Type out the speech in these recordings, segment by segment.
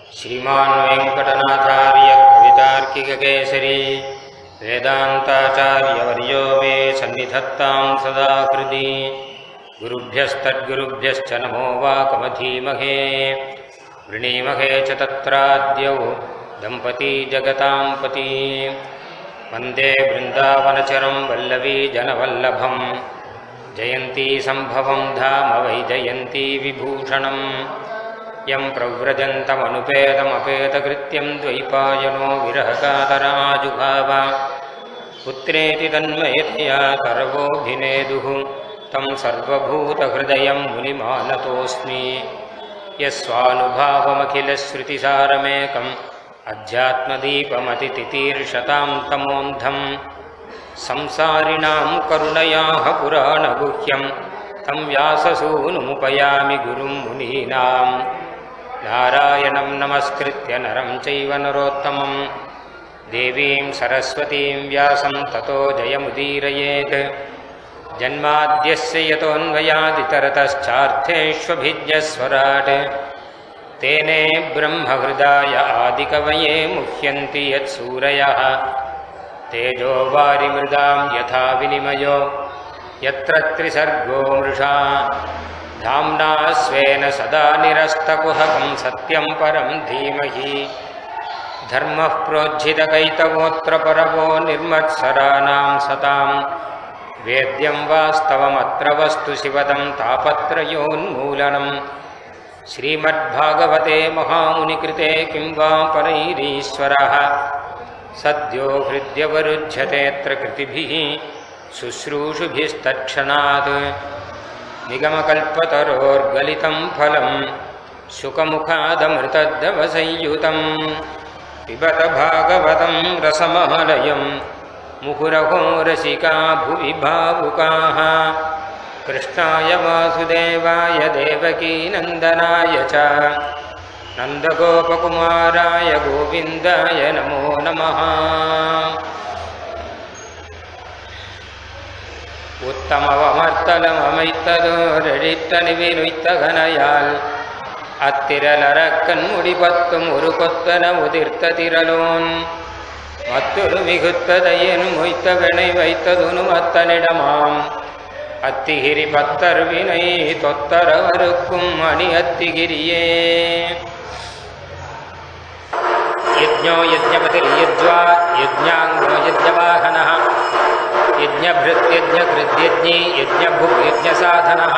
श्रीमान् वेङ्कटनाथार्य कवितार्किककेसरी वेदान्ताचार्यवर्यो मे सन्निधत्तां सदा हृदि गुरुभ्यस्तद्गुरुभ्यश्च नमो वाकमधीमहे वृणीमहे च तत्राद्यौ दम्पती जगतां पती वन्दे बृन्दावनचरं वल्लवी जनवल्लभम् जयन्ती सम्भवं धाम वै जयन्ती विभूषणम् यं प्रव्रजन्तमनुपेदमपेतकृत्यं द्वैपायनो विरहकातराजुभाव पुत्रेति तन्मयतया सर्वोऽभिनेदुः तं सर्वभूतहृदयं मुनिमानतोऽस्मि यस्वानुभावमखिलश्रुतिसारमेकम् अध्यात्मदीपमतितितीर्षतां तमोऽन्धम् संसारिणां करुणयाः पुराणगुह्यं तं व्याससूनुमुपयामि गुरुं मुनीनाम् नारायणं नमस्कृत्य नरं चैव नरोत्तमं देवीं सरस्वतीं व्यासं ततो जयमुदीरयेत् जन्माद्यस्य यतोऽन्वयादितरतश्चार्थेष्वभिज्ञस्वराट् तेने ब्रह्महृदाय आदिकवये मुह्यन्ति यत्सूरयः तेजो वारिमृदां यथा विनिमयो यत्र त्रिसर्गो मृषा धाम्ना स्वेन सदा निरस्तकुहकं सत्यं परं धीमहि धर्मः प्रोज्झितकैतवोऽत्र परवो निर्मत्सराणां सतां वेद्यं वास्तवमत्र वस्तु शिवदं तापत्रयोन्मूलनम् श्रीमद्भागवते महामुनिकृते किं वा परैरीश्वरः सद्यो हृद्यवरुध्यतेऽत्र कृतिभिः शुश्रूषुभिस्तत्क्षणात् निगमकल्पतरोर्गलितं फलं शुकमुखादमृतद्दवसंयुतं पिबत भागवतं रसमालयं मुहुरहो रसिका भुवि भावुकाः कृष्णाय वासुदेवाय देवकीनन्दनाय च नन्दगोपकुमाराय गोविन्दाय नमो नमः உத்தமவமர்த்தலமமைத்ததோரெழித்தனிவினுய்த்தகனையால் அத்திரலரக்கண் முடிபத்தும் ஒரு கொத்தன உதிர்த்த திரலோன் மற்றொரு மிகுத்ததையெனும் மொய்த்த வினை வைத்ததுனும் அத்தனிடமாம் அத்திகிரி பத்தர் வினை தொத்தரவருக்கும் அணி அத்திகிரியே यज्ञो यज्ञपतिर्यज्वा यज्ञाङ्गो यज्ञवाहनः यज्ञभृत्यज्ञकृद्यज्ञी यज्ञभुग्यज्ञसाधनः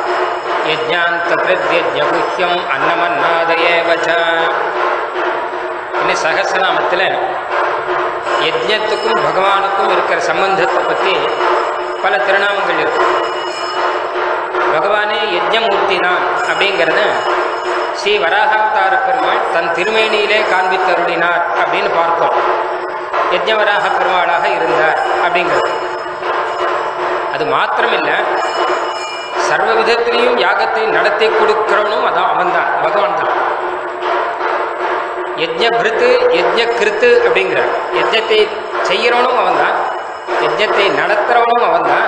यज्ञान्तकृद्यज्ञगुह्यम् अन्नमन्नादयेव च இன்னும் சகசநாமத்தில் யஜ்ஞத்துக்கும் பகவானுக்கும் இருக்கிற சம்பந்தத்தை பற்றி பல திருநாமங்கள் இருக்கு பகவானே யஜ்ஞமூர்த்தி தான் அப்படிங்கிறத ஸ்ரீ வராகாவதார பெருமாள் தன் திருமேனியிலே காண்பித்தருளினார் அப்படின்னு பார்த்தோம் யஜ்ஞவராக பெருமாளாக இருந்தார் அப்படிங்கிறது அது மாத்திரமில்லை சர்வ விதத்திலையும் யாகத்தை நடத்தி கொடுக்கிறவனும் அதான் அவன்தான் பகவான் தான் யஜ்ஞபிருத்து யஜ்ஞகிருத்து அப்படிங்கிறார் யஜ்ஞத்தை செய்கிறவனும் அவன்தான் யஜ்ஞத்தை நடத்துறவனும் அவன்தான்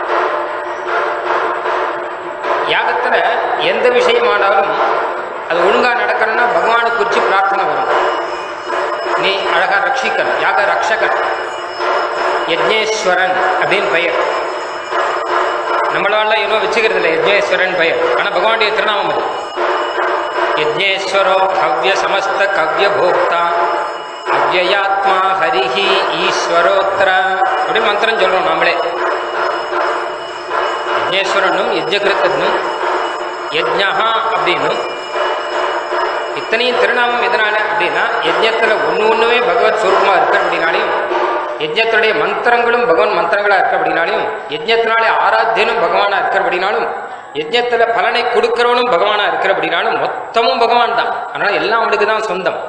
யாகத்தில் எந்த விஷயமானாலும் அது ஒழுங்காக நடக்கணும்னா பகவானை குறித்து பிரார்த்தனை வரும் நீ அழகாக ரட்சிக்கணும் யாக ரக்ஷகன் யஜ்னேஸ்வரன் அப்படின்னு பெயர் நம்மளால இன்னும் வச்சுக்கிறது இல்லை யஜ்னேஸ்வரன் பெயர் ஆனால் பகவானுடைய திருநாமம் அது யஜ்னேஸ்வரோ கவ்ய சமஸ்த கவ்ய போக்தா அவ்வயாத்மா ஹரிஹி ஈஸ்வரோத்திர அப்படின்னு மந்திரம் சொல்கிறோம் நாமளே யஜ்னேஸ்வரனும் யஜ்ஞகிருத்தனும் யஜ்ஞா அப்படின்னும் இத்தனையும் திருநாமம் எதனால அப்படின்னா யஜ்ஞத்தில் ஒன்று ஒன்றுமே பகவத் சுரூபமாக இருக்கு அப்படின்னாலையும் யஜ்ஞத்துடைய மந்திரங்களும் பகவான் மந்திரங்களாக இருக்கு அப்படின்னாலையும் யஜ்ஞத்தினாலே ஆராத்தியனும் பகவானாக இருக்கிற அப்படின்னாலும் யஜ்ஞத்தில் பலனை கொடுக்கிறவனும் பகவானாக இருக்கிற அப்படின்னாலும் மொத்தமும் பகவான் தான் அதனால் எல்லாம் அவனுக்கு தான் சொந்தம்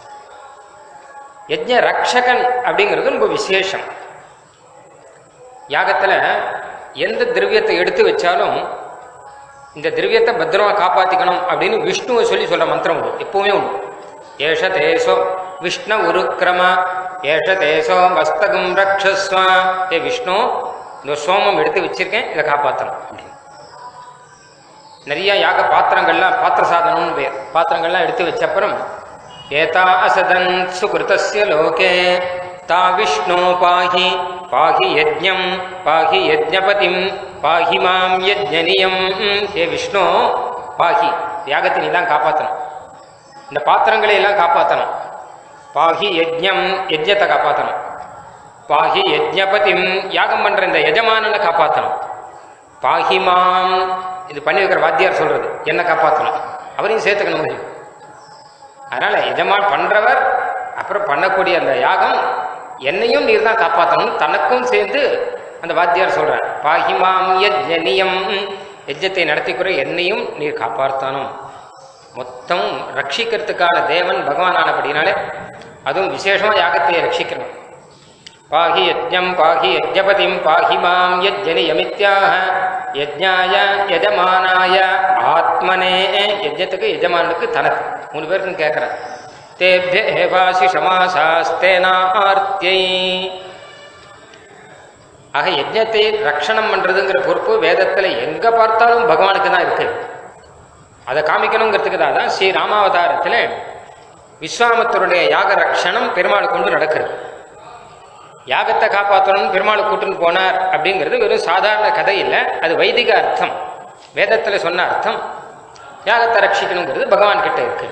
யஜ்ஞ ரக்ஷகன் அப்படிங்கிறது ரொம்ப விசேஷம் யாகத்தில் எந்த திரவியத்தை எடுத்து வச்சாலும் இந்த திரவியத்தை பத்திரமா காப்பாற்றிக்கணும் அப்படின்னு விஷ்ணுவை சொல்லி சொல்ற மந்திரம் உண்டு எப்பவுமே உண்டு ஏஷ தேசோ விஷ்ணு உருக்கிரம ஏஷ தேசோ மஸ்தகம் ரக்ஷஸ்வ ஏ விஷ்ணு இந்த சோமம் எடுத்து வச்சிருக்கேன் இதை காப்பாற்றணும் அப்படின்னு நிறைய யாக பாத்திரங்கள்லாம் பாத்திர சாதனம்னு பெயர் பாத்திரங்கள்லாம் எடுத்து வச்ச அப்புறம் ஏதா அசதன் சுகிருதஸ்ய லோகே தா விஷ்ணோ பாஹி பாஹி யஜ்ஞம் பாஹி யஜ்ஞபதிம் பாஹி மாம் யஜ்ஞனியம் ஹே விஷ்ணு பாஹி யாகத்தை நீ தான் காப்பாற்றணும் இந்த பாத்திரங்களை எல்லாம் காப்பாற்றணும் பாஹி யஜ்ஞம் யஜ்ஞத்தை காப்பாற்றணும் பாஹி யஜ்ஞபதிம் யாகம் பண்ற இந்த எஜமானனை காப்பாற்றணும் பாஹி மாம் இது பண்ணி வைக்கிற வாத்தியார் சொல்றது என்ன காப்பாற்றணும் அவரையும் சேர்த்துக்கணும் முடியும் அதனால எஜமான் பண்றவர் அப்புறம் பண்ணக்கூடிய அந்த யாகம் என்னையும் நீர் தான் காப்பாற்றணும் தனக்கும் சேர்ந்து அந்த வாத்தியார் சொல்றார் பாஹிமாம் யஜ்ஞனியம் யஜ்ஞத்தை நடத்திக்கிற என்னையும் நீர் காப்பாற்றணும் மொத்தம் ரட்சிக்கிறதுக்கான தேவன் பகவான் ஆனபடினாலே அதுவும் விசேஷமா யாகத்தை ரட்சிக்கணும் பாஹி யஜ்ஞம் பாஹி யஜ்ஞபதிம் பாஹி மாம் யஜ்ஞனியமித்யாக யஜ்ஞாய யஜமானாய ஆத்மனே யஜ்ஞத்துக்கு எஜமானுக்கு தனக்கு மூணு பேருக்கும் கேட்குறேன் தேபிய ஏவாசி சமாசாஸ்தேனார்த்தியை ஆக யஜ்ஞத்தை ரட்சணம் பண்றதுங்கிற பொறுப்பு வேதத்துல எங்க பார்த்தாலும் பகவானுக்கு தான் இருக்கு அதை காமிக்கணுங்கிறதுக்கு தான் தான் ஸ்ரீ ராமாவதாரத்துல விஸ்வாமித்தருடைய யாக ரட்சணம் பெருமாள் கொண்டு நடக்கிறது யாகத்தை காப்பாற்றணும்னு பெருமாள் கூட்டுன்னு போனார் அப்படிங்கிறது வெறும் சாதாரண கதை இல்லை அது வைதிக அர்த்தம் வேதத்தில் சொன்ன அர்த்தம் யாகத்தை ரட்சிக்கணுங்கிறது பகவான் கிட்ட இருக்கு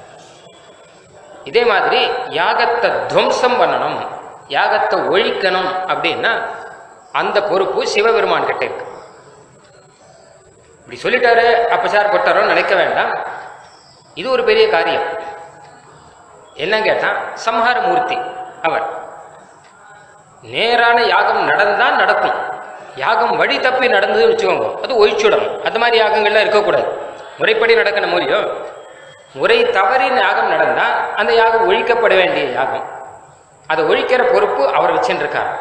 இதே மாதிரி யாகத்தை துவம்சம் பண்ணணும் யாகத்தை ஒழிக்கணும் அப்படின்னா அந்த பொறுப்பு சிவபெருமான் கிட்ட இருக்கு இப்படி சொல்லிட்டாரு அப்பசார் பட்டாரோன்னு நினைக்க வேண்டாம் இது ஒரு பெரிய காரியம் என்ன கேட்டா சம்ஹார மூர்த்தி அவர் நேரான யாகம் நடந்தால் நடக்கும் யாகம் வழி தப்பி நடந்ததுன்னு வச்சுக்கோங்க அது ஒழிச்சுடணும் அந்த மாதிரி யாகங்கள்லாம் இருக்கக்கூடாது முறைப்படி நடக்கணும் முடியும் முறை தவறின யாகம் நடந்தால் அந்த யாகம் ஒழிக்கப்பட வேண்டிய யாகம் அதை ஒழிக்கிற பொறுப்பு அவர் வச்சுருக்கார்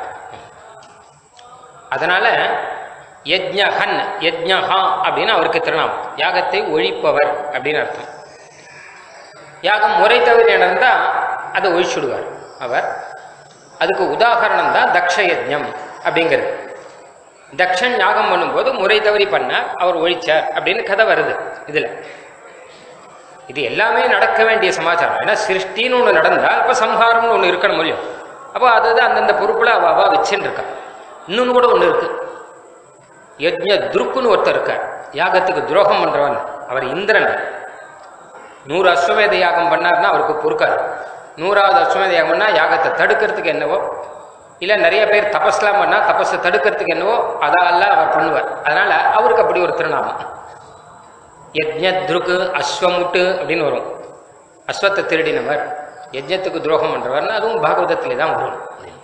அதனால யஜ்ஞஹன் யஜ்ஞஹா அப்படின்னு அவருக்கு திருநாமம் யாகத்தை ஒழிப்பவர் அப்படின்னு அர்த்தம் யாகம் முறை தவறி நடந்தால் அதை ஒழிச்சுடுவார் அவர் அதுக்கு உதாகரணம் தான் தக்ஷ யஜ்ஞம் அப்படிங்கிறது தக்ஷன் யாகம் பண்ணும்போது முறை தவறி பண்ணார் அவர் ஒழிச்சார் அப்படின்னு கதை வருது இதுல இது எல்லாமே நடக்க வேண்டிய சமாச்சாரம் ஏன்னா சிருஷ்டின்னு ஒன்று நடந்தால் இப்போ சம்ஹாரம்னு ஒன்று இருக்கணும் முடியும் அப்போ அதுதான் அந்தந்த பொறுப்புல அவ அவா வச்சுன்னு இருக்கா இன்னொன்று கூட ஒன்று இருக்கு யஜ்ஞ துருக்குன்னு ஒருத்தர் இருக்கார் யாகத்துக்கு துரோகம் பண்றவன் அவர் இந்திரன் நூறு அஸ்வமேத யாகம் பண்ணார்னா அவருக்கு பொறுக்காது நூறாவது அஸ்வமேத யாகம் பண்ணால் யாகத்தை தடுக்கிறதுக்கு என்னவோ இல்லை நிறைய பேர் தபஸ்லாம் பண்ணால் தபஸை தடுக்கிறதுக்கு என்னவோ அதெல்லாம் அவர் பண்ணுவார் அதனால அவருக்கு அப்படி ஒரு திருநாமம் யஜ்ஞத்ருக்கு அஸ்வமுட்டு அப்படின்னு வரும் அஸ்வத்தை திருடினவர் யஜ்ஞத்துக்கு துரோகம் பண்றவர்னு அதுவும் பாகவதத்திலே தான் வரும்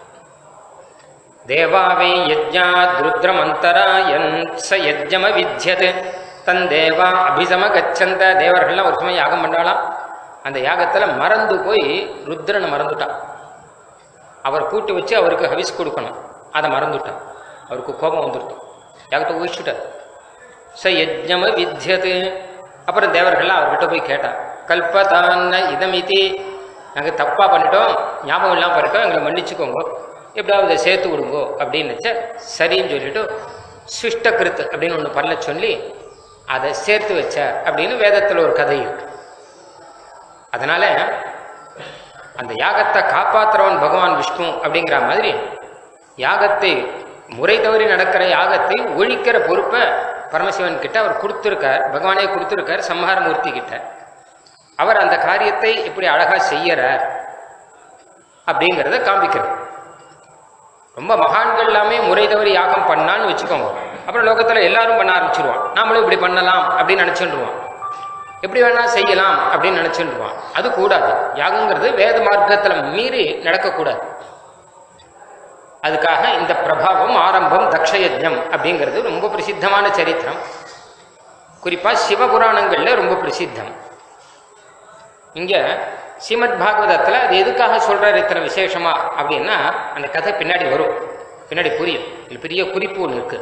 தேவாவை யஜ்ஞாத் ருத்ரமந்தராயன் ச யஜ்ஞம வித்யத் தன் தேவா அபிசம கச்சந்த தேவர்கள்லாம் ஒரு சமயம் யாகம் பண்ணாலாம் அந்த யாகத்தில் மறந்து போய் ருத்ரனை மறந்துட்டான் அவர் கூட்டி வச்சு அவருக்கு ஹவிஸ் கொடுக்கணும் அதை மறந்துட்டான் அவருக்கு கோபம் வந்துருக்கும் யாகத்தை ஊழிச்சுட்டார் ச யஜ்ஞம வித்யது அப்புறம் தேவர்கள்லாம் அவர்கிட்ட போய் கேட்டான் கல்பதான இதமிதி நாங்கள் தப்பாக பண்ணிட்டோம் ஞாபகம் இல்லாமல் பண்ணிட்டோம் எங்களை மன்னிச்சுக்கோங்க எப்படியாவது இதை சேர்த்து விடுங்கோ அப்படின்னு வச்ச சரின்னு சொல்லிட்டு சுஷ்டகிருத்து அப்படின்னு ஒன்று பண்ண சொல்லி அதை சேர்த்து வச்சார் அப்படின்னு வேதத்தில் ஒரு கதை இருக்கு அதனால அந்த யாகத்தை காப்பாத்துறவன் பகவான் விஷ்ணு அப்படிங்கிற மாதிரி யாகத்தை முறை தவறி நடக்கிற யாகத்தை ஒழிக்கிற பொறுப்பை பரமசிவன் கிட்ட அவர் கொடுத்துருக்கார் பகவானே கொடுத்துருக்கார் சம்ஹாரமூர்த்தி கிட்ட அவர் அந்த காரியத்தை எப்படி அழகா செய்யறார் அப்படிங்கிறத காண்பிக்கிறது ரொம்ப மகான்கள் எல்லாமே முறை தவறி யாகம் பண்ணான்னு வச்சுக்கோங்க அப்புறம் லோகத்துல எல்லாரும் பண்ண ஆரம்பிச்சிருவான் நாமளும் இப்படி பண்ணலாம் அப்படின்னு நினைச்சுருவான் எப்படி வேணா செய்யலாம் அப்படின்னு நினைச்சுருவான் அது கூடாது யாகங்கிறது வேத மார்க்கத்துல மீறி நடக்கக்கூடாது அதுக்காக இந்த பிரபாவம் ஆரம்பம் தக்ஷயஜம் அப்படிங்கிறது ரொம்ப பிரசித்தமான சரித்திரம் குறிப்பா சிவபுராணங்கள்ல ரொம்ப பிரசித்தம் இங்க ஸ்ரீமத் பாகவதத்துல அது எதுக்காக சொல்றாரு இத்தனை விசேஷமா அப்படின்னா அந்த கதை பின்னாடி வரும் பின்னாடி புரியும் இது பெரிய குறிப்பு ஒன்று இருக்கு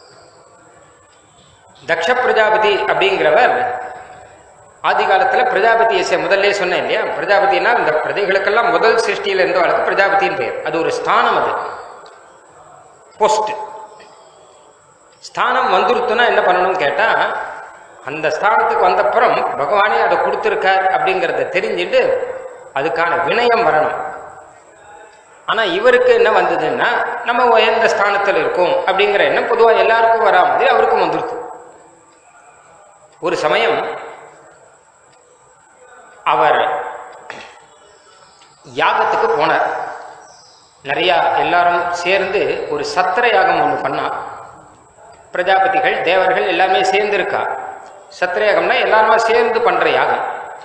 தக்ஷ பிரஜாபதி அப்படிங்கிறவர் ஆதி காலத்துல பிரஜாபதி முதல்ல சொன்னேன் இல்லையா பிரஜாபதினா இந்த பிரஜைகளுக்கெல்லாம் முதல் சிருஷ்டியில இருந்தவளுக்கு பிரஜாபதியின் பெயர் அது ஒரு ஸ்தானம் அது போஸ்ட் ஸ்தானம் வந்துருத்துனா என்ன பண்ணணும்னு கேட்டா அந்த ஸ்தானத்துக்கு வந்தப்புறம் பகவானே அதை கொடுத்துருக்கார் அப்படிங்கிறத தெரிஞ்சுட்டு அதுக்கான வினயம் வரணும் ஆனா இவருக்கு என்ன வந்ததுன்னா நம்ம உயர்ந்த ஸ்தானத்தில் இருக்கோம் அப்படிங்கிற எண்ணம் பொதுவாக எல்லாருக்கும் வரா மாதிரி அவருக்கும் வந்துருது ஒரு சமயம் அவர் யாகத்துக்கு போனார் நிறையா எல்லாரும் சேர்ந்து ஒரு சத்திர யாகம் ஒன்று பண்ணா பிரஜாபதிகள் தேவர்கள் எல்லாமே சேர்ந்து இருக்கா சத்திர யாகம்னா எல்லாருமா சேர்ந்து பண்ற யாகம்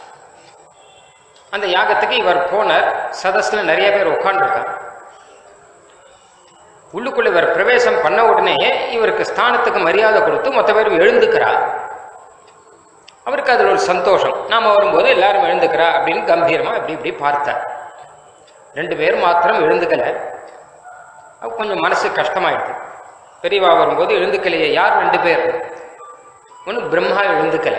அந்த யாகத்துக்கு இவர் போனார் சதஸ்ல நிறைய பேர் உட்காந்துருக்கா உள்ளுக்குள்ள இவர் பிரவேசம் பண்ண உடனே இவருக்கு ஸ்தானத்துக்கு மரியாதை கொடுத்து மொத்த பேரும் எழுந்துக்கிறா அவருக்கு அதில் ஒரு சந்தோஷம் நாம வரும்போது எல்லாரும் எழுந்துக்கிறா அப்படின்னு கம்பீரமா இப்படி இப்படி பார்த்தார் ரெண்டு பேர் மாத்திரம் எழுந்துக்கல அப்ப கொஞ்சம் மனசு கஷ்டமாயிடுது பெரியவா வரும்போது எழுந்துக்கலையே யார் ரெண்டு பேர் ஒன்று பிரம்மா எழுந்துக்கல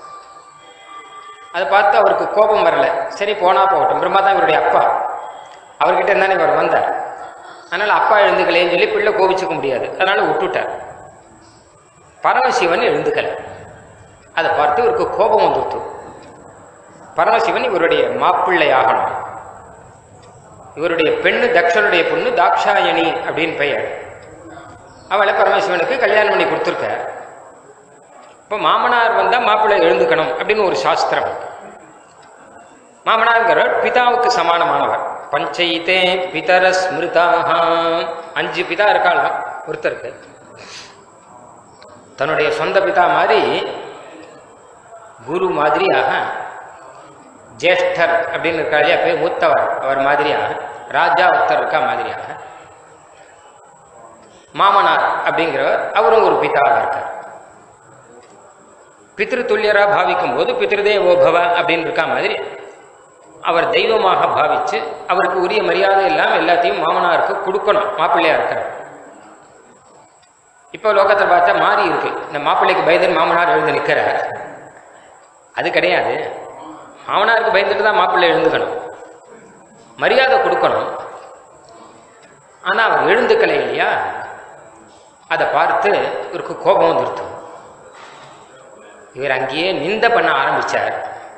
அதை பார்த்து அவருக்கு கோபம் வரல சரி போனா போகட்டும் பிரம்மா தான் இவருடைய அப்பா அவர்கிட்ட இருந்தானே இவர் வந்தார் அதனால அப்பா எழுந்துக்கலைன்னு சொல்லி பிள்ளை கோபிச்சுக்க முடியாது அதனால விட்டுட்டார் பரமசிவன் எழுந்துக்கல அதை பார்த்து இவருக்கு கோபம் வந்துருத்து பரமசிவன் இவருடைய மாப்பிள்ளை ஆகணும் இவருடைய பெண்ணு தக்ஷனுடைய பொண்ணு தாக்ஷாயணி அப்படின்னு பெயர் அவளை பரமசிவனுக்கு கல்யாணம் பண்ணி கொடுத்துருக்க இப்போ மாமனார் வந்தால் மாப்பிள்ளை எழுந்துக்கணும் அப்படின்னு ஒரு சாஸ்திரம் மாமனார்ங்கிறவர் பிதாவுக்கு சமானமானவர் பஞ்சைத்தே பிதர ஸ்மிருதாக அஞ்சு பிதா இருக்காளாம் ஒருத்தருக்கு தன்னுடைய சொந்த பிதா மாதிரி குரு மாதிரியாக ஜேஷ்டர் அப்படின்னு இருக்கா இல்லையா பேர் மூத்தவர் அவர் மாதிரியாக ராஜா ஒருத்தர் இருக்கா மாதிரியாக மாமனார் அப்படிங்கிறவர் அவரும் ஒரு பிதாவாக இருக்கார் பித்ரு துல்லியரா பாவிக்கும் போது பித்ருதேவோபவ அப்படின்னு இருக்கா மாதிரி அவர் தெய்வமாக பாவிச்சு அவருக்கு உரிய மரியாதை இல்லாமல் எல்லாத்தையும் மாமனாருக்கு கொடுக்கணும் மாப்பிள்ளையா இருக்கார் இப்போ லோகத்தில் பார்த்தா மாறி இருக்கு இந்த மாப்பிள்ளைக்கு பயந்து மாமனார் எழுந்து நிற்கிறார் அது கிடையாது மாமனாருக்கு பயந்துட்டு தான் மாப்பிள்ளை எழுந்துக்கணும் மரியாதை கொடுக்கணும் ஆனால் அவர் எழுந்துக்கலை இல்லையா அதை பார்த்து இவருக்கு கோபம் வந்துருத்து இவர் அங்கேயே நிந்த பண்ண ஆரம்பிச்சார்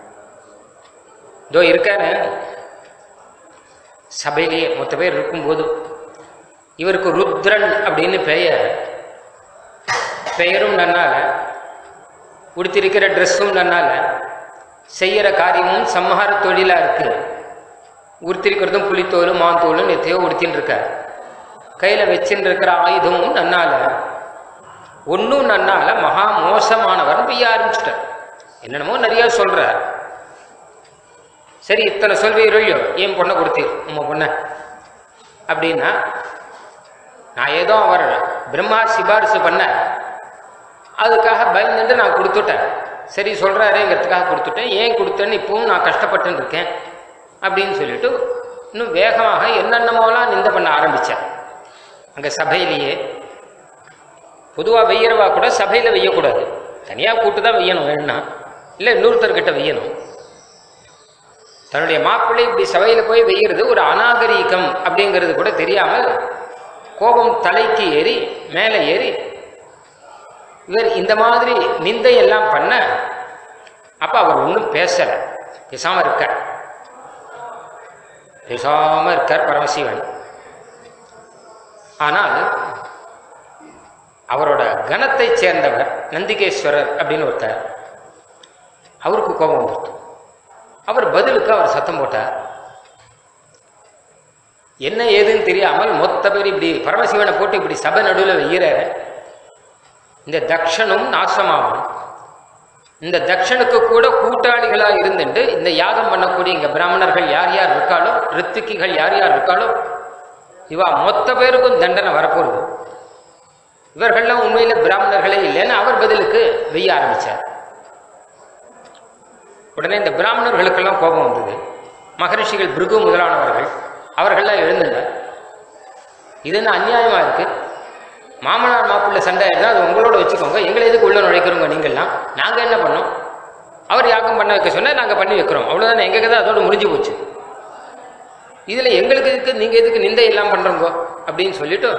இதோ இருக்காரு சபையிலேயே மொத்த பேர் இருக்கும்போது இவருக்கு ருத்ரன் அப்படின்னு பெயர் பெயரும் நன்னால உடுத்திருக்கிற ட்ரெஸ்ஸும் நன்னால செய்யற காரியமும் சம்ஹார தொழிலா இருக்கு உடுத்திருக்கிறதும் புலித்தோல் மாந்தோலும் எத்தையோ உடுத்தின்னு இருக்கார் கையில வச்சுட்டு இருக்கிற ஆயுதமும் நன்னால ஒன்றும் நன்னால மகா மோசமானவர் பெய்ய ஆரம்பிச்சிட்டார் என்னென்னமோ நிறைய சொல்றார் சரி இத்தனை சொல்வீரோ ஏன் பொண்ணை கொடுத்தீர் உங்க பொண்ணை அப்படின்னா நான் ஏதோ அவர் பிரம்மா சிபாரிசு பண்ண அதுக்காக பயந்துட்டு நான் கொடுத்துட்டேன் சரி சொல்கிறாரேங்கிறதுக்காக கொடுத்துட்டேன் ஏன் கொடுத்தேன்னு இப்பவும் நான் கஷ்டப்பட்டுன்னு இருக்கேன் அப்படின்னு சொல்லிட்டு இன்னும் வேகமாக என்னென்னமோலாம் நிந்த பண்ண ஆரம்பித்தேன் அங்கே சபையிலேயே பொதுவாக வெய்யறவா கூட சபையில் வெய்யக்கூடாது தனியாக கூட்டு தான் வெய்யணும் வேணும்னா இல்லை இன்னொருத்தர்கிட்ட வெய்யணும் தன்னுடைய மாப்பிள்ளை இப்படி சபையில் போய் வெய்யறது ஒரு அநாகரீகம் அப்படிங்கிறது கூட தெரியாமல் கோபம் தலைக்கு ஏறி மேலே ஏறி இவர் இந்த மாதிரி நிந்தை எல்லாம் பண்ண அப்ப அவர் ஒன்றும் பேசல பேசாம இருக்கார் பேசாம இருக்கார் பரமசிவன் ஆனால் அவரோட கணத்தை சேர்ந்தவர் நந்திகேஸ்வரர் அப்படின்னு ஒருத்தர் அவருக்கு கோபம் வந்துட்டு அவர் பதிலுக்கு அவர் சத்தம் போட்டார் என்ன ஏதுன்னு தெரியாமல் மொத்த பேர் இப்படி பரமசிவனை போட்டு இப்படி சபை நடுவில் வெய்யிறாரு இந்த தக்ஷனும் நாசமாகும் இந்த தக்ஷனுக்கு கூட கூட்டாளிகளா இருந்துட்டு இந்த யாகம் பண்ணக்கூடிய இங்க பிராமணர்கள் யார் யார் இருக்காளோ ரித்துக்கிகள் யார் யார் இருக்காளோ இவா மொத்த பேருக்கும் தண்டனை வரப்போகுது இவர்கள்லாம் உண்மையில பிராமணர்களே இல்லைன்னு அவர் பதிலுக்கு வெய்ய ஆரம்பிச்சார் உடனே இந்த பிராமணர்களுக்கெல்லாம் கோபம் வந்தது மகரிஷிகள் பிருகு முதலானவர்கள் அவர்கள்லாம் எழுந்துட்டார் இது என்ன அநியாயமா இருக்கு மாமனார் மாப்பிள்ளை சண்டை ஆயிடுதா அது உங்களோட வச்சுக்கோங்க எங்களை எதுக்கு உள்ள நுழைக்கிறோங்க நீங்கள்லாம் நாங்கள் என்ன பண்ணோம் அவர் யாகம் பண்ண வைக்க சொன்னால் நாங்கள் பண்ணி வைக்கிறோம் அவ்வளோதானே எங்கள் கதை அதோட முடிஞ்சு போச்சு இதில் எங்களுக்கு எதுக்கு நீங்கள் எதுக்கு நிந்தை எல்லாம் பண்ணுறோங்க அப்படின்னு சொல்லிட்டு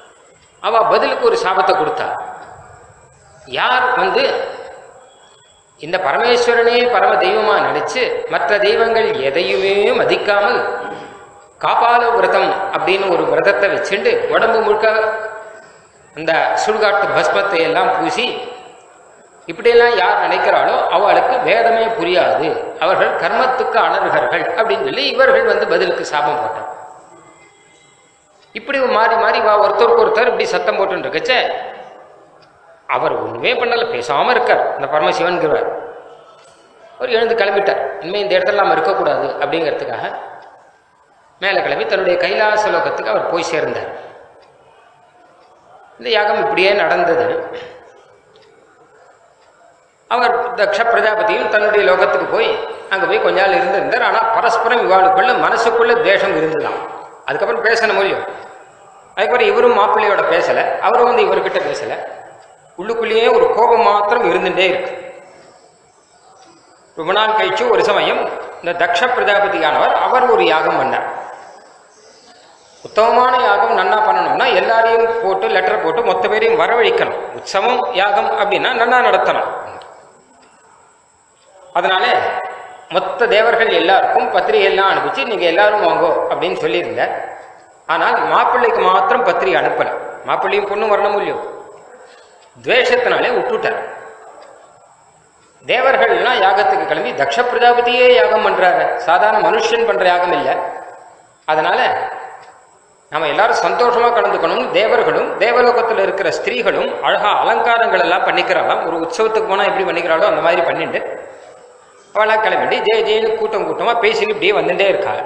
அவ பதிலுக்கு ஒரு சாபத்தை கொடுத்தா யார் வந்து இந்த பரமேஸ்வரனே பரம தெய்வமா நினைச்சு மற்ற தெய்வங்கள் எதையுமே மதிக்காமல் காப்பால விரதம் அப்படின்னு ஒரு விரதத்தை வச்சுண்டு உடம்பு முழுக்க அந்த சுடுகாட்டு பஸ்மத்தை எல்லாம் பூசி இப்படியெல்லாம் யார் நினைக்கிறாளோ அவளுக்கு வேதமே புரியாது அவர்கள் கர்மத்துக்கு அணர்கர்கள் அப்படின்னு சொல்லி இவர்கள் வந்து பதிலுக்கு சாபம் போட்டார் இப்படி மாறி மாறி வா ஒருத்தருக்கு ஒருத்தர் இப்படி சத்தம் போட்டு இருக்கச்சே அவர் ஒண்ணுமே பண்ணல பேசாம இருக்கார் இந்த பரமசிவன்கிறவர் அவர் எழுந்து கிளம்பிட்டார் இனிமே இந்த இடத்துல நாம இருக்கக்கூடாது அப்படிங்கிறதுக்காக மேலே கிளம்பி தன்னுடைய கைலாச லோகத்துக்கு அவர் போய் சேர்ந்தார் இந்த யாகம் இப்படியே நடந்தது அவர் தக்ஷ பிரஜாபதியும் தன்னுடைய லோகத்துக்கு போய் அங்கே போய் கொஞ்ச நாள் இருந்திருந்தார் ஆனால் பரஸ்பரம் இவாளுக்குள்ள மனசுக்குள்ள தேசம் இருந்துதான் அதுக்கப்புறம் பேசணும் முடியும் அதுக்கப்புறம் இவரும் மாப்பிள்ளையோட பேசலை அவரும் வந்து இவர்கிட்ட பேசலை உள்ளுக்குள்ளேயே ஒரு கோபம் மாத்திரம் இருந்துட்டே இருக்கு ரொம்ப நாள் கழிச்சு ஒரு சமயம் இந்த தக்ஷ பிரஜாபதியானவர் அவர் ஒரு யாகம் பண்ணார் உத்தமமான யாகம் நன்னா பண்ணணும்னா எல்லாரையும் போட்டு லெட்டர் போட்டு மொத்த பேரையும் வரவழைக்கணும் உற்சவம் யாகம் அப்படின்னா நன்னா நடத்தணும் அதனால மொத்த தேவர்கள் எல்லாருக்கும் பத்திரிகை எல்லாம் அனுப்பிச்சு நீங்க எல்லாரும் வாங்கோ அப்படின்னு சொல்லியிருந்தார் ஆனால் மாப்பிள்ளைக்கு மாத்திரம் பத்திரிகை அனுப்பல மாப்பிள்ளையும் பொண்ணும் வரணும் இல்லையோ துவேஷத்தினாலே விட்டுட்டார் தேவர்கள்லாம் யாகத்துக்கு கிளம்பி தக்ஷ பிரஜாபதியே யாகம் பண்றாரு சாதாரண மனுஷன் பண்ற யாகம் இல்லை அதனால நம்ம எல்லாரும் சந்தோஷமா கலந்துக்கணும் தேவர்களும் தேவலோகத்தில் இருக்கிற ஸ்திரீகளும் அழகா அலங்காரங்கள் எல்லாம் பண்ணிக்கிறாளாம் ஒரு உற்சவத்துக்கு போனா எப்படி பண்ணிக்கிறாளோ அந்த மாதிரி பண்ணிட்டு அவளாம் கிளம்பிட்டு ஜெய ஜெயின்னு கூட்டம் கூட்டமா பேசிட்டு இப்படியே வந்துட்டே இருக்காள்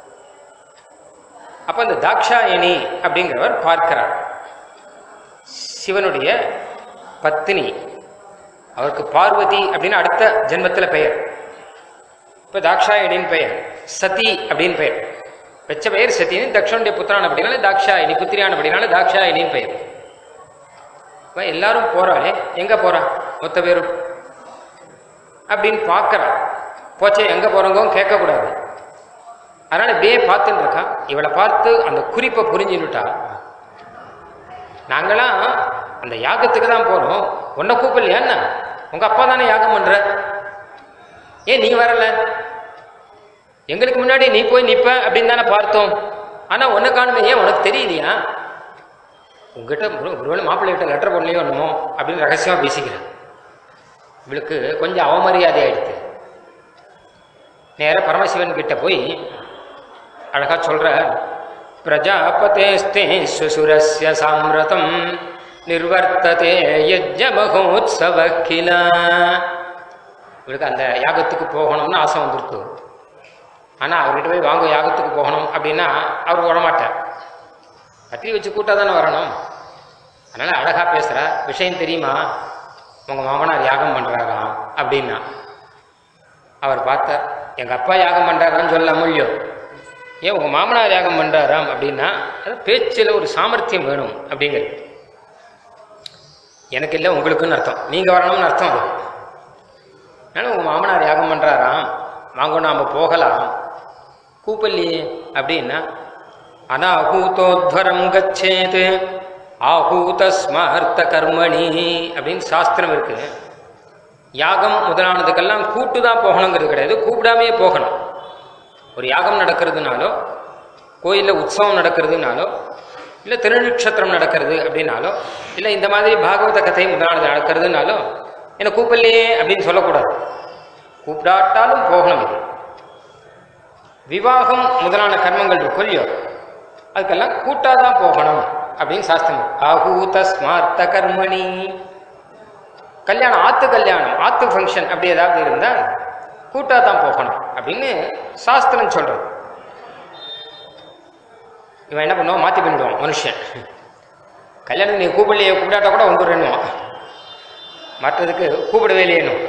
அப்ப அந்த தாக்ஷாயணி அப்படிங்கிறவர் பார்க்கிறார் சிவனுடைய பத்தினி அவருக்கு பார்வதி அப்படின்னு அடுத்த ஜென்மத்துல பெயர் இப்ப தாக்ஷாயணின்னு பெயர் சதி அப்படின்னு பெயர் பெச்ச பெயர் சத்தின்னு தக்ஷனுடைய புத்திரான் அப்படின்னால தாக்ஷாயணி புத்திரியான் அப்படின்னால தாக்ஷாயணின்னு பெயர் இப்ப எல்லாரும் போறாளே எங்க போறா மொத்த பேரும் அப்படின்னு பார்க்கறா போச்சே எங்க போறோங்க கேட்கக்கூடாது அதனால இப்படியே பார்த்துட்டு இருக்கா இவளை பார்த்து அந்த குறிப்பை புரிஞ்சுன்னுட்டா நாங்களாம் அந்த யாகத்துக்கு தான் போறோம் உன்னை கூப்பிடலையா என்ன உங்க அப்பா தானே யாகம் பண்ற ஏன் நீ வரல எங்களுக்கு முன்னாடி நீ போய் நிப்ப அப்படின்னு தானே பார்த்தோம் ஆனா உன்னை காணுமே ஏன் உனக்கு தெரியலையா உங்ககிட்ட ஒரு- ஒருவேளை மாப்பிள்ளைகிட்ட லெட்டர் பண்ணலையோ என்னமோ அப்படின்னு ரகசியமா பேசிக்கிறேன் இவளுக்கு கொஞ்சம் அவமரியாதை ஆயிடுது நேர பரமசிவன் கிட்ட போய் அழகா சொல்ற பிரஜாபதேஸ்தே சுசுரஸ்ய சாம்ரதம் நிர்வர்த்ததே யஜ்ஞ மகோத்சவ கில இவளுக்கு அந்த யாகத்துக்கு போகணும்னு ஆசை வந்துருக்கு ஆனா அவர்கிட்ட போய் வாங்க யாகத்துக்கு போகணும் அப்படின்னா அவர் வரமாட்டார் கத்திரி வச்சு கூட்டா தானே வரணும் அதனால அழகா பேசுறா விஷயம் தெரியுமா உங்க மாமனார் யாகம் பண்றாராம் அப்படின்னா அவர் பார்த்தார் எங்க அப்பா யாகம் பண்றாரான்னு சொல்ல இல்லையோ ஏன் உங்க மாமனார் யாகம் பண்றாராம் அப்படின்னா அது பேச்சில் ஒரு சாமர்த்தியம் வேணும் அப்படிங்கிறது எனக்கு இல்லை உங்களுக்குன்னு அர்த்தம் நீங்க வரணும்னு அர்த்தம் அது அதனால உங்க மாமனார் யாகம் பண்றாராம் வாங்க நாம போகலாம் கூப்பல்லையே அப்படின்னா அனாஹூதோத்வரம் கச்சேத் ஆஹூத ஸ்மார்த்த கர்மணி அப்படின்னு சாஸ்திரம் இருக்கு யாகம் முதலானதுக்கெல்லாம் கூட்டு தான் போகணுங்கிறது கிடையாது கூப்பிடாமையே போகணும் ஒரு யாகம் நடக்கிறதுனாலோ கோயிலில் உற்சவம் நடக்கிறதுனாலோ இல்லை திருநட்சத்திரம் நடக்கிறது அப்படின்னாலோ இல்லை இந்த மாதிரி பாகவத கதை முதலானது நடக்கிறதுனாலோ என்னை கூப்பிடலையே அப்படின்னு சொல்லக்கூடாது கூப்பிடாட்டாலும் போகணும் இது விவாகம் முதலான கர்மங்கள் இருக்கும் இல்லையோ அதுக்கெல்லாம் கூட்டாதான் போகணும் அப்படின்னு சாஸ்திரம் ஆகூத ஸ்மார்த்த கர்மணி கல்யாணம் ஆத்து கல்யாணம் ஆத்து ஃபங்க்ஷன் அப்படி ஏதாவது இருந்தால் கூட்டா தான் போகணும் அப்படின்னு சாஸ்திரம் சொல்றது இவன் என்ன பண்ணுவான் மாற்றி பண்ணிடுவான் மனுஷன் கல்யாணம் நீ கூப்பிடலையே கூப்பிடாட்டா கூட வந்துடுறேன்னுவான் மற்றதுக்கு கூப்பிடவே இல்லையேனும்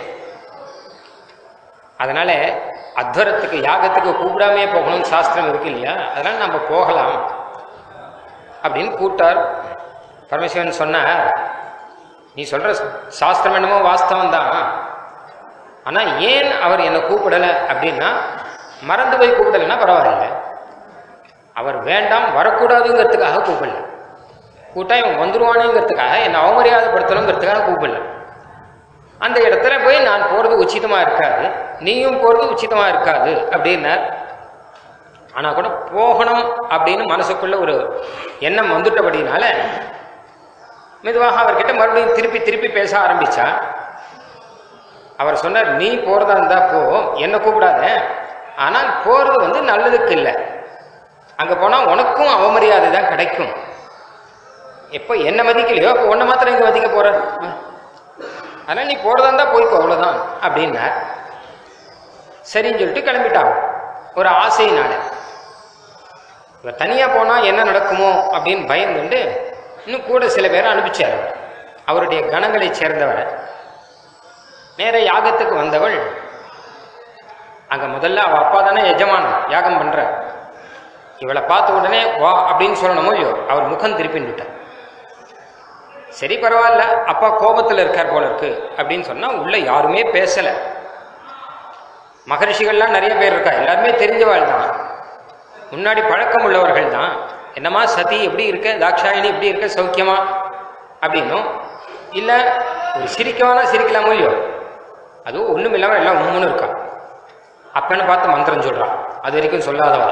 அதனால அத்வரத்துக்கு யாகத்துக்கு கூப்பிடாமே போகணும்னு சாஸ்திரம் இருக்கு இல்லையா அதனால நம்ம போகலாம் அப்படின்னு கூட்டார் பரமசிவன் சொன்னார் நீ சொல்ற சாஸ்திரம் என்னமோ வாஸ்தவம் தான் ஆனா ஏன் அவர் என்னை கூப்பிடல அப்படின்னா மறந்து போய் கூப்பிடலைன்னா பரவாயில்ல அவர் வேண்டாம் வரக்கூடாதுங்கிறதுக்காக கூப்பிடல கூட்டா இவன் வந்துருவானுங்கிறதுக்காக என்னை அவமரியாதைப்படுத்தணுங்கிறதுக்காக கூப்பிடல அந்த இடத்துல போய் நான் போறது உச்சிதமா இருக்காது நீயும் போறது உச்சிதமா இருக்காது அப்படின்னார் ஆனா கூட போகணும் அப்படின்னு மனசுக்குள்ள ஒரு எண்ணம் வந்துட்டபடினால மெதுவாக அவர்கிட்ட மறுபடியும் திருப்பி திருப்பி பேச ஆரம்பிச்சா அவர் சொன்னார் நீ போறதா இருந்தா போ என்ன கூப்பிடாத ஆனால் போறது வந்து நல்லதுக்கு இல்லை அங்க போனா உனக்கும் அவமரியாதை தான் கிடைக்கும் எப்போ என்ன மதிக்கலையோ அப்போ உன்னை மாத்திரம் இங்க மதிக்க போற அதனால நீ போறதா இருந்தா போய்க்கோ அவ்வளவுதான் அப்படின்னார் சரின்னு சொல்லிட்டு கிளம்பிட்டான் ஒரு ஆசையினால இவ தனியா போனா என்ன நடக்குமோ அப்படின்னு பயந்துண்டு இன்னும் கூட சில பேரை அனுப்பிச்சார் அவர். அவருடைய கணங்களை சேர்ந்தவரை நேர யாகத்துக்கு வந்தவள் அங்க முதல்ல அவ அப்பா தானே எஜமானன் யாகம் பண்ற இவளை பார்த்த உடனே வா அப்படின்னு சொல்லணுமோ இல்லையோ அவர் முகம் திருப்பின்னுட்டார் சரி பரவாயில்ல அப்பா கோபத்துல இருக்கார் போல இருக்கு அப்படின்னு சொன்னா உள்ள யாருமே பேசல மகரிஷிகள்லாம் நிறைய பேர் இருக்கா எல்லாருமே தெரிஞ்சவாள் தான் முன்னாடி பழக்கம் உள்ளவர்கள் தான் என்னம்மா சதி எப்படி இருக்க தாக்ஷாயினி எப்படி இருக்க சௌக்கியமா அப்படின்னும் இல்லை ஒரு சிரிக்கவானா சிரிக்கலாமோ இல்லையோ அதுவும் ஒன்றும் இல்லாமல் எல்லாம் உம்முன்னு இருக்கா அப்பன்னு பார்த்து மந்திரம் சொல்றான் அது வரைக்கும் சொல்லாதவா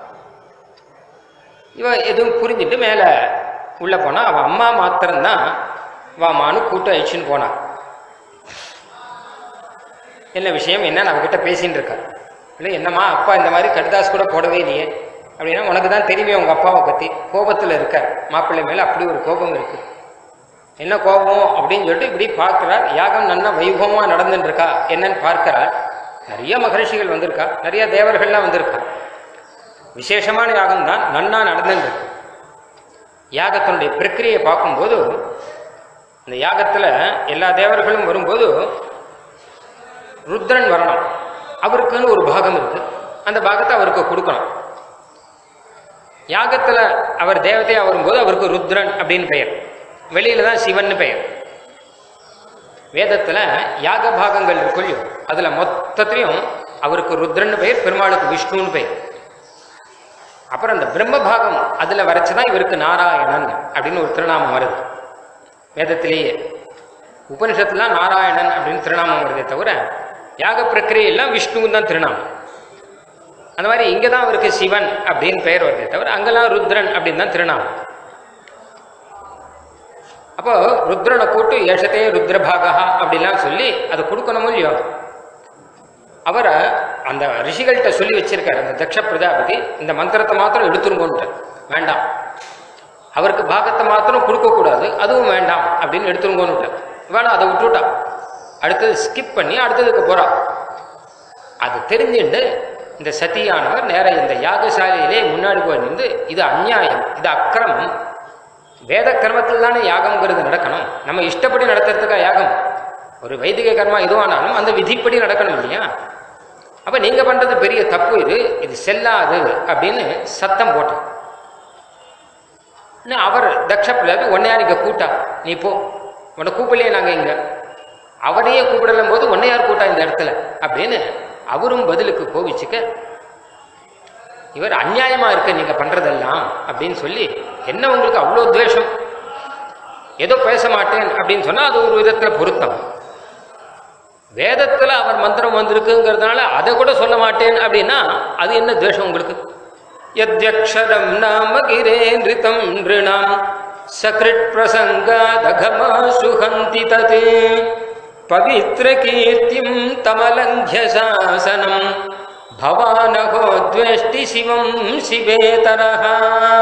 இவ எதுவும் புரிஞ்சுட்டு மேலே உள்ளே போனா அவள் அம்மா மாத்திரம்தான் வாமான்னு கூட்டு அழிச்சுன்னு போனான் என்ன விஷயம் என்னன்னு அவகிட்ட பேசின்னு இருக்கா இல்லை என்னம்மா அப்பா இந்த மாதிரி கடிதாஸ் கூட போடவே இல்லையே அப்படின்னா உனக்கு தான் தெரியுமே உங்கள் அப்பாவை பற்றி கோபத்தில் இருக்கார் மாப்பிள்ளை மேலே அப்படி ஒரு கோபம் இருக்கு என்ன கோபம் அப்படின்னு சொல்லிட்டு இப்படி பார்க்கிறார் யாகம் நன்னா வைபவமாக நடந்துட்டு இருக்கா என்னன்னு பார்க்கிறார் நிறைய மகரிஷிகள் வந்திருக்கா நிறைய தேவர்கள்லாம் வந்திருக்கா விசேஷமான யாகம் தான் நன்னா நடந்துட்டு இருக்கு யாகத்தினுடைய பிரக்கிரியை பார்க்கும்போது இந்த யாகத்தில் எல்லா தேவர்களும் வரும்போது ருத்ரன் வரணும் அவருக்குன்னு ஒரு பாகம் இருக்கு அந்த பாகத்தை அவருக்கு கொடுக்கணும் யாகத்துல அவர் தேவதையா வரும்போது அவருக்கு ருத்ரன் அப்படின்னு பெயர் வெளியில தான் சிவன் பெயர் வேதத்துல யாக பாகங்கள் இருக்கு இல்லையோ அதுல மொத்தத்திலையும் அவருக்கு ருத்ரன் பெயர் பெருமாளுக்கு விஷ்ணுன்னு பெயர் அப்புறம் அந்த பிரம்ம பாகம் அதுல வரைச்சுதான் இவருக்கு நாராயணன் அப்படின்னு ஒரு திருநாமம் வருது வேதத்திலேயே உபனிஷத்துலாம் நாராயணன் அப்படின்னு திருநாமம் வருதே தவிர யாக பிரக்கிரியெல்லாம் விஷ்ணுவும் தான் திருநாமம் அந்த மாதிரி இங்கே தான் அவருக்கு சிவன் அப்படின்னு பெயர் வருதே தவிர அங்கெல்லாம் ருத்ரன் அப்படின்னு தான் திருநாமம் அப்போ ருத்ரனை கூட்டு ஏஷத்தே ருத்ரபாகா அப்படிலாம் சொல்லி அதை கொடுக்கணுமோ இல்லையோ அவரை அந்த ரிஷிகள்கிட்ட சொல்லி வச்சிருக்காரு அந்த தக்ஷ பிரஜாபதி இந்த மந்திரத்தை மாத்திரம் எடுத்துருங்கோன்ட்டு வேண்டாம் அவருக்கு பாகத்தை மாத்திரம் கொடுக்கக்கூடாது அதுவும் வேண்டாம் அப்படின்னு எடுத்துருங்கோன்னு இவாள அதை விட்டுட்டா அடுத்தது ஸ்கிப் பண்ணி அடுத்ததுக்கு போறா அது தெரிஞ்சுண்டு இந்த சதியானவர் நேர இந்த யாகசாலையிலே முன்னாடி போய் நின்று இது அநியாயம் இது அக்கிரமம் வேத கர்மத்தில் தானே யாகம்ங்கிறது நடக்கணும் நம்ம இஷ்டப்படி நடத்துறதுக்கா யாகம் ஒரு வைதிக கர்மா எதுவானாலும் அந்த விதிப்படி நடக்கணும் இல்லையா அப்ப நீங்க பண்றது பெரிய தப்பு இது இது செல்லாது அப்படின்னு சத்தம் போட்டான் இன்னும் அவர் தக்ஷ பிள்ளை உன்னையா நீங்க கூட்டா நீ போ உன்னை கூப்பிடலையே நாங்க இங்க அவனையே கூப்பிடலும் போது உன்னை யார் கூட்டா இந்த இடத்துல அப்படின்னு அவரும் பதிலுக்கு கோவிச்சுக்க இவர் அநியாயமா இருக்க நீங்க பண்றதெல்லாம் அப்படின்னு சொல்லி என்ன உங்களுக்கு அவ்வளோ துவேஷம் ஏதோ பேச மாட்டேன் அப்படின்னு சொன்னா அது ஒரு விதத்துல பொருத்தம் வேதத்துல அவர் மந்திரம் வந்திருக்குங்கிறதுனால அதை கூட சொல்ல மாட்டேன் அப்படின்னா அது என்ன துவேஷம் உங்களுக்கு யத்யக்ஷரம் நாம கிரேந்திரிதம் நிருணாம் சக்ரிட் பிரசங்காதகமா சுகந்தி ததே பவித்ர கீர்த்திம் தமலங்கிய சாசனம் பவானகோ துவேஷ்டி சிவம் சிவேதரஹா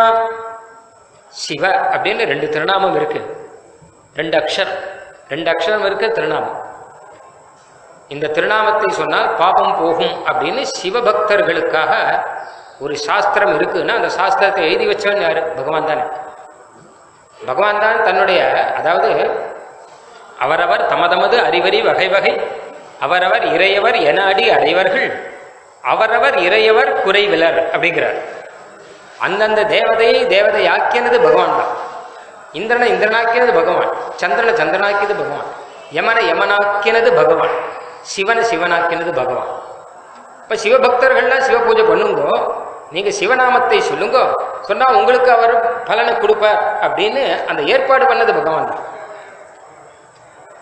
சிவ அப்படின்னு ரெண்டு திருநாமம் இருக்கு ரெண்டு அக்ஷரம் ரெண்டு அக்ஷரம் இருக்கு திருநாமம் இந்த திருநாமத்தை சொன்னால் பாபம் போகும் அப்படின்னு சிவபக்தர்களுக்காக ஒரு சாஸ்திரம் இருக்குன்னா அந்த சாஸ்திரத்தை எழுதி வச்சவன் யாரு பகவான் தானே பகவான் தான் தன்னுடைய அதாவது அவரவர் தமதமது அறிவறி வகை வகை அவரவர் இறையவர் என அடி அடைவர்கள் அவரவர் இறையவர் குறைவிலர் அப்படிங்கிறார் அந்தந்த தேவதையை தேவதையாக்கியனது பகவான் தான் இந்திரனை இந்திரனாக்கியது பகவான் சந்திரனை சந்திரனாக்கியது பகவான் யமனை யமனாக்கினது பகவான் சிவனை சிவனாக்கினது பகவான் இப்போ சிவபக்தர்கள்லாம் சிவ பூஜை பண்ணுங்கோ நீங்கள் சிவநாமத்தை சொல்லுங்க சொன்னால் உங்களுக்கு அவர் பலனை கொடுப்பார் அப்படின்னு அந்த ஏற்பாடு பண்ணது பகவான் தான்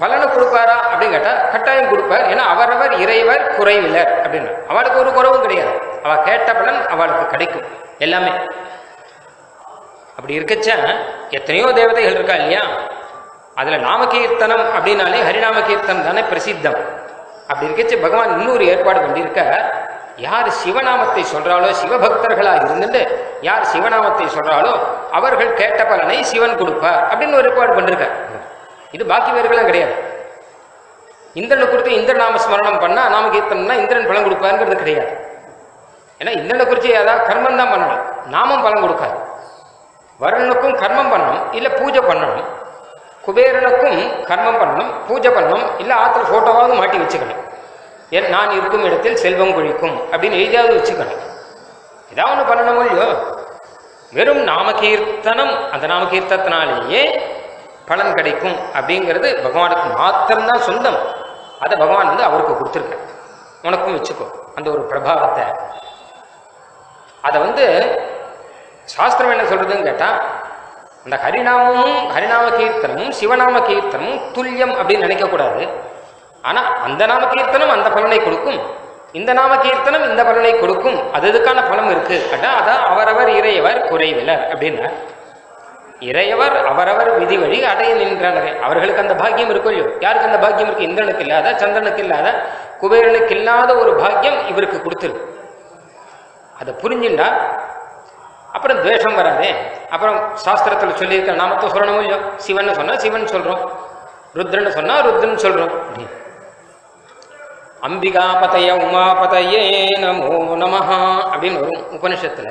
பலனை கொடுப்பாரா அப்படின்னு கேட்டா கட்டாயம் கொடுப்பார் ஏன்னா அவரவர் இறைவர் குறைவிலர் அப்படின்னு அவளுக்கு ஒரு குறவும் கிடையாது அவ கேட்ட பலன் அவளுக்கு கிடைக்கும் எல்லாமே அப்படி இருக்கச்ச எத்தனையோ தேவதைகள் இருக்கா இல்லையா அதுல நாமகீர்த்தனம் அப்படின்னாலே ஹரிநாம கீர்த்தனம் தானே பிரசித்தம் அப்படி இருக்கச்சு பகவான் இன்னொரு ஏற்பாடு பண்ணியிருக்க யார் சிவநாமத்தை சொல்றாளோ சிவபக்தர்களா இருந்துட்டு யார் சிவநாமத்தை சொல்றாளோ அவர்கள் கேட்ட பலனை சிவன் கொடுப்பார் அப்படின்னு ஒரு ஏற்பாடு பண்ணிருக்கார் இது பாக்கி பேருக்கெல்லாம் கிடையாது இந்திரனை குறித்து இந்திர நாம ஸ்மரணம் பண்ணா நாம கீர்த்தனம்னா இந்திரன் பலன் கொடுப்பாருங்கிறது கிடையாது ஏன்னா இந்திரனை குறித்து ஏதாவது கர்மம் தான் பண்ணணும் நாமம் பலன் கொடுக்காது வருணனுக்கும் கர்மம் பண்ணணும் இல்லை பூஜை பண்ணணும் குபேரனுக்கும் கர்மம் பண்ணணும் பூஜை பண்ணணும் இல்லை ஆற்றுல ஃபோட்டோவாவது மாட்டி வச்சுக்கணும் ஏன் நான் இருக்கும் இடத்தில் செல்வம் கொழிக்கும் அப்படின்னு எழுதியாவது வச்சுக்கணும் ஏதாவது ஒன்று பண்ணணும் இல்லையோ வெறும் நாமகீர்த்தனம் அந்த நாமகீர்த்தத்தினாலேயே பலன் கிடைக்கும் அப்படிங்கிறது பகவானுக்கு மாத்திரம்தான் சொந்தம் அதை பகவான் வந்து அவருக்கு கொடுத்துருக்க உனக்கும் வச்சுக்கோ அந்த ஒரு பிரபாவத்தை அதை வந்து சாஸ்திரம் என்ன சொல்றதுன்னு கேட்டா அந்த ஹரிநாமமும் ஹரிநாம கீர்த்தனமும் சிவநாம கீர்த்தனமும் துல்லியம் அப்படின்னு நினைக்கக்கூடாது ஆனா அந்த நாம கீர்த்தனம் அந்த பலனை கொடுக்கும் இந்த நாம கீர்த்தனம் இந்த பலனை கொடுக்கும் அது இதுக்கான பலம் இருக்கு கேட்டா அதான் அவரவர் இறையவர் குறைவிலர் அப்படின்னா இறையவர் அவரவர் விதி வழி அடைய நின்றனர் அவர்களுக்கு அந்த பாக்கியம் இருக்கும் இல்லையோ யாருக்கு அந்த பாக்கியம் இருக்கு இந்திரனுக்கு இல்லாத சந்திரனுக்கு இல்லாத குபேரனுக்கு இல்லாத ஒரு பாக்கியம் இவருக்கு கொடுத்துருக்கு அதை புரிஞ்சுண்டா அப்புறம் துவேஷம் வராதே அப்புறம் சாஸ்திரத்தில் சொல்லியிருக்க நாமத்தை சொல்லணும் இல்லையோ சிவன் சொன்னா சிவன் சொல்றோம் ருத்ரன் சொன்னா ருத்ரன் சொல்றோம் அப்படி. அம்பிகாபதய உமாபதயே நமோ நமஹா அப்படின்னு வரும் உபனிஷத்துல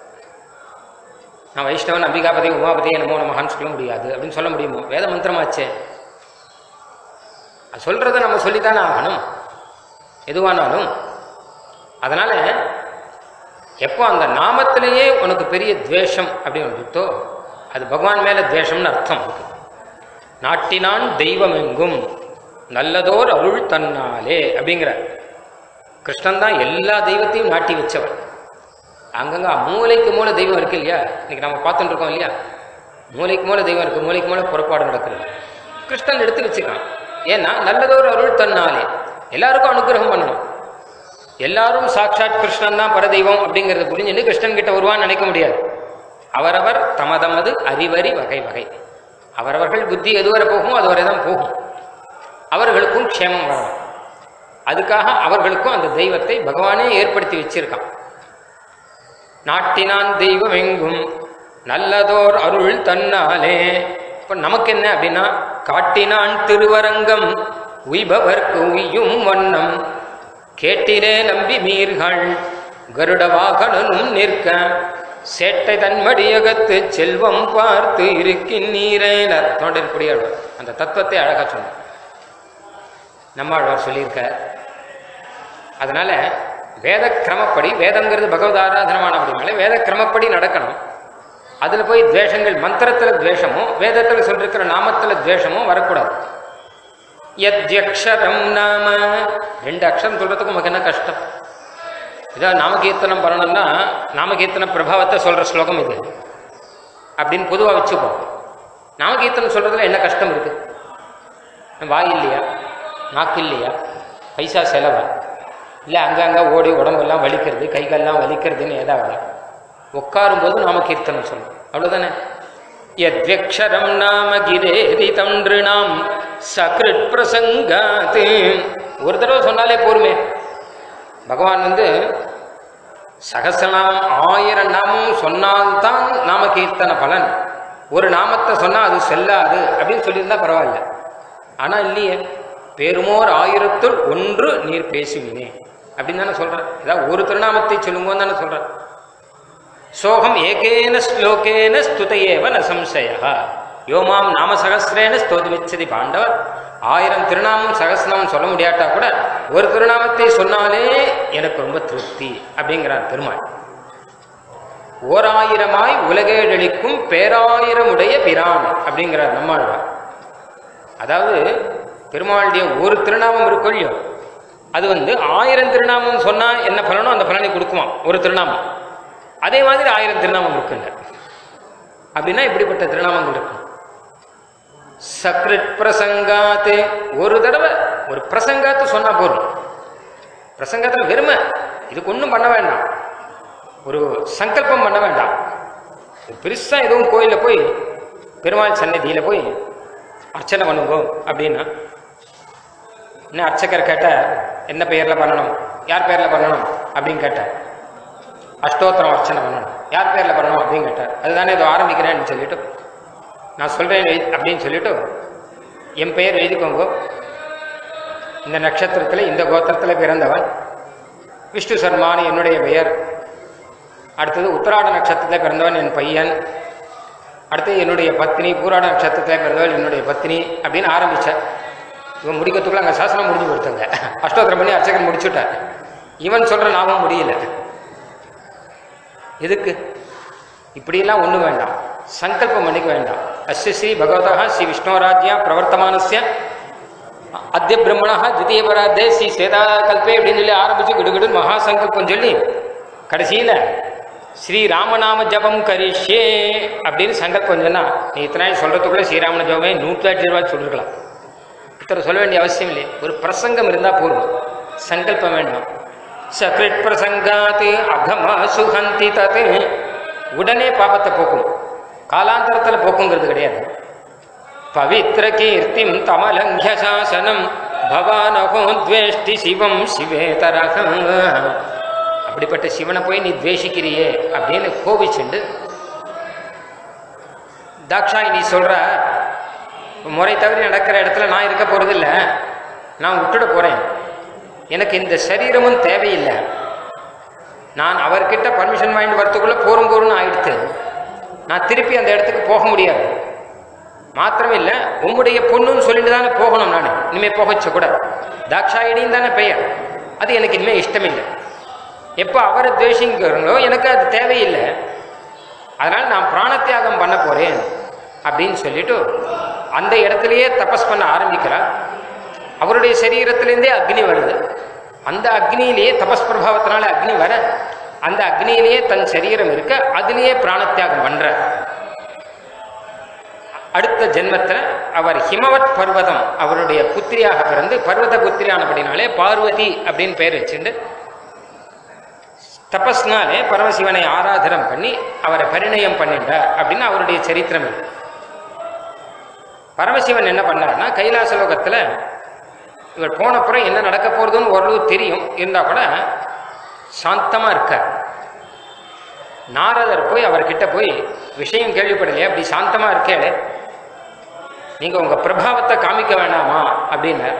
நான் வைஷ்ணவன் அம்பிகாபதி உமாபதியே நமோ நமஹான்னு சொல்ல முடியாது அப்படின்னு சொல்ல முடியுமோ வேத மந்திரமாச்சே அது சொல்றதை நம்ம சொல்லித்தானே ஆகணும் எதுவானாலும் அதனால எப்போ அந்த நாமத்திலேயே உனக்கு பெரிய துவேஷம் அப்படின்னு வந்துட்டோ அது பகவான் மேல துவேஷம்னு அர்த்தம் இருக்கு நாட்டினான் தெய்வம் எங்கும் நல்லதோர் அருள் தன்னாலே அப்படிங்கிற கிருஷ்ணன் தான் எல்லா தெய்வத்தையும் நாட்டி வச்சவன் அங்கங்க மூளைக்கு மூளை தெய்வம் இருக்கு இல்லையா இன்னைக்கு நம்ம பார்த்துட்டு இருக்கோம் இல்லையா மூளைக்கு மூளை தெய்வம் இருக்கு மூளைக்கு மூளை புறப்பாடு நடக்கிறது கிருஷ்ணன் எடுத்து வச்சுக்கான் ஏன்னா நல்லதோர் அருள் தன்னாலே எல்லாருக்கும் அனுகிரகம் பண்ணணும் எல்லாரும் சாட்சாத் கிருஷ்ணன் தான் பரதெய்வம் அப்படிங்கிறத புரிஞ்சுட்டு கிருஷ்ணன் கிட்ட வருவான்னு நினைக்க முடியாது அவரவர் தமதமது அறிவறி வகை வகை அவரவர்கள் புத்தி எதுவரை போகுமோ அதுவரை தான் போகும் அவர்களுக்கும் க்ஷேமம் வரணும் அதுக்காக அவர்களுக்கும் அந்த தெய்வத்தை பகவானே ஏற்படுத்தி வச்சிருக்கான் நாட்டினான் தெய்வம் எங்கும் நல்லதோர் அருள் தன்னாலே இப்ப நமக்கு என்ன அப்படின்னா காட்டினான் திருவரங்கம் உய்பவர்க்கு உய்யும் வண்ணம் கேட்டிலே நம்பி மீர்கள் கருட வாகனனும் நிற்க சேட்டை தன்மடியகத்து செல்வம் பார்த்து இருக்கின்றீரேன தோண்டற்படியாள் அந்த தத்துவத்தை அழகா சொன்னார் நம்மாழ்வார் சொல்லியிருக்க அதனால வேத கிரமப்படி வேதங்கிறது பகவத் ஆராதனமான அப்படின்னால வேத கிரமப்படி நடக்கணும் அதுல போய் துவேஷங்கள் மந்திரத்துல துவேஷமும் வேதத்துல சொல்லிருக்கிற நாமத்துல துவேஷமும் வரக்கூடாது யத்யக்ஷரம் நாம ரெண்டு அக்ஷரம் சொல்றதுக்கு நமக்கு என்ன கஷ்டம் இதான் நாமகீர்த்தனம் பண்ணணும்னா நாமகீர்த்தன பிரபாவத்தை சொல்ற ஸ்லோகம் இது அப்படின்னு பொதுவாக வச்சுப்போம் நாமகீர்த்தனம் சொல்றதுல என்ன கஷ்டம் இருக்கு வாய் இல்லையா நாக்கு இல்லையா பைசா செலவா இல்லை அங்கங்கே ஓடி உடம்பெல்லாம் வலிக்கிறது கை கால்லாம் வலிக்கிறதுன்னு ஏதாவது உட்காரும்போது நாம கீர்த்தனம் சொல்லணும் அவ்வளோதானே யத்யக்ஷரம் நாம கிரேதி தன்றினாம் சக்ருத் பிரசங்காத் ஒரு தடவை சொன்னாலே போருமே பகவான் வந்து சகசிரநாமம் ஆயிரம் நாமம் சொன்னால்தான் நாம கீர்த்தன பலன் ஒரு நாமத்தை சொன்னா அது செல்லாது அப்படின்னு சொல்லியிருந்தா பரவாயில்ல ஆனா இல்லையே பேருமோர் ஆயிரத்துள் ஒன்று நீர் பேசுவினே அப்படின்னு தானே சொல்றேன் ஏதாவது ஒரு திருநாமத்தை சொல்லுங்கன்னு தானே சொல்றேன் சோகம் ஏகேன ஸ்லோகேன ஸ்துதையேவ ந சம்சய யோமாம் நாம சகசிரேன ஸ்தோதிமிச்சதி பாண்டவர் ஆயிரம் திருநாமம் சகசிரநாமம் சொல்ல முடியாட்டா கூட ஒரு திருநாமத்தை சொன்னாலே எனக்கு ரொம்ப திருப்தி அப்படிங்கிறார் பெருமாள் ஓராயிரமாய் உலகேழளிக்கும் பேராயிரமுடைய பிரான் அப்படிங்கிறார் நம்மாழ்வார் அதாவது பெருமாளுடைய ஒரு திருநாமம் இருக்கும் இல்லையோ அது வந்து ஆயிரம் திருநாமம் சொன்னா என்ன பலனோ அந்த பலனை கொடுக்குமா ஒரு திருநாமம் அதே மாதிரி ஆயிரம் திருநாமம் இருக்குங்க அப்படின்னா இப்படிப்பட்ட திருநாமங்கள் இருக்கும் சக்ரிட் பிரசங்காத்து ஒரு தடவை ஒரு பிரசங்காத்து சொன்னா போதும் பிரசங்கத்தில் வெறுமை இதுக்கு ஒன்றும் பண்ண வேண்டாம் ஒரு சங்கல்பம் பண்ண வேண்டாம் பெருசா எதுவும் கோயிலில் போய் பெருமாள் சன்னதியில் போய் அர்ச்சனை பண்ணுங்கோ அப்படின்னா இன்னும் அர்ச்சகர் கேட்ட என்ன பெயரில் பண்ணணும் யார் பேரில் பண்ணணும் அப்படின்னு கேட்டார் அஷ்டோத்திரம் அர்ச்சனை பண்ணணும் யார் பேரில் பண்ணணும் அப்படின்னு கேட்டார் அதுதானே இதோ ஆரம்பிக்கிறேன்னு சொல்லிட்டு நான் சொல்கிறேன் அப்படின்னு சொல்லிட்டு என் பெயர் எழுதிக்கோங்க இந்த நட்சத்திரத்தில் இந்த கோத்திரத்தில் பிறந்தவன் விஷ்ணு சர்மான்னு என்னுடைய பெயர் அடுத்தது உத்தராட நட்சத்திரத்தில் பிறந்தவன் என் பையன் அடுத்து என்னுடைய பத்னி பூராட நட்சத்திரத்தில் பிறந்தவள் என்னுடைய பத்னி அப்படின்னு ஆரம்பித்தேன் இவன் முடிக்கிறதுக்குள்ள அங்கே சாசனம் முடிஞ்சு கொடுத்தாங்க அஷ்டோத்திரம் பண்ணி அர்ச்சகன் முடிச்சுட்டார் இவன் சொல்கிற நாமும் முடியல எதுக்கு இப்படியெல்லாம் ஒன்றும் வேண்டாம் சங்கல்பம் பண்ணிக்க வேண்டாம் அஸ்ய ஸ்ரீ பகவதா ஸ்ரீ விஷ்ணோராஜ்யா பிரவர்த்தமானஸ்ய அத்திய பிரம்மணா தித்திய பராத்தே ஸ்ரீ சேதா கல்பே அப்படின்னு சொல்லி ஆரம்பிச்சு கிடுகிடுன்னு மகா சங்கல்பம் சொல்லி கடைசியில் ஸ்ரீ ராமநாம ஜபம் கரிஷ்யே அப்படின்னு சங்கல்பம் சொன்னா நீ இத்தனை நாள் சொல்றதுக்குள்ள ஸ்ரீராமன ஜபமே நூற்றி ரூபாய் சொல்லிருக்கலாம் இத்தனை சொல்ல வேண்டிய அவசியம் இல்லை ஒரு பிரசங்கம் இருந்தால் போதும் சங்கல்பம் வேண்டாம் சக்ரிட் பிரசங்காத்து அகமா சுகந்தி தத்து உடனே பாபத்தை போக்கும் காலாந்தரத்தில் போக்குங்கிறது கிடையாது பவித்ர கீர்த்திம் தமலங்கிய சாசனம் பவானகோ துவேஷ்டி சிவம் சிவேதரக அப்படிப்பட்ட சிவனை போய் நீ துவேஷிக்கிறியே அப்படின்னு கோபிச்சுண்டு தாக்ஷாய் நீ சொல்ற முறை தவறி நடக்கிற இடத்துல நான் இருக்க போறதில்ல நான் விட்டுட போறேன் எனக்கு இந்த சரீரமும் தேவையில்லை நான் அவர்கிட்ட பர்மிஷன் வாங்கிட்டு வரத்துக்குள்ள போரும் போரும்னு ஆயிடுத்து நான் திருப்பி அந்த இடத்துக்கு போக முடியாது மாத்திரம் இல்லை உம்முடைய பொண்ணுன்னு சொல்லிட்டு தானே போகணும் நான் இனிமே போகச்ச கூட தாக்ஷாயினின்னு தானே பெயர் அது எனக்கு இனிமேல் இஷ்டமில்லை எப்போ அவரை துவேஷிங்கிறங்களோ எனக்கு அது தேவையில்லை அதனால் நான் பிராணத்தியாகம் பண்ண போகிறேன் அப்படின்னு சொல்லிட்டு அந்த இடத்துலையே தபஸ் பண்ண ஆரம்பிக்கிறார் அவருடைய சரீரத்திலேருந்தே அக்னி வருது அந்த அக்னியிலேயே தபஸ் பிரபாவத்தினால அக்னி வர அந்த அக்னியிலேயே தன் சரீரம் இருக்க அதுலேயே பிராணத்தியாகம் பண்ற அடுத்த ஜென்மத்தில் அவர் ஹிமவத் பர்வதம் அவருடைய புத்திரியாக பிறந்து பர்வத புத்திரியானபடினாலே பார்வதி அப்படின்னு பெயர் வச்சுட்டு தபஸ்னாலே பரமசிவனை ஆராதனம் பண்ணி அவரை பரிணயம் பண்ணிட்டார் அப்படின்னு அவருடைய சரித்திரம் இருக்கு பரமசிவன் என்ன பண்ணார்னா கைலாச லோகத்தில் இவர் போனப்புறம் என்ன நடக்க போகிறதுன்னு ஓரளவு தெரியும் இருந்தால் கூட சாந்தமாக இருக்கார் நாரதர் போய் அவர்கிட்ட போய் விஷயம் கேள்விப்படலையே அப்படி சாந்தமாக இருக்கே நீங்கள் உங்கள் பிரபாவத்தை காமிக்க வேண்டாமா அப்படின்னார்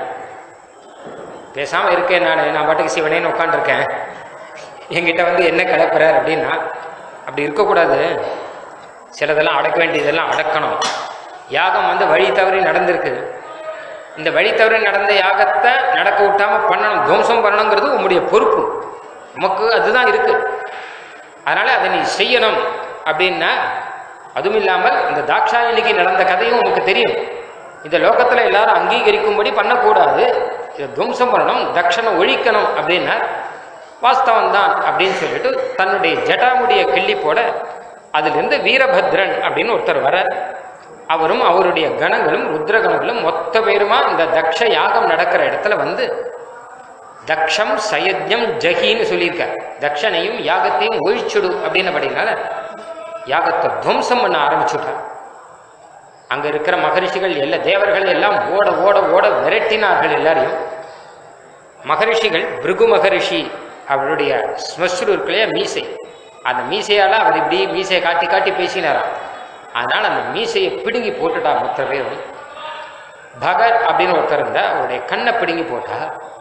பேசாமல் இருக்கேன் நான் நான் பாட்டுக்கு சிவனேன்னு உட்காந்துருக்கேன் என்கிட்ட வந்து என்ன கிளப்புறார் அப்படின்னா அப்படி இருக்கக்கூடாது சிலதெல்லாம் அடக்க வேண்டியதெல்லாம் அடக்கணும் யாகம் வந்து வழி தவறி நடந்திருக்கு இந்த வழி தவறி நடந்த யாகத்தை நடக்க விட்டாம பண்ணணும் துவம்சம் பண்ணணுங்கிறது உங்களுடைய பொறுப்பு உமக்கு அதுதான் இருக்கு அதனால அதை நீ செய்யணும் அப்படின்னா அதுவும் இல்லாமல் இந்த தாக்ஷாயணிக்கு நடந்த கதையும் உனக்கு தெரியும் இந்த லோகத்தில் எல்லாரும் அங்கீகரிக்கும்படி பண்ணக்கூடாது இதை துவம்சம் பண்ணணும் தட்சணை ஒழிக்கணும் அப்படின்னா வாஸ்தவம் தான் அப்படின்னு சொல்லிட்டு தன்னுடைய ஜட்டாமுடிய கிள்ளி போட அதிலிருந்து வீரபத்ரன் அப்படின்னு ஒருத்தர் வர அவரும் அவருடைய கணங்களும் ருத்ரகணங்களும் மொத்த பேருமா இந்த தக்ஷ யாகம் நடக்கிற இடத்துல வந்து தக்ஷம் சயஜ்யம் ஜஹின்னு சொல்லியிருக்கார் தக்ஷனையும் யாகத்தையும் ஒழிச்சுடு அப்படின்னபடினால யாகத்தை துவம்சம் பண்ண ஆரம்பிச்சுட்டார் அங்க இருக்கிற மகரிஷிகள் எல்லா தேவர்கள் எல்லாம் ஓட ஓட ஓட விரட்டினார்கள் எல்லாரையும் மகரிஷிகள் பிருகு மகரிஷி அவருடைய ஸ்மஸ்ரு இருக்கலையா மீசை அந்த மீசையால அவர் இப்படி மீசையை காட்டி காட்டி பேசினாராம் அதனால அந்த மீசையை பிடுங்கி போட்டுட்டா மொத்த பேரும் பகர் அப்படின்னு ஒருத்தர் இருந்தார் அவருடைய கண்ணை பிடுங்கி போட்டா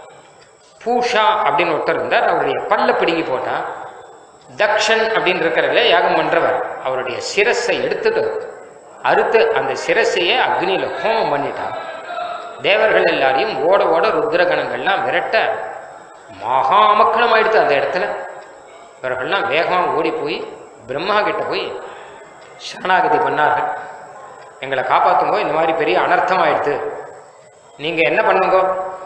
பூஷா அப்படின்னு ஒருத்தர் இருந்தார் அவருடைய பல்ல பிடுங்கி போட்டா தக்ஷன் அப்படின்னு இருக்கிறதுல யாகம் பண்றவர் அவருடைய சிரஸை எடுத்துட்டு அறுத்து அந்த சிரசையே அக்னியில ஹோமம் பண்ணிட்டார் தேவர்கள் எல்லாரையும் ஓட ஓட ருத்ரகணங்கள்லாம் விரட்ட மகா மக்களம் ஆயிடுத்து அந்த இடத்துல இவர்கள்லாம் வேகமாக ஓடி போய் பிரம்மா கிட்ட போய் சரணாகதி பண்ணார்கள் எங்களை காப்பாற்றுங்கோ இந்த மாதிரி பெரிய அனர்த்தம் ஆயிடுத்து நீங்கள் என்ன பண்ணுங்க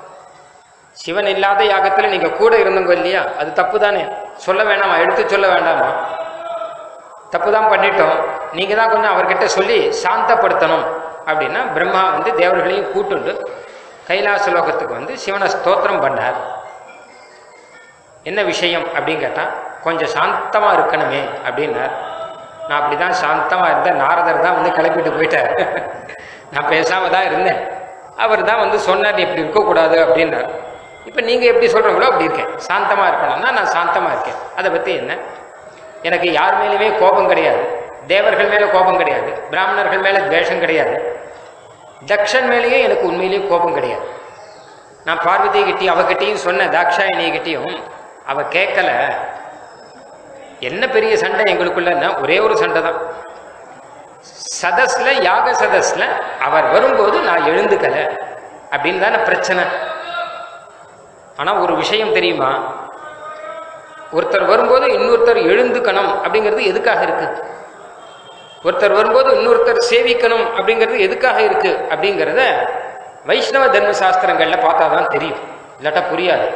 சிவன் இல்லாத யாகத்தில் நீங்கள் கூட இருந்தவங்க இல்லையா அது தப்பு தானே சொல்ல வேணாமா எடுத்து சொல்ல வேண்டாமா தப்பு தான் பண்ணிட்டோம் நீங்கள் தான் கொஞ்சம் அவர்கிட்ட சொல்லி சாந்தப்படுத்தணும் அப்படின்னா பிரம்மா வந்து தேவர்களையும் கூட்டுண்டு கைலாச லோகத்துக்கு வந்து சிவனை ஸ்தோத்திரம் பண்ணார் என்ன விஷயம் அப்படின்னு கேட்டால் கொஞ்சம் சாந்தமாக இருக்கணுமே அப்படின்னார் நான் அப்படி தான் சாந்தமாக இருந்தேன் நாரதர் தான் வந்து கிளப்பிட்டு போயிட்டார் நான் பேசாமல் தான் இருந்தேன் அவர் தான் வந்து சொன்னார் நீ இப்படி இருக்கக்கூடாது அப்படின்னார் இப்போ நீங்கள் எப்படி சொல்கிறீங்களோ அப்படி இருக்கேன் சாந்தமாக இருக்கணும்னா நான் சாந்தமாக இருக்கேன் அதை பற்றி என்ன எனக்கு யார் மேலேயுமே கோபம் கிடையாது தேவர்கள் மேலே கோபம் கிடையாது பிராமணர்கள் மேலே துவேஷம் கிடையாது தக்ஷன் மேலேயே எனக்கு உண்மையிலேயே கோபம் கிடையாது நான் பார்வதி கிட்டேயும் அவகிட்டையும் சொன்னேன் தாக்ஷாயணி கிட்டேயும் அவ கேட்கல என்ன பெரிய சண்டை எங்களுக்குள்ளன்னா ஒரே ஒரு சண்டை தான் சதஸ்ல யாக சதஸ்ல அவர் வரும்போது நான் எழுந்துக்கல அப்படின்னு தானே பிரச்சனை ஆனா ஒரு விஷயம் தெரியுமா ஒருத்தர் வரும்போது இன்னொருத்தர் எழுந்துக்கணும் அப்படிங்கிறது எதுக்காக இருக்கு ஒருத்தர் வரும்போது இன்னொருத்தர் சேவிக்கணும் அப்படிங்கிறது எதுக்காக இருக்கு அப்படிங்கிறத வைஷ்ணவ தர்ம சாஸ்திரங்கள்ல பார்த்தா தான் தெரியும் இல்லாட்டா புரியாது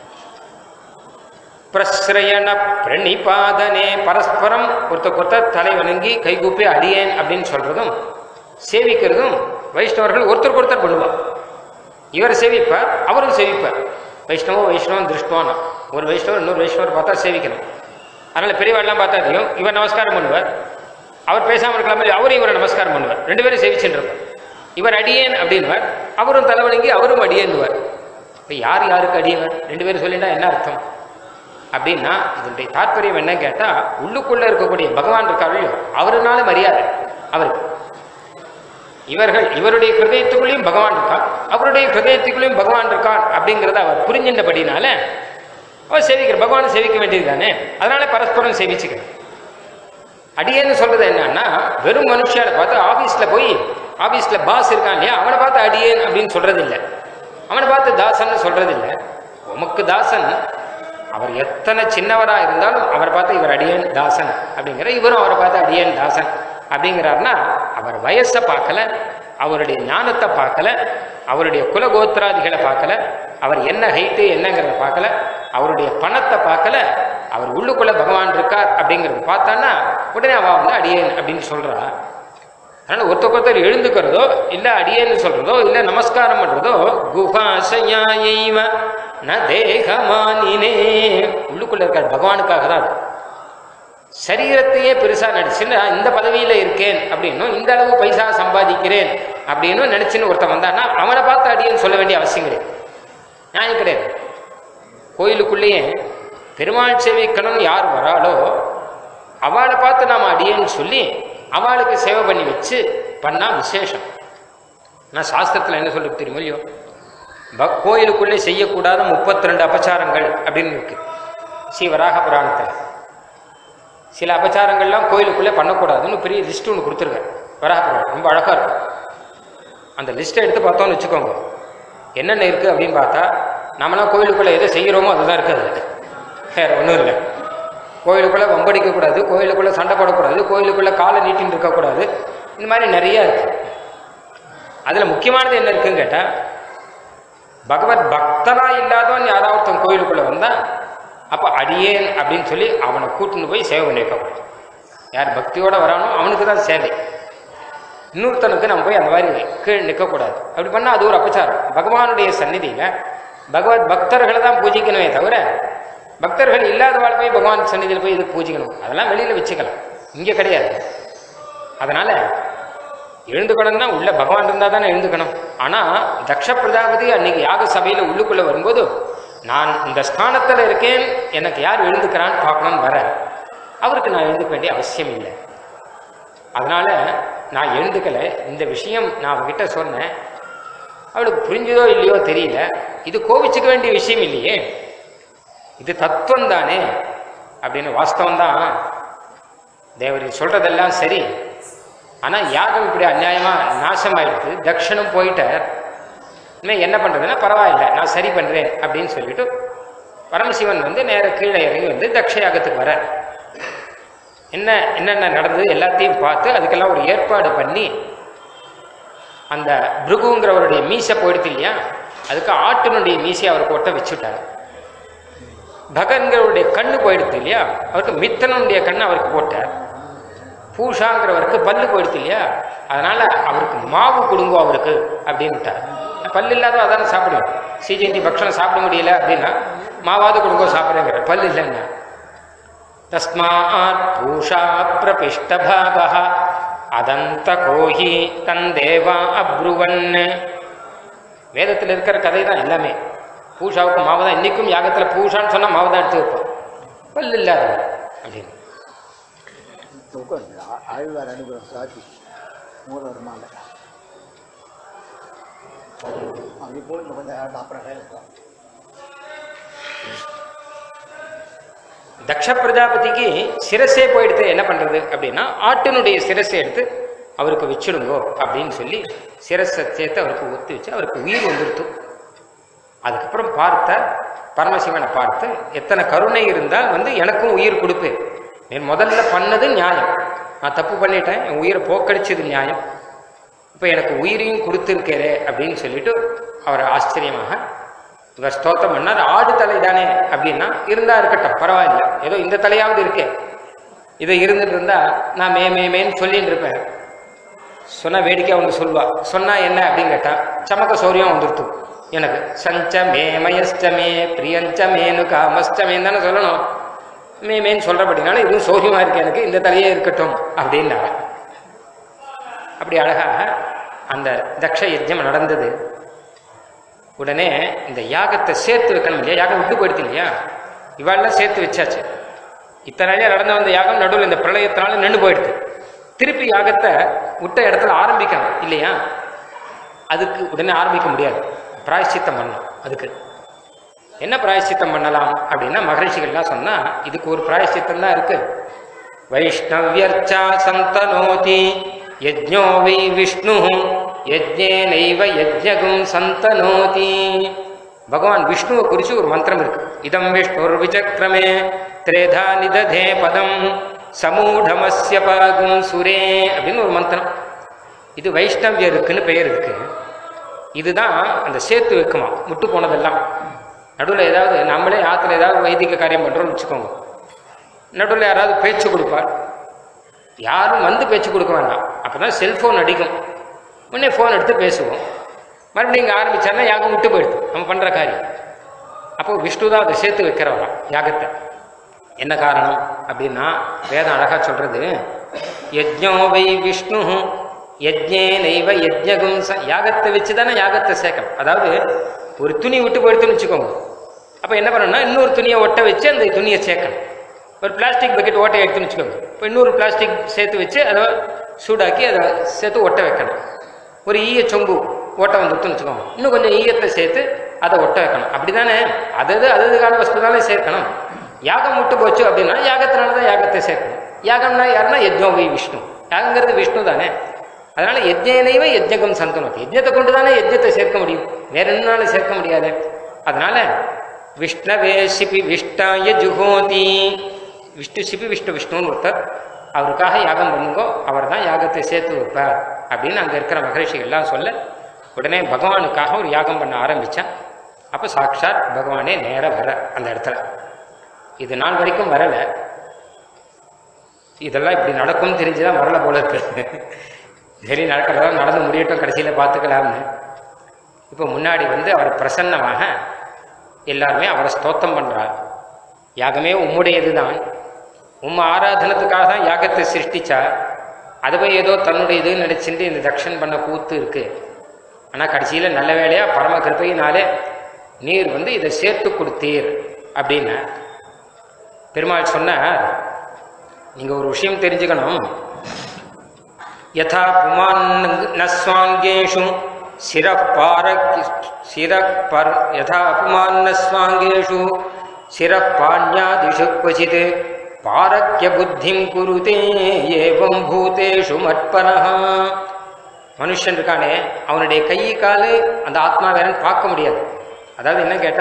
பிரஸ்ரயண பிரணிபாதனே பரஸ்பரம் ஒருத்தருக்கு ஒருத்தர் தலை வணங்கி கைகூப்பி அடியேன் அப்படின்னு சொல்றதும் சேவிக்கிறதும் வைஷ்ணவர்கள் ஒருத்தருக்கு ஒருத்தர் பண்ணுவார் இவர் சேவிப்பார் அவரும் சேவிப்பார் வைஷ்ணவோ வைஷ்ணவம் திருஷ்டுவான் ஒரு வைஷ்ணவர் இன்னொரு வைஷ்ணவர் பார்த்தா சேவிக்கணும் அதனால பெரியவாள்லாம் பார்த்தா தெரியும் இவர் நமஸ்காரம் பண்ணுவார் அவர் பேசாமல் இருக்கலாம் அவரும் இவரை நமஸ்காரம் பண்ணுவார் ரெண்டு பேரும் சேவிச்சுட்டு இருப்பார் இவர் அடியேன் அப்படின்வார் அவரும் தலை வணங்கி அவரும் அடியேன்னுவார் இப்போ யார் யாருக்கு அடியவர் ரெண்டு பேரும் சொல்லிட்டா என்ன அர்த்தம் அப்படின்னா இதனுடைய தாற்பயம் என்ன கேட்டால் உள்ளுக்குள்ளே இருக்கக்கூடிய பகவான் இருக்காரு அவருனால மரியாதை அவருக்கு இவர்கள் இவருடைய ஹிருதயத்துக்குள்ளேயும் பகவான் இருக்கான் அவருடைய ஹிருதயத்துக்குள்ளேயும் பகவான் இருக்கான் அப்படிங்கிறத அவர் புரிஞ்சின்றபடினால அவர் சேவிக்கிற பகவானை சேவிக்க வேண்டியது தானே அதனால பரஸ்பரம் சேவிச்சுக்கிறேன் அடியேன்னு சொல்றது என்னன்னா வெறும் மனுஷியால பார்த்து ஆபீஸ்ல போய் ஆபீஸ்ல பாஸ் இருக்கான் இல்லையா அவனை பார்த்து அடியேன் அப்படின்னு சொல்றது இல்லை அவனை பார்த்து தாசன் சொல்றது இல்லை உமக்கு தாசன் அவர் எத்தனை சின்னவரா இருந்தாலும் அவரை பார்த்து இவர் அடியேன் தாசன் அப்படிங்கிற இவரும் அவரை பார்த்து அடியேன் தாசன் அப்படிங்கிறாருன்னா அவர் வயசை பார்க்கல அவருடைய ஞானத்தை பார்க்கல அவருடைய குலகோத்திராதிகளை பார்க்கல அவர் என்ன ஹைட்டு என்னங்கிறத பார்க்கல அவருடைய பணத்தை பார்க்கல அவர் உள்ளுக்குள்ள பகவான் இருக்கார் அப்படிங்கிறத பார்த்தான்னா உடனே அவ வந்து அடியேன் அப்படின்னு சொல்றா அதனால ஒருத்தர் ஒருத்தர் எழுந்துக்கிறதோ இல்ல அடியேன்னு சொல்றதோ இல்ல நமஸ்காரம் பண்றதோ குஹாசையாயைவ ந தேகமானினே உள்ளுக்குள்ள இருக்கார் பகவானுக்காக தான் அது சரீரத்தையே பெருசா நடிச்சு நான் இந்த பதவியில இருக்கேன் அப்படின்னும் இந்த அளவு பைசா சம்பாதிக்கிறேன் அப்படின்னு நினைச்சுன்னு ஒருத்தன் வந்தான்னா அவனை பார்த்து அடியேன்னு சொல்ல வேண்டிய அவசியம் கிடையாது நியாயம் கிடையாது கோயிலுக்குள்ளேயே பெருமாள் சேவிக்கணும்னு யார் வராளோ அவளை பார்த்து நாம் அடியேன்னு சொல்லி அவளுக்கு சேவை பண்ணி வச்சு பண்ணா விசேஷம் நான் சாஸ்திரத்தில் என்ன சொல்லிட்டு தெரியுமோ இல்லையோ ப கோயிலுக்குள்ளே செய்யக்கூடாத முப்பத்தி ரெண்டு அபச்சாரங்கள் அப்படின்னு இருக்கு ஸ்ரீவராக புராணத்தில் சில அபச்சாரங்கள்லாம் கோயிலுக்குள்ளே பண்ணக்கூடாதுன்னு பெரிய லிஸ்ட் ஒன்று கொடுத்துருக்காரு வராக புராணம் ரொம்ப அழகாக இருக்கும் அந்த லிஸ்ட்டை எடுத்து பார்த்தோம்னு வச்சுக்கோங்க என்னென்ன இருக்குது அப்படின்னு பார்த்தா நம்மளாம் கோயிலுக்குள்ளே எதை செய்கிறோமோ அதுதான் இருக்காது வேறு ஒன்றும் இல்லை கோயிலுக்குள்ளே வம்படிக்கக்கூடாது கோயிலுக்குள்ளே சண்டை போடக்கூடாது கோயிலுக்குள்ளே காலை நீட்டின்னு இருக்கக்கூடாது இந்த மாதிரி நிறைய இருக்கு அதில் முக்கியமானது என்ன இருக்குன்னு கேட்டால் பகவத் பக்தனா இல்லாதவன் யாராவது ஒருத்தன் கோயிலுக்குள்ளே வந்தால் அப்போ அடியேன் அப்படின்னு சொல்லி அவனை கூட்டின்னு போய் சேவை பண்ணி வைக்கக்கூடாது யார் பக்தியோட வரானோ அவனுக்கு தான் சேவை இன்னொருத்தனுக்கு நம்ம போய் அந்த மாதிரி கீழ் நிற்கக்கூடாது அப்படி பண்ணால் அது ஒரு அபச்சாரம் பகவானுடைய சந்நிதியில் பகவத் பக்தர்களை தான் பூஜிக்கணுமே தவிர பக்தர்கள் இல்லாதவாள் போய் பகவான் சந்நிதியில் போய் இது பூஜிக்கணும் அதெல்லாம் வெளியில் வச்சுக்கலாம் இங்கே கிடையாது அதனால் எழுந்துக்கணும்னா உள்ள பகவான் இருந்தால் தானே எழுந்துக்கணும் ஆனால் தக்ஷ பிரஜாபதி அன்னைக்கு யாக சபையில் உள்ளுக்குள்ளே வரும்போது நான் இந்த ஸ்தானத்தில் இருக்கேன் எனக்கு யார் எழுந்துக்கிறான்னு பார்க்கணும்னு வர அவருக்கு நான் எழுந்துக்க வேண்டிய அவசியம் இல்லை அதனால் நான் எழுந்துக்கலை இந்த விஷயம் நான் அவகிட்ட சொன்னேன் அவளுக்கு புரிஞ்சதோ இல்லையோ தெரியல இது கோவிச்சுக்க வேண்டிய விஷயம் இல்லையே இது தத்துவம் தானே அப்படின்னு வாஸ்தவம் தான் தேவரி சொல்றதெல்லாம் சரி ஆனால் யாகம் இப்படி அநியாயமாக நாசமாயிடுது தக்ஷனும் போயிட்டார் இனிமேல் என்ன பண்ணுறதுன்னா பரவாயில்ல நான் சரி பண்ணுறேன் அப்படின்னு சொல்லிட்டு பரமசிவன் வந்து நேர கீழே இறங்கி வந்து தக்ஷ யாகத்துக்கு வர என்ன என்னென்ன நடந்தது எல்லாத்தையும் பார்த்து அதுக்கெல்லாம் ஒரு ஏற்பாடு பண்ணி அந்த பிருகுங்கிறவருடைய மீசை போயிடுது இல்லையா அதுக்கு ஆட்டினுடைய மீசையை அவர் போட்ட வச்சுட்டார் பகன்கிறவருடைய கண்ணு போயிடுது இல்லையா அவருக்கு மித்தனுடைய கண்ணு அவருக்கு போட்டார் பூஷாங்கிறவருக்கு பல்லு போயிடுச்சு இல்லையா அதனால அவருக்கு மாவு கொடுங்கோ அவருக்கு அப்படின்ட்டார் பல்லு இல்லாத அதானே சாப்பிடுவேன் சிஜெயந்தி பக்ஷணம் சாப்பிட முடியல அப்படின்னா மாவாவது கொடுங்கோ சாப்பிடுங்கிற பல்லு இல்லைன்னா தஸ்மாத் பூஷா பிரபிஷ்டபாக அதந்த கோஹி தந்தேவா அப்ருவன் வேதத்தில் இருக்கிற கதை தான் எல்லாமே பூஷாவுக்கு மாவு தான் இன்னைக்கும் யாகத்தில் பூஷான்னு சொன்னால் மாவு தான் எடுத்து வைப்போம் பல்லு இல்லாதவன் அப்படின்னு தூக்கம் ஆ- ஆழ்வார் அனுகிரகம் சாட்சி மூலவர் மாலை அப்படி போட்டு கொஞ்சம் அப்புறம் வேலை தக்ஷ பிரஜாபதிக்கு சிரசே போயிடுத்து என்ன பண்றது அப்படின்னா ஆட்டினுடைய சிரஸை எடுத்து அவருக்கு வச்சிடுங்கோ அப்படின்னு சொல்லி சிரஸை சேர்த்து அவருக்கு ஒத்து வச்சு அவருக்கு உயிர் வந்துடுத்து அதுக்கப்புறம் பார்த்த பரமசிவனை பார்த்து எத்தனை கருணை இருந்தால் வந்து எனக்கும் உயிர் கொடுப்பேன் நீ முதல்ல பண்ணது நியாயம் நான் தப்பு பண்ணிட்டேன் என் உயிரை போக்கடிச்சது நியாயம் இப்போ எனக்கு உயிரையும் கொடுத்துருக்கேரே அப்படின்னு சொல்லிட்டு அவர் ஆச்சரியமாக இவர் ஸ்தோத்திரம் பண்ணார் ஆடு தலை தானே அப்படின்னா இருந்தா இருக்கட்டும் பரவாயில்ல ஏதோ இந்த தலையாவது இருக்கே இது இருந்துட்டு இருந்தா நான் மே மே மேன்னு சொல்லிட்டு இருப்பேன் சொன்னா வேடிக்கை அவங்க சொல்வா சொன்னா என்ன அப்படின்னு கேட்டா சமக்க சௌரியம் வந்துருத்து எனக்கு சஞ்ச மே மயஸ்ட மே பிரியஞ்ச மேனு காமஸ்ட மேன்னு தானே சொல்லணும் மே மேன்னு சொல்றபடினால இதுவும் சௌரியமா இருக்கு எனக்கு இந்த தலையே இருக்கட்டும் அப்படின்னா அப்படி அழகாக அந்த தக்ஷ யஜ்ஞம் நடந்தது உடனே இந்த யாகத்தை சேர்த்து வைக்கணும் இல்லையா யாகம் விட்டு போயிடுது இல்லையா இவாளெல்லாம் சேர்த்து வச்சாச்சு இத்தனை நாளையா நடந்து வந்த யாகம் நடுவில் இந்த பிரளயத்தினால நின்று போயிடுது திருப்பி யாகத்தை விட்ட இடத்துல ஆரம்பிக்கணும் இல்லையா அதுக்கு உடனே ஆரம்பிக்க முடியாது பிராயச்சித்தம் பண்ணணும் அதுக்கு என்ன பிராயச்சித்தம் பண்ணலாம் அப்படின்னா மகரிஷிகள்லாம் சொன்னா இதுக்கு ஒரு பிராயச்சித்தம் தான் இருக்கு வைஷ்ணவ்யர்ச்சா சந்தனோதி யஜ்ஞோ வை விஷ்ணு யஜ்ஞேனைவ யஜ்ஞகும் சந்தனோதி பகவான் விஷ்ணுவை குறித்து ஒரு மந்திரம் இருக்கு இதம் விஷ்ணுர் விசக்ரமே திரேதா நிததே பதம் சமூடமஸ்ய பாகும் சுரே அப்படின்னு ஒரு மந்திரம் இது வைஷ்ணவியருக்குன்னு பெயர் இருக்கு இதுதான் அந்த சேர்த்து வைக்குமா முட்டு போனதெல்லாம் நடுவில் ஏதாவது நம்மளே ஆற்றுல ஏதாவது வைதிக காரியம் பண்ணுறோம்னு வச்சுக்கோங்க நடுவில் யாராவது பேச்சு கொடுப்பார் யாரும் வந்து பேச்சு கொடுக்க வேண்டாம் அப்போ தான் செல்ஃபோன் அடிக்கும் உடனே ஃபோன் எடுத்து பேசுவோம் மறுபடியும் இங்கே ஆரம்பிச்சாருன்னா யாகம் விட்டு போயிடுது நம்ம பண்ணுற காரியம் அப்போ விஷ்ணு தான் அதை சேர்த்து வைக்கிறவராம் யாகத்தை என்ன காரணம் அப்படின்னா வேதம் அழகா சொல்றது யஜ்ஞோ வை விஷ்ணு யஜ்ஞே நைவ யஜ்ஞகும் ச யாகத்தை வச்சு தானே யாகத்தை சேர்க்கணும் அதாவது ஒரு துணி விட்டு போயிடுத்துன்னு வச்சுக்கோங்க அப்போ என்ன பண்ணணும்னா இன்னொரு துணியை ஒட்ட வச்சு அந்த துணியை சேர்க்கணும் ஒரு பிளாஸ்டிக் பக்கெட் ஓட்டை எடுத்துன்னு வச்சுக்கோங்க இப்போ இன்னொரு பிளாஸ்டிக் சேர்த்து வச்சு அதை சூடாக்கி அதை சேர்த்து ஒட்ட வைக்கணும் ஒரு ஈய சொம்பு ஓட்டை வந்துட்டுன்னு வச்சுக்கோங்க இன்னும் கொஞ்சம் ஈயத்தை சேர்த்து அதை ஒட்ட வைக்கணும் அப்படிதானே அதது அததுக்கான வஸ்து தானே சேர்க்கணும் யாகம் விட்டு போச்சு அப்படின்னா யாகத்தினால தான் யாகத்தை சேர்க்கணும் யாகம்னா யாருன்னா யஜ்ஞோ வை விஷ்ணு யாகங்கிறது விஷ்ணு தானே அதனால யஜ்ஞனைவ யஜ்ஞகம் சந்தனோதி யஜ்ஞத்தை கொண்டு தானே யஜ்ஞத்தை சேர்க்க முடியும் வேற என்னால சேர்க்க முடியாது அதனால விஷ்ணவே சிபி விஷ்டாய ஜுகோதி விஷ்ணு சிபி விஷ்ணு விஷ்ணுன்னு ஒருத்தர் அவருக்காக யாகம் பண்ணுங்கோ அவர் தான் யாகத்தை சேர்த்து வைப்பார் அப்படின்னு அங்கே இருக்கிற மகரிஷி எல்லாம் சொல்ல உடனே பகவானுக்காக ஒரு யாகம் பண்ண ஆரம்பித்தான் அப்போ சாட்சாத் பகவானே நேராக வர அந்த இடத்துல இது நாள் வரைக்கும் வரலை இதெல்லாம் இப்படி நடக்கும்னு தெரிஞ்சுதான் வரல போல இருக்கு சரி நடக்கிறதா நடந்து முடியட்டும் கடைசியில் பார்த்துக்கலாம்னு இப்போ முன்னாடி வந்து அவர் பிரசன்னமாக எல்லாருமே அவரை ஸ்தோத்தம் பண்றார் யாகமே உம்முடையது தான் உம்ம ஆராதனத்துக்காக தான் யாகத்தை சிருஷ்டிச்சா அது போய் ஏதோ தன்னுடையதுன்னு நினைச்சுட்டு இந்த தக்ஷன் பண்ண கூத்து இருக்கு ஆனால் கடைசியில் நல்ல வேலையா பரம கிருப்பையினாலே நீர் வந்து இதை சேர்த்து கொடுத்தீர் அப்படின்னு பெருமாள் சொன்னார் நீங்க ஒரு விஷயம் தெரிஞ்சுக்கணும் யதா புமான் நஸ்வாங்கேஷு சிரப்பாரக் சிரப்பர் யதா புமான் நஸ்வாங்கேஷு சிரப்பாண்யாதிஷு क्वचित् பாரக்ய புத்திம் குருதே ஏவம் பூதேஷு மட்பரஹ மனுஷன் இருக்கானே அவனுடைய கை காலு அந்த ஆத்மா வேறன்னு பார்க்க முடியாது அதாவது என்ன கேட்டா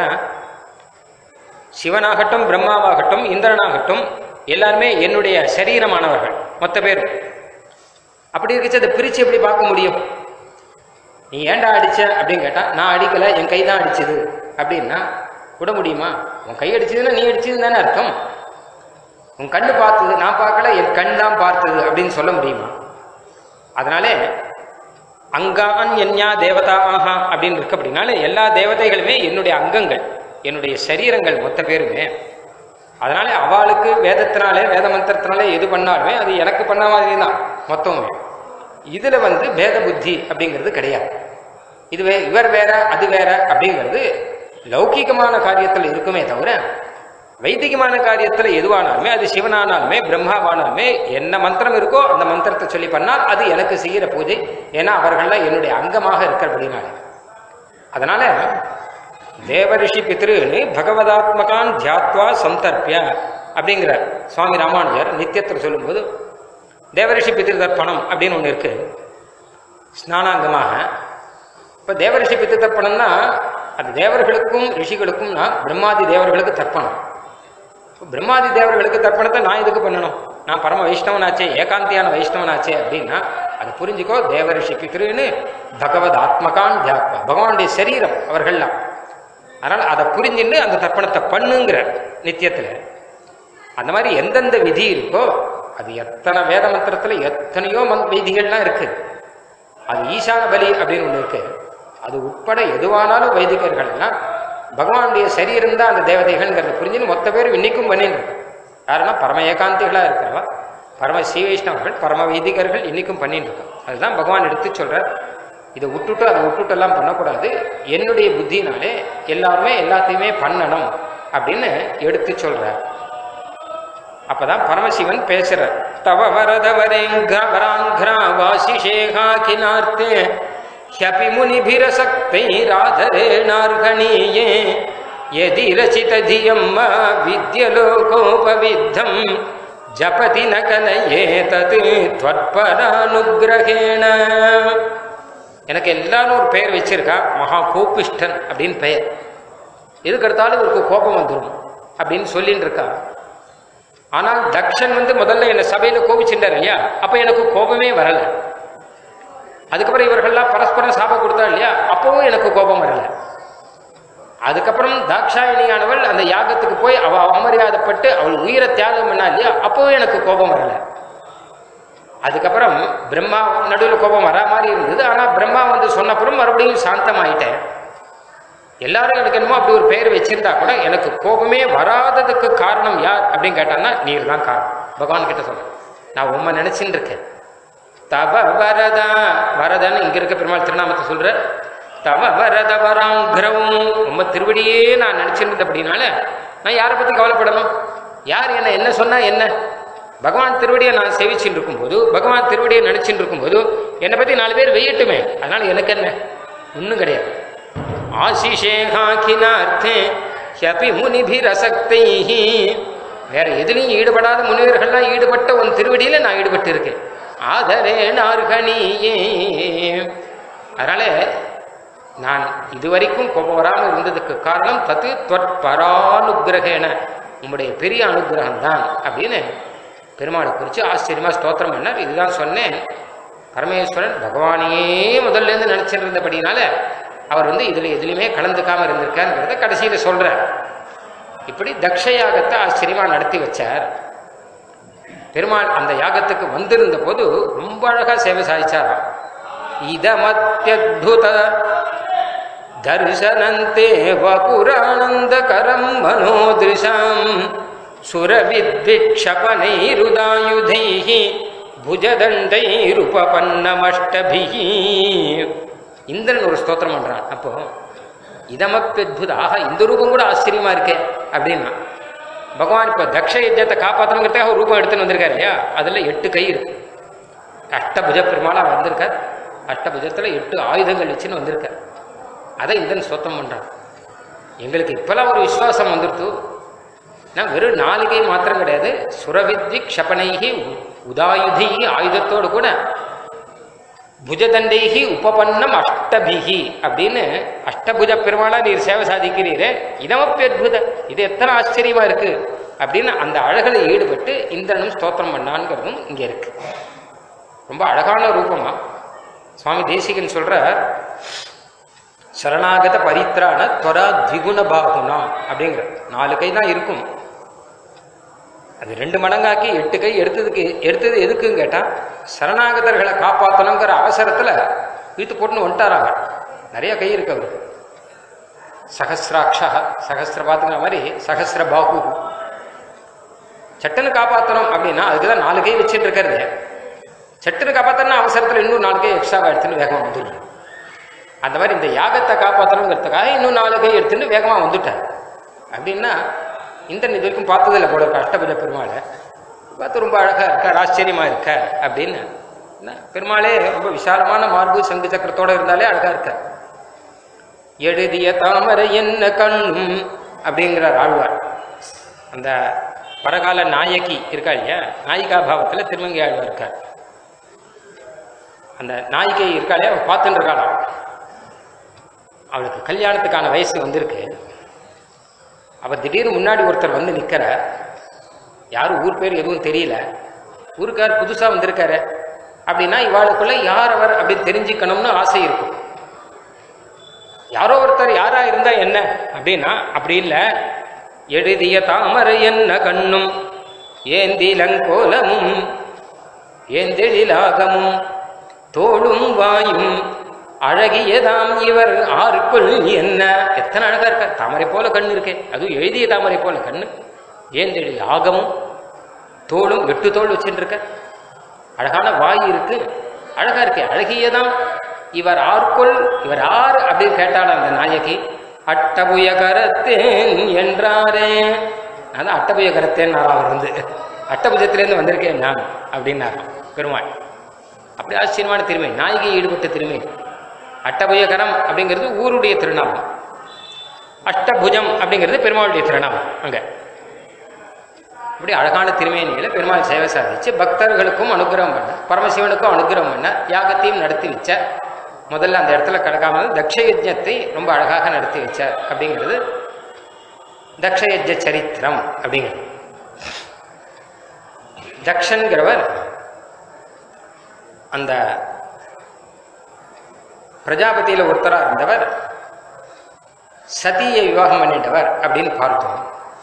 சிவனாகட்டும் பிரம்மாவாகட்டும் இந்திரனாகட்டும் எல்லாருமே என்னுடைய சரீரமானவர்கள் மொத்த பேர் அப்படி இருக்கச்சு அதை பிரிச்சு எப்படி பார்க்க முடியும் நீ ஏன்டா அடிச்ச அப்படின்னு கேட்டா நான் அடிக்கல என் கை தான் அடிச்சது அப்படின்னா விட முடியுமா உன் கை அடிச்சதுன்னா நீ அடிச்சதுன்னு தானே அர்த்தம் உன் கண்ணு பார்த்தது நான் பார்க்கல என் கண் தான் பார்த்தது அப்படின்னு சொல்ல முடியுமா அதனாலே அங்கான் என்யா தேவதா ஆஹா அப்படின்னு இருக்கு அப்படின்னால எல்லா தேவதைகளுமே என்னுடைய அங்கங்கள் என்னுடைய சரீரங்கள் மொத்த பேருமே அதனால அவளுக்கு வேதத்தினாலே வேத மந்திரத்தினாலே எது பண்ணாலுமே அது எனக்கு பண்ண மாதிரி தான் மொத்தமுமே இதுல வந்து பேத புத்தி அப்படிங்கிறது கிடையாது இது வே இவர் வேற அது வேற அப்படிங்கிறது லௌகிகமான காரியத்தில் இருக்குமே தவிர வைதிகமான காரியத்தில் எதுவானாலுமே அது சிவனானாலுமே பிரம்மாவானாலுமே என்ன மந்திரம் இருக்கோ அந்த மந்திரத்தை சொல்லி பண்ணால் அது எனக்கு செய்கிற பூஜை ஏன்னா அவர்கள்லாம் என்னுடைய அங்கமாக இருக்கிறபடினால அதனால தேவரிஷி பித்ருன்னு பகவதாத்மகான் தியாத்வா சந்தர்ப்பிய அப்படிங்கிற சுவாமி ராமானுஜர் நித்தியத்தில் சொல்லும்போது தேவரிஷி பித்ரு தர்ப்பணம் அப்படின்னு ஒன்று இருக்கு ஸ்நானாங்கமாக இப்போ தேவரிஷி பித்ரு தர்ப்பணம்னா அது தேவர்களுக்கும் ரிஷிகளுக்கும்னா பிரம்மாதி தேவர்களுக்கு தர்ப்பணம் இப்போ பிரம்மாதி தேவர்களுக்கு தர்ப்பணத்தை நான் எதுக்கு பண்ணணும் நான் பரம வைஷ்ணவனாச்சே ஏகாந்தியான வைஷ்ணவனாச்சே அப்படின்னா அதை புரிஞ்சுக்கோ தேவரிஷி பித்ருன்னு பகவத் ஆத்மகான் தியாத்மா பகவானுடைய சரீரம் அவர்கள்லாம் அதனால் அதை புரிஞ்சுன்னு அந்த தர்ப்பணத்தை பண்ணுங்கிற நித்தியத்தில் அந்த மாதிரி எந்தெந்த விதி இருக்கோ அது எத்தனை வேத மந்திரத்தில் எத்தனையோ மந் விதிகள்லாம் இருக்கு அது ஈசான பலி அப்படின்னு ஒன்று இருக்கு அது உட்பட எதுவானாலும் வைதிகர்கள் எல்லாம் பகவானுடைய சரீரம் தான் அந்த தேவதைகள்ங்கிறத புரிஞ்சுன்னு மொத்த பேரும் இன்னைக்கும் பண்ணிட்டு இருக்கு யாருன்னா பரம ஏகாந்திகளா இருக்கிறவா பரம ஸ்ரீ வைஷ்ணவர்கள் பரம வைதிகர்கள் இன்னைக்கும் பண்ணிட்டு இருக்கோம் அதுதான் பகவான் எடுத்து சொல்றார் இதை விட்டுட்டு அதை விட்டுட்டு எல்லாம் பண்ணக்கூடாது என்னுடைய புத்தினாலே எல்லாருமே எல்லாத்தையுமே பண்ணணும் அப்படின்னு எடுத்து சொல்றார் அப்பதான் பரமசிவன் பேசுறார் தவ வரத வரேங்கிரா வாசிஷேகா கினார்த்தே ஹ்யபி முனிபிரசக்தை ராதரேணார்கணீயே यदि रचितधियम् विद्यलोकोपविद्धम् जपति न कलये तत् त्वत्परानुग्रहेण எனக்கு எல்லாரும் ஒரு பெயர் வச்சிருக்கா மகா கோபிஷ்டன் அப்படின்னு பெயர் எதுக்கு எடுத்தாலும் இவருக்கு கோபம் வந்துடும் அப்படின்னு சொல்லிட்டு இருக்கா ஆனால் தக்ஷன் வந்து முதல்ல என்னை சபையில கோபிச்சுட்டார் இல்லையா அப்ப எனக்கு கோபமே வரல அதுக்கப்புறம் இவர்கள்லாம் பரஸ்பரம் சாபம் கொடுத்தா இல்லையா அப்பவும் எனக்கு கோபம் வரல அதுக்கப்புறம் தாக்ஷாயினியானவள் அந்த யாகத்துக்கு போய் அவ அவமரியாதைப்பட்டு அவள் உயிரை தியாகம் பண்ணா இல்லையா அப்பவும் எனக்கு கோபம் வரல அதுக்கப்புறம் பிரம்மா நடுவில் கோபம் வரா மாதிரி இருந்தது ஆனால் பிரம்மா வந்து சொன்னப்புறம் மறுபடியும் சாந்தமாயிட்டேன் எல்லாரும் எனக்கு என்னமோ அப்படி ஒரு பெயர் வச்சிருந்தா கூட எனக்கு கோபமே வராததுக்கு காரணம் யார் அப்படின்னு கேட்டான்னா நீர் தான் காரணம் பகவான் கிட்ட சொல்றேன் நான் உண்மை நினைச்சுட்டு இருக்கேன் தவ வரதா வரதான்னு இங்க இருக்க பெருமாள் திருநாமத்தை சொல்ற தவ வரத வராங்கிரவும் உம்ம திருவடியே நான் நினைச்சிருந்தது அப்படின்னால நான் யாரை பத்தி கவலைப்படணும் யார் என்ன என்ன சொன்னா என்ன பகவான் திருவடியை நான் சேவிச்சுட்டு இருக்கும்போது பகவான் திருவடியை நினைச்சுட்டு இருக்கும்போது என்னை பத்தி நாலு பேர் வெய்யட்டுமே அதனால எனக்கு என்ன ஒன்றும் கிடையாது ஆசிஷேகாக்கினார்த்தே ஹியபி முனிபிரசக்தை வேற எதுலையும் ஈடுபடாத முனிவர்கள்லாம் ஈடுபட்ட உன் திருவடியில நான் ஈடுபட்டு இருக்கேன் ஆதரே நார்கணியே அதனால நான் இதுவரைக்கும் கோபம் வராமல் இருந்ததுக்கு காரணம் தத்து தொற்பரானுகிரகேன உம்முடைய பெரிய அனுகிரகம் தான் அப்படின்னு பெருமாளை குறித்து ஆச்சரியமா ஸ்தோத்திரம் பண்ணார் இதுதான் சொன்னேன் பரமேஸ்வரன் பகவானையே முதல்ல இருந்து நினைச்சிட்டு இருந்தபடினால அவர் வந்து இதுல எதுலையுமே கலந்துக்காம இருந்திருக்காருங்கிறத கடைசியில சொல்றார் இப்படி தக்ஷ யாகத்தை ஆச்சரியமா நடத்தி வச்சார் பெருமாள் அந்த யாகத்துக்கு வந்திருந்த போது ரொம்ப அழகா சேவை சாதிச்சாராம் இதமத்யத்புத தர்சனந்தே வபுரானந்தகரம் மனோதிருஷாம் சுரவித்விக்ஷபனைருதாயுதைः புஜதண்டைருபபன்னமஷ்டபிஹி இந்திரன் ஒரு ஸ்தோத்திரம் பண்றான் அப்போ இதமப்பத்புத ஆஹா இந்த ரூபம் கூட ஆச்சரியமா இருக்கே அப்படின்னா பகவான் இப்போ தக்ஷ யஜ்யத்தை காப்பாற்றணுங்கிறதுக்காக ஒரு ரூபம் எடுத்துன்னு வந்திருக்காரு இல்லையா அதுல எட்டு கை இருக்கு அஷ்டபுஜ பெருமாளா வந்திருக்கார் அஷ்டபுஜத்துல எட்டு ஆயுதங்கள் வச்சுன்னு வந்திருக்கார் அதை இந்திரன் ஸ்தோத்திரம் பண்றான் எங்களுக்கு இப்பெல்லாம் ஒரு விசுவாசம் வந்துடுத்து நான் வெறும் நாளிகை மாத்திரம் கிடையாது சுரவித்வி க்ஷபனைகி உதாயுதி ஆயுதத்தோடு கூட புஜதண்டைகி உபபன்னம் அஷ்டபிகி அப்படின்னு அஷ்டபுஜ பெருமாளா நீர் சேவை சாதிக்கிறீரே இதமப்பி அத்புத இது எத்தனை ஆச்சரியமா இருக்கு அப்படின்னு அந்த அழகில் ஈடுபட்டு இந்திரனும் ஸ்தோத்திரம் பண்ணான்ங்கிறதும் இங்க இருக்கு ரொம்ப அழகான ரூபமா சுவாமி தேசிகன் சொல்றார் சரணாகத பரித்ராண துவரா திகுண பாகுனா அப்படிங்கிற நாலு கை தான் இருக்கும் அது ரெண்டு மடங்காக்கி எட்டு கை எடுத்ததுக்கு எடுத்தது எதுக்குன்னு கேட்டால் சரணாகதர்களை காப்பாற்றணுங்கிற அவசரத்தில் இழுத்து போட்டுன்னு வந்துட்டாராங்க நிறைய கை இருக்கு அவருக்கு சகசிராட்சா சகசிர பார்த்துக்கிற மாதிரி சகசிர பாகு சட்டுன்னு காப்பாற்றணும் அப்படின்னா அதுக்கு தான் நாலு கை வச்சுட்டு இருக்கிறது சட்டுன்னு காப்பாற்றணும் அவசரத்தில் இன்னும் நாலு கை எக்ஸ்ட்ராவாக எடுத்துன்னு வேகமாக வந்துடும் அந்த மாதிரி இந்த யாகத்தை காப்பாற்றணுங்கிறதுக்காக இன்னும் நாலு கை எடுத்துன்னு வேகமாக வந்துட்டார் அப்படின்னா இந்திரன் இது வரைக்கும் பார்த்ததில்ல போல இருக்கு அஷ்டபுஜ பெருமாளை பார்த்து ரொம்ப அழகாக இருக்கார் ஆச்சரியமாக இருக்கார் அப்படின்னு என்ன, பெருமாளே ரொம்ப விசாலமான மார்பு சங்கு சக்கரத்தோட இருந்தாலே அழகாக இருக்கார் எழுதிய தாமரை என்ன கண்ணும் அப்படிங்கிறார் ஆழ்வார் அந்த பரகால நாயகி இருக்கா இல்லையா நாயிகா பாவத்தில் திருமங்கை ஆழ்வார் இருக்கார் அந்த நாயிகை இருக்காளே அவள் பார்த்துட்டு இருக்காளாம் அவளுக்கு கல்யாணத்துக்கான வயசு வந்திருக்கு அவள் திடீர்னு முன்னாடி ஒருத்தர் வந்து நிற்கிற யாரும் ஊர் பேர் எதுவும் தெரியல ஊருக்கார் புதுசாக வந்திருக்காரு அப்படின்னா இவாளுக்குள்ள யார் அவர் அப்படின்னு தெரிஞ்சுக்கணும்னு ஆசை இருக்கும் யாரோ ஒருத்தர் யாரா இருந்தா என்ன அப்படின்னா அப்படி இல்லை எழுதிய தாமரை என்ன கண்ணும் ஏந்திலங்கோலமும் ஏந்தெழிலாகமும் தோளும் வாயும் அழகியதாம் இவர் ஆருக்குள் என்ன எத்தனை அழகா இருக்க தாமரை போல கண் இருக்கே அதுவும் எழுதிய தாமரை போல கண்ணு ஏந்தெழில் ஆகமும் தோளும் எட்டு தோல் வச்சுட்டு இருக்க அழகான வாய் இருக்கு அழகா இருக்கே அழகியதாம் இவர் ஆர்க்குள் இவர் ஆர் அப்படின்னு கேட்டாள் அந்த நாயகி அட்டபுய கரத்தேன் என்றாரே அதான் அட்டபுய கரத்தேன் அவர் வந்து அட்டபுஜத்திலேருந்து வந்திருக்கேன் நான் அப்படின்னாராம் பெருமாள் அப்படி ஆச்சரியமான திருமை நாயகி ஈடுபட்ட திருமை அட்டபுயகரம் அப்படிங்கிறது ஊருடைய திருநாமம் அஷ்டபுஜம் அப்படிங்கிறது பெருமாளுடைய திருநாமம் அங்க இப்படி அழகான திருமேனியில பெருமாள் சேவை சாதிச்சு பக்தர்களுக்கும் அனுகிரகம் பண்ண பரமசிவனுக்கும் அனுகிரகம் பண்ண யாகத்தையும் நடத்தி வச்ச முதல்ல அந்த இடத்துல கிடக்காமல் தக்ஷ யஜ்ஞத்தை ரொம்ப அழகாக நடத்தி வச்சார் அப்படிங்கிறது தக்ஷ யஜ்ஞ சரித்திரம் அப்படிங்கிறது தக்ஷன்கிறவர் அந்த பிரஜாபதியில் ஒருத்தராக இருந்தவர் சதியை விவாகம் பண்ணிட்டவர் அப்படின்னு பார்த்தோம்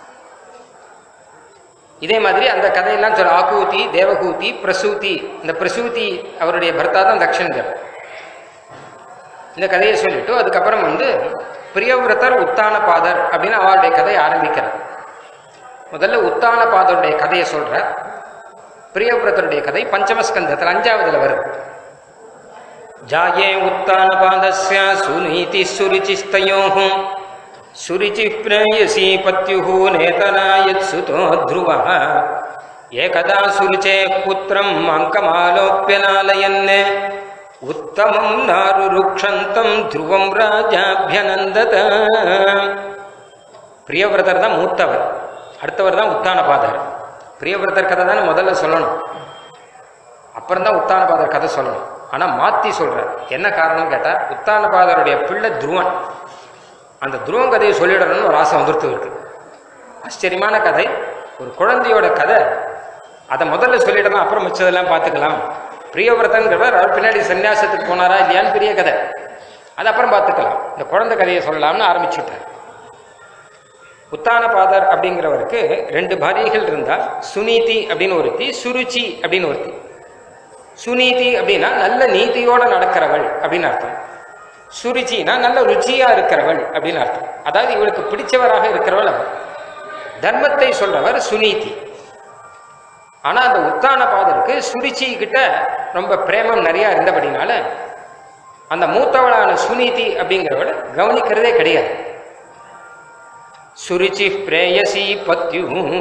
இதே மாதிரி அந்த கதையெல்லாம் சொல்ல ஆக்கூதி தேவகூதி பிரசூதி இந்த பிரசூதி அவருடைய பர்த்தா தான் தக்ஷன்கர் இந்த கதையை சொல்லிட்டு அதுக்கப்புறம் வந்து பிரியவிரதர் உத்தான பாதர் அப்படின்னு அவருடைய கதையை ஆரம்பிக்கிறார் முதல்ல உத்தான பாதருடைய கதையை சொல்ற பிரியவிரதருடைய கதை பஞ்சமஸ்கந்தத்தில் அஞ்சாவதுல வருது ஜாயே உத்தான பாதஸ்ய சுநீதி சுருச்சிஸ்தயோः சுருச்சி பிரேயசி பத்யுः நேதனாயத் சுதோ ध्रुवः ஏகதா சுருச்சே புத்திரம் அங்கமாலோப்பியனாலயன் உத்தமம் நாருருக்ஷந்தம் த்ருவம் ராஜாபியனந்தத பிரியவிரதர் தான் மூத்தவர் அடுத்தவர் தான் உத்தானபாதர் பிரியவிரதர் கதை தானே முதல்ல சொல்லணும் அப்புறம் தான் உத்தானபாதர் கதை சொல்லணும் ஆனால் மாற்றி சொல்கிறார் என்ன காரணம்னு கேட்டால் உத்தானபாதருடைய பிள்ளை துருவன் அந்த துருவன் கதையை சொல்லிடணும்னு ஒரு ஆசை வந்துருத்து இருக்கு ஆச்சரியமான கதை ஒரு குழந்தையோட கதை அதை முதல்ல சொல்லிடலாம் அப்புறம் மிச்சதெல்லாம் பார்த்துக்கலாம் பிரியவிரதங்கிறவர் அவர் பின்னாடி சன்னியாசத்துக்கு போனாரா இல்லையான்னு பெரிய கதை அது அப்புறம் பார்த்துக்கலாம் இந்த குழந்தை கதையை சொல்லலாம்னு ஆரம்பிச்சுட்டார் உத்தானபாதர் அப்படிங்கிறவருக்கு ரெண்டு பாரியைகள் இருந்தா சுனீதி அப்படின்னு ஒருத்தி சுருச்சி அப்படின்னு ஒருத்தி சுனீதி அப்படின்னா நல்ல நீதியோட நடக்கிறவள் அப்படின்னு அர்த்தம் சுருச்சினா நல்ல ருச்சியா இருக்கிறவள் அப்படின்னு அர்த்தம் அதாவது இவளுக்கு பிடிச்சவராக இருக்கிறவள் அவள் தர்மத்தை சொல்றவர் சுனீதி ஆனா அந்த உத்தான பாதருக்கு சுருச்சி கிட்ட ரொம்ப பிரேமம் நிறைய இருந்தபடினால அந்த மூத்தவளான சுனீதி அப்படிங்கிறவள் கவனிக்கிறதே கிடையாது சுருச்சி பிரேயசி பத்யு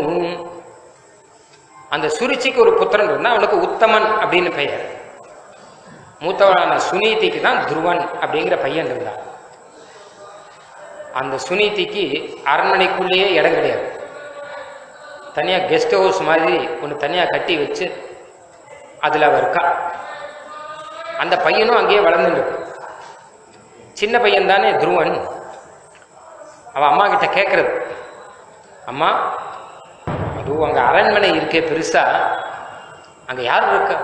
அந்த சுருச்சிக்கு ஒரு புத்திரன் இருந்தா அவனுக்கு உத்தமன் அப்படின்னு பெயர் மூத்தவனான சுனீதிக்கு தான் துருவன் அப்படிங்கிற பையன் இருந்தான் அந்த சுனீதிக்கு அரண்மனைக்குள்ளேயே இடம் கிடையாது தனியாக கெஸ்ட் ஹவுஸ் மாதிரி ஒன்று தனியாக கட்டி வச்சு அதில் அவ இருக்கா அந்த பையனும் அங்கேயே வளர்ந்துட்டு இருக்கு சின்ன பையன் தானே துருவன் அவன் அம்மா கிட்ட கேட்கறது அம்மா அது அங்கே அரண்மனை இருக்கே பெருசா அங்கே யார் இருக்கா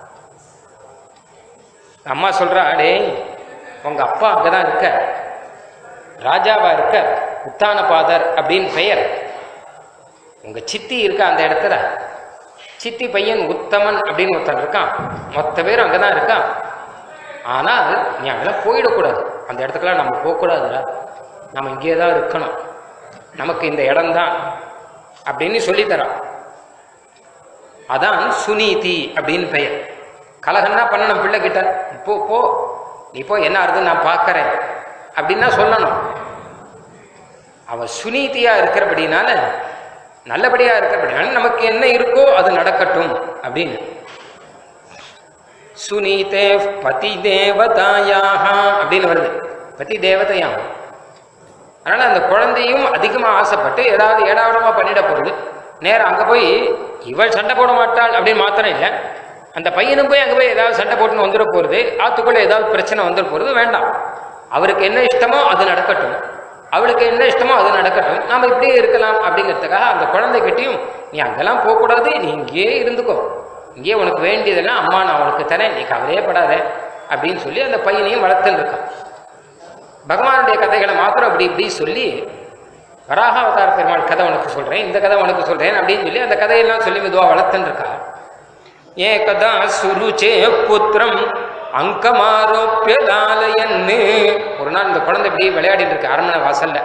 அம்மா சொல்றா டேய் உங்க அப்பா அங்கதான் இருக்க ராஜாவா இருக்க உத்தானபாதர் அப்படின்னு பெயர் உங்க சித்தி இருக்க அந்த இடத்துல சித்தி பையன் உத்தமன் அப்படின்னு ஒருத்தன் இருக்கான் மொத்த பேரும் அங்கே தான் இருக்கான் ஆனால் நீ அங்கெல்லாம் போயிடக்கூடாது அந்த இடத்துக்குலாம் நம்ம போகக்கூடாதுடா நம்ம இங்கேயே தான் இருக்கணும் நமக்கு இந்த இடம்தான் அப்படின்னு சொல்லித்தரான் அதான் சுனீதி அப்படின்னு பெயர் கலகன்னா பண்ணணும் பிள்ளை கிட்ட போ போ நீ போ என்ன ஆறுது நான் பார்க்கறேன் அப்படின்னா சொல்லணும் அவ சுனீதியா இருக்கிறபடினால நல்லபடியா இருக்கிறபடினால நமக்கு என்ன இருக்கோ அது நடக்கட்டும் அப்படின்னு சுனீதே பதி தேவதாயாக அப்படின்னு வருது பதி தேவதையாம் அதனால அந்த குழந்தையும் அதிகமா ஆசைப்பட்டு ஏதாவது ஏடாவிடமா பண்ணிட போகுது நேரம் அங்க போய் இவள் சண்டை போட மாட்டாள் அப்படின்னு மாத்திரம் இல்லை அந்த பையனும் போய் அங்க போய் ஏதாவது சண்டை போட்டுன்னு வந்துட போறது ஆத்துக்குள்ள ஏதாவது பிரச்சனை வந்துட போறது வேண்டாம் அவருக்கு என்ன இஷ்டமோ அது நடக்கட்டும் அவளுக்கு என்ன இஷ்டமோ அது நடக்கட்டும் நாம இப்படியே இருக்கலாம் அப்படிங்கிறதுக்காக அந்த குழந்தைகிட்டையும் நீ அங்கெல்லாம் போகக்கூடாது நீ இங்கேயே இருந்துக்கோ இங்கேயே உனக்கு வேண்டியதெல்லாம் அம்மா நான் உனக்கு தரேன் நீ கவலையே படாத அப்படின்னு சொல்லி அந்த பையனையும் வளர்த்துன்னு இருக்கான் பகவானுடைய கதைகளை மாத்திரம் அப்படி இப்படி சொல்லி வராக அவதார பெருமாள் கதை உனக்கு சொல்றேன் இந்த கதை உனக்கு சொல்றேன் அப்படின்னு சொல்லி அந்த கதையெல்லாம் சொல்லி மெதுவாக வளர்த்துன்னு இருக்கா ஏகதா சுருச்சே புத்திரம் அங்கமாரோப்பிய லாலயன்னு ஒரு நாள் இந்த குழந்தை இப்படி விளையாடிட்டு இருக்கு அரண்மனை வாசல்ல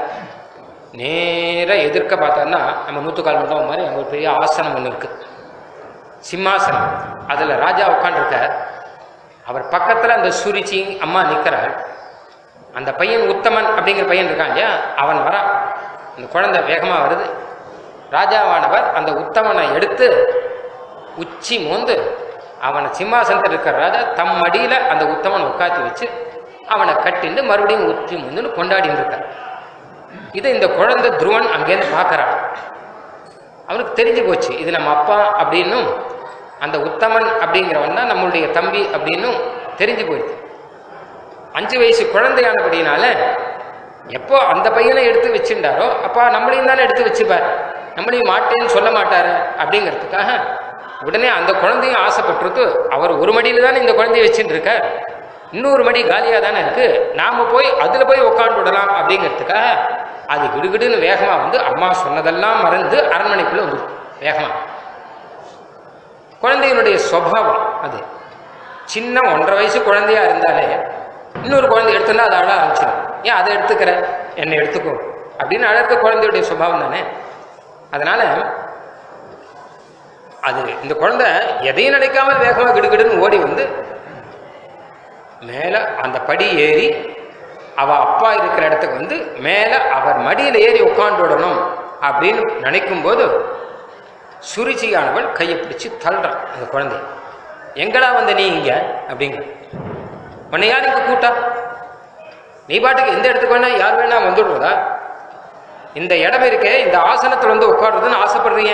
நேர எதிர்க்க பார்த்தோம்னா நம்ம நூற்றுக்கால் மண்டபம் மாதிரி அங்கே ஒரு பெரிய ஆசனம் ஒன்று இருக்கு சிம்மாசனம் அதில் ராஜா உட்காண்டிருக்கார் அவர் பக்கத்தில் அந்த சுருச்சி அம்மா நிற்கிறார் அந்த பையன் உத்தமன் அப்படிங்கிற பையன் இருக்கான் இல்லையா அவன் வரான் அந்த குழந்தை வேகமாக வருது ராஜாவானவர் அந்த உத்தமனை எடுத்து உச்சி மோந்து அவனை சிம்மாசனத்தில் இருக்கிற ராஜா தம் மடியில் அந்த உத்தமனை உட்காத்தி வச்சு அவனை கட்டிண்டு மறுபடியும் உச்சி மோந்துன்னு கொண்டாடிட்டு இருக்கார் இதை இந்த குழந்தை துருவன் அங்கேருந்து பார்க்கறான் அவனுக்கு தெரிஞ்சு போச்சு இது நம்ம அப்பா அப்படின்னும் அந்த உத்தமன் அப்படிங்கிறவன் தான் நம்மளுடைய தம்பி அப்படின்னும் தெரிஞ்சு போயிடுது அஞ்சு வயசு குழந்தையானபடினால எப்போ அந்த பையனை எடுத்து வச்சுட்டாரோ அப்பா நம்மளையும் தானே எடுத்து வச்சுப்பார் நம்மளையும் மாட்டேன்னு சொல்ல மாட்டாரு அப்படிங்கிறதுக்காக உடனே அந்த குழந்தையும் ஆசைப்பட்டிருக்கு அவர் ஒரு மடியில தானே இந்த குழந்தைய வச்சுட்டு இருக்கார் இன்னொரு மடி காலியாக தானே இருக்கு நாம போய் அதில் போய் உட்காந்து விடலாம் அப்படிங்கிறதுக்காக அது கிடுகிடுன்னு வேகமாக வந்து அம்மா சொன்னதெல்லாம் மறந்து அரண்மனைக்குள்ளே வந்துருக்கு வேகமாக குழந்தையினுடைய சுவாவம் அது சின்ன ஒன்றரை வயசு குழந்தையா இருந்தாலே இன்னொரு குழந்தை எடுத்தோன்னா அதை அழ ஆரம்பிச்சிடும் ஏன் அதை எடுத்துக்கிற என்னை எடுத்துக்கோ அப்படின்னு அழகு குழந்தையுடைய சுபாவம் தானே அதனால அது இந்த குழந்தை எதையும் நினைக்காமல் வேகமாக கிடுகிடுன்னு ஓடி வந்து மேலே அந்த படி ஏறி அவ அப்பா இருக்கிற இடத்துக்கு வந்து மேலே அவர் மடியில் ஏறி உட்காந்து விடணும் அப்படின்னு நினைக்கும் போது சுருச்சியானவள் கையை பிடிச்சு தள்ளுறான் அந்த குழந்தை எங்கடா வந்த நீ இங்க அப்படிங்கிற உன்னை யார் இங்க கூட்டா நீ பாட்டுக்கு எந்த இடத்துக்கு வேணா யார் வேணா வந்துடுறதா இந்த இடம் இருக்கே இந்த ஆசனத்தில் வந்து உட்காடுறதுன்னு ஆசைப்படுறீங்க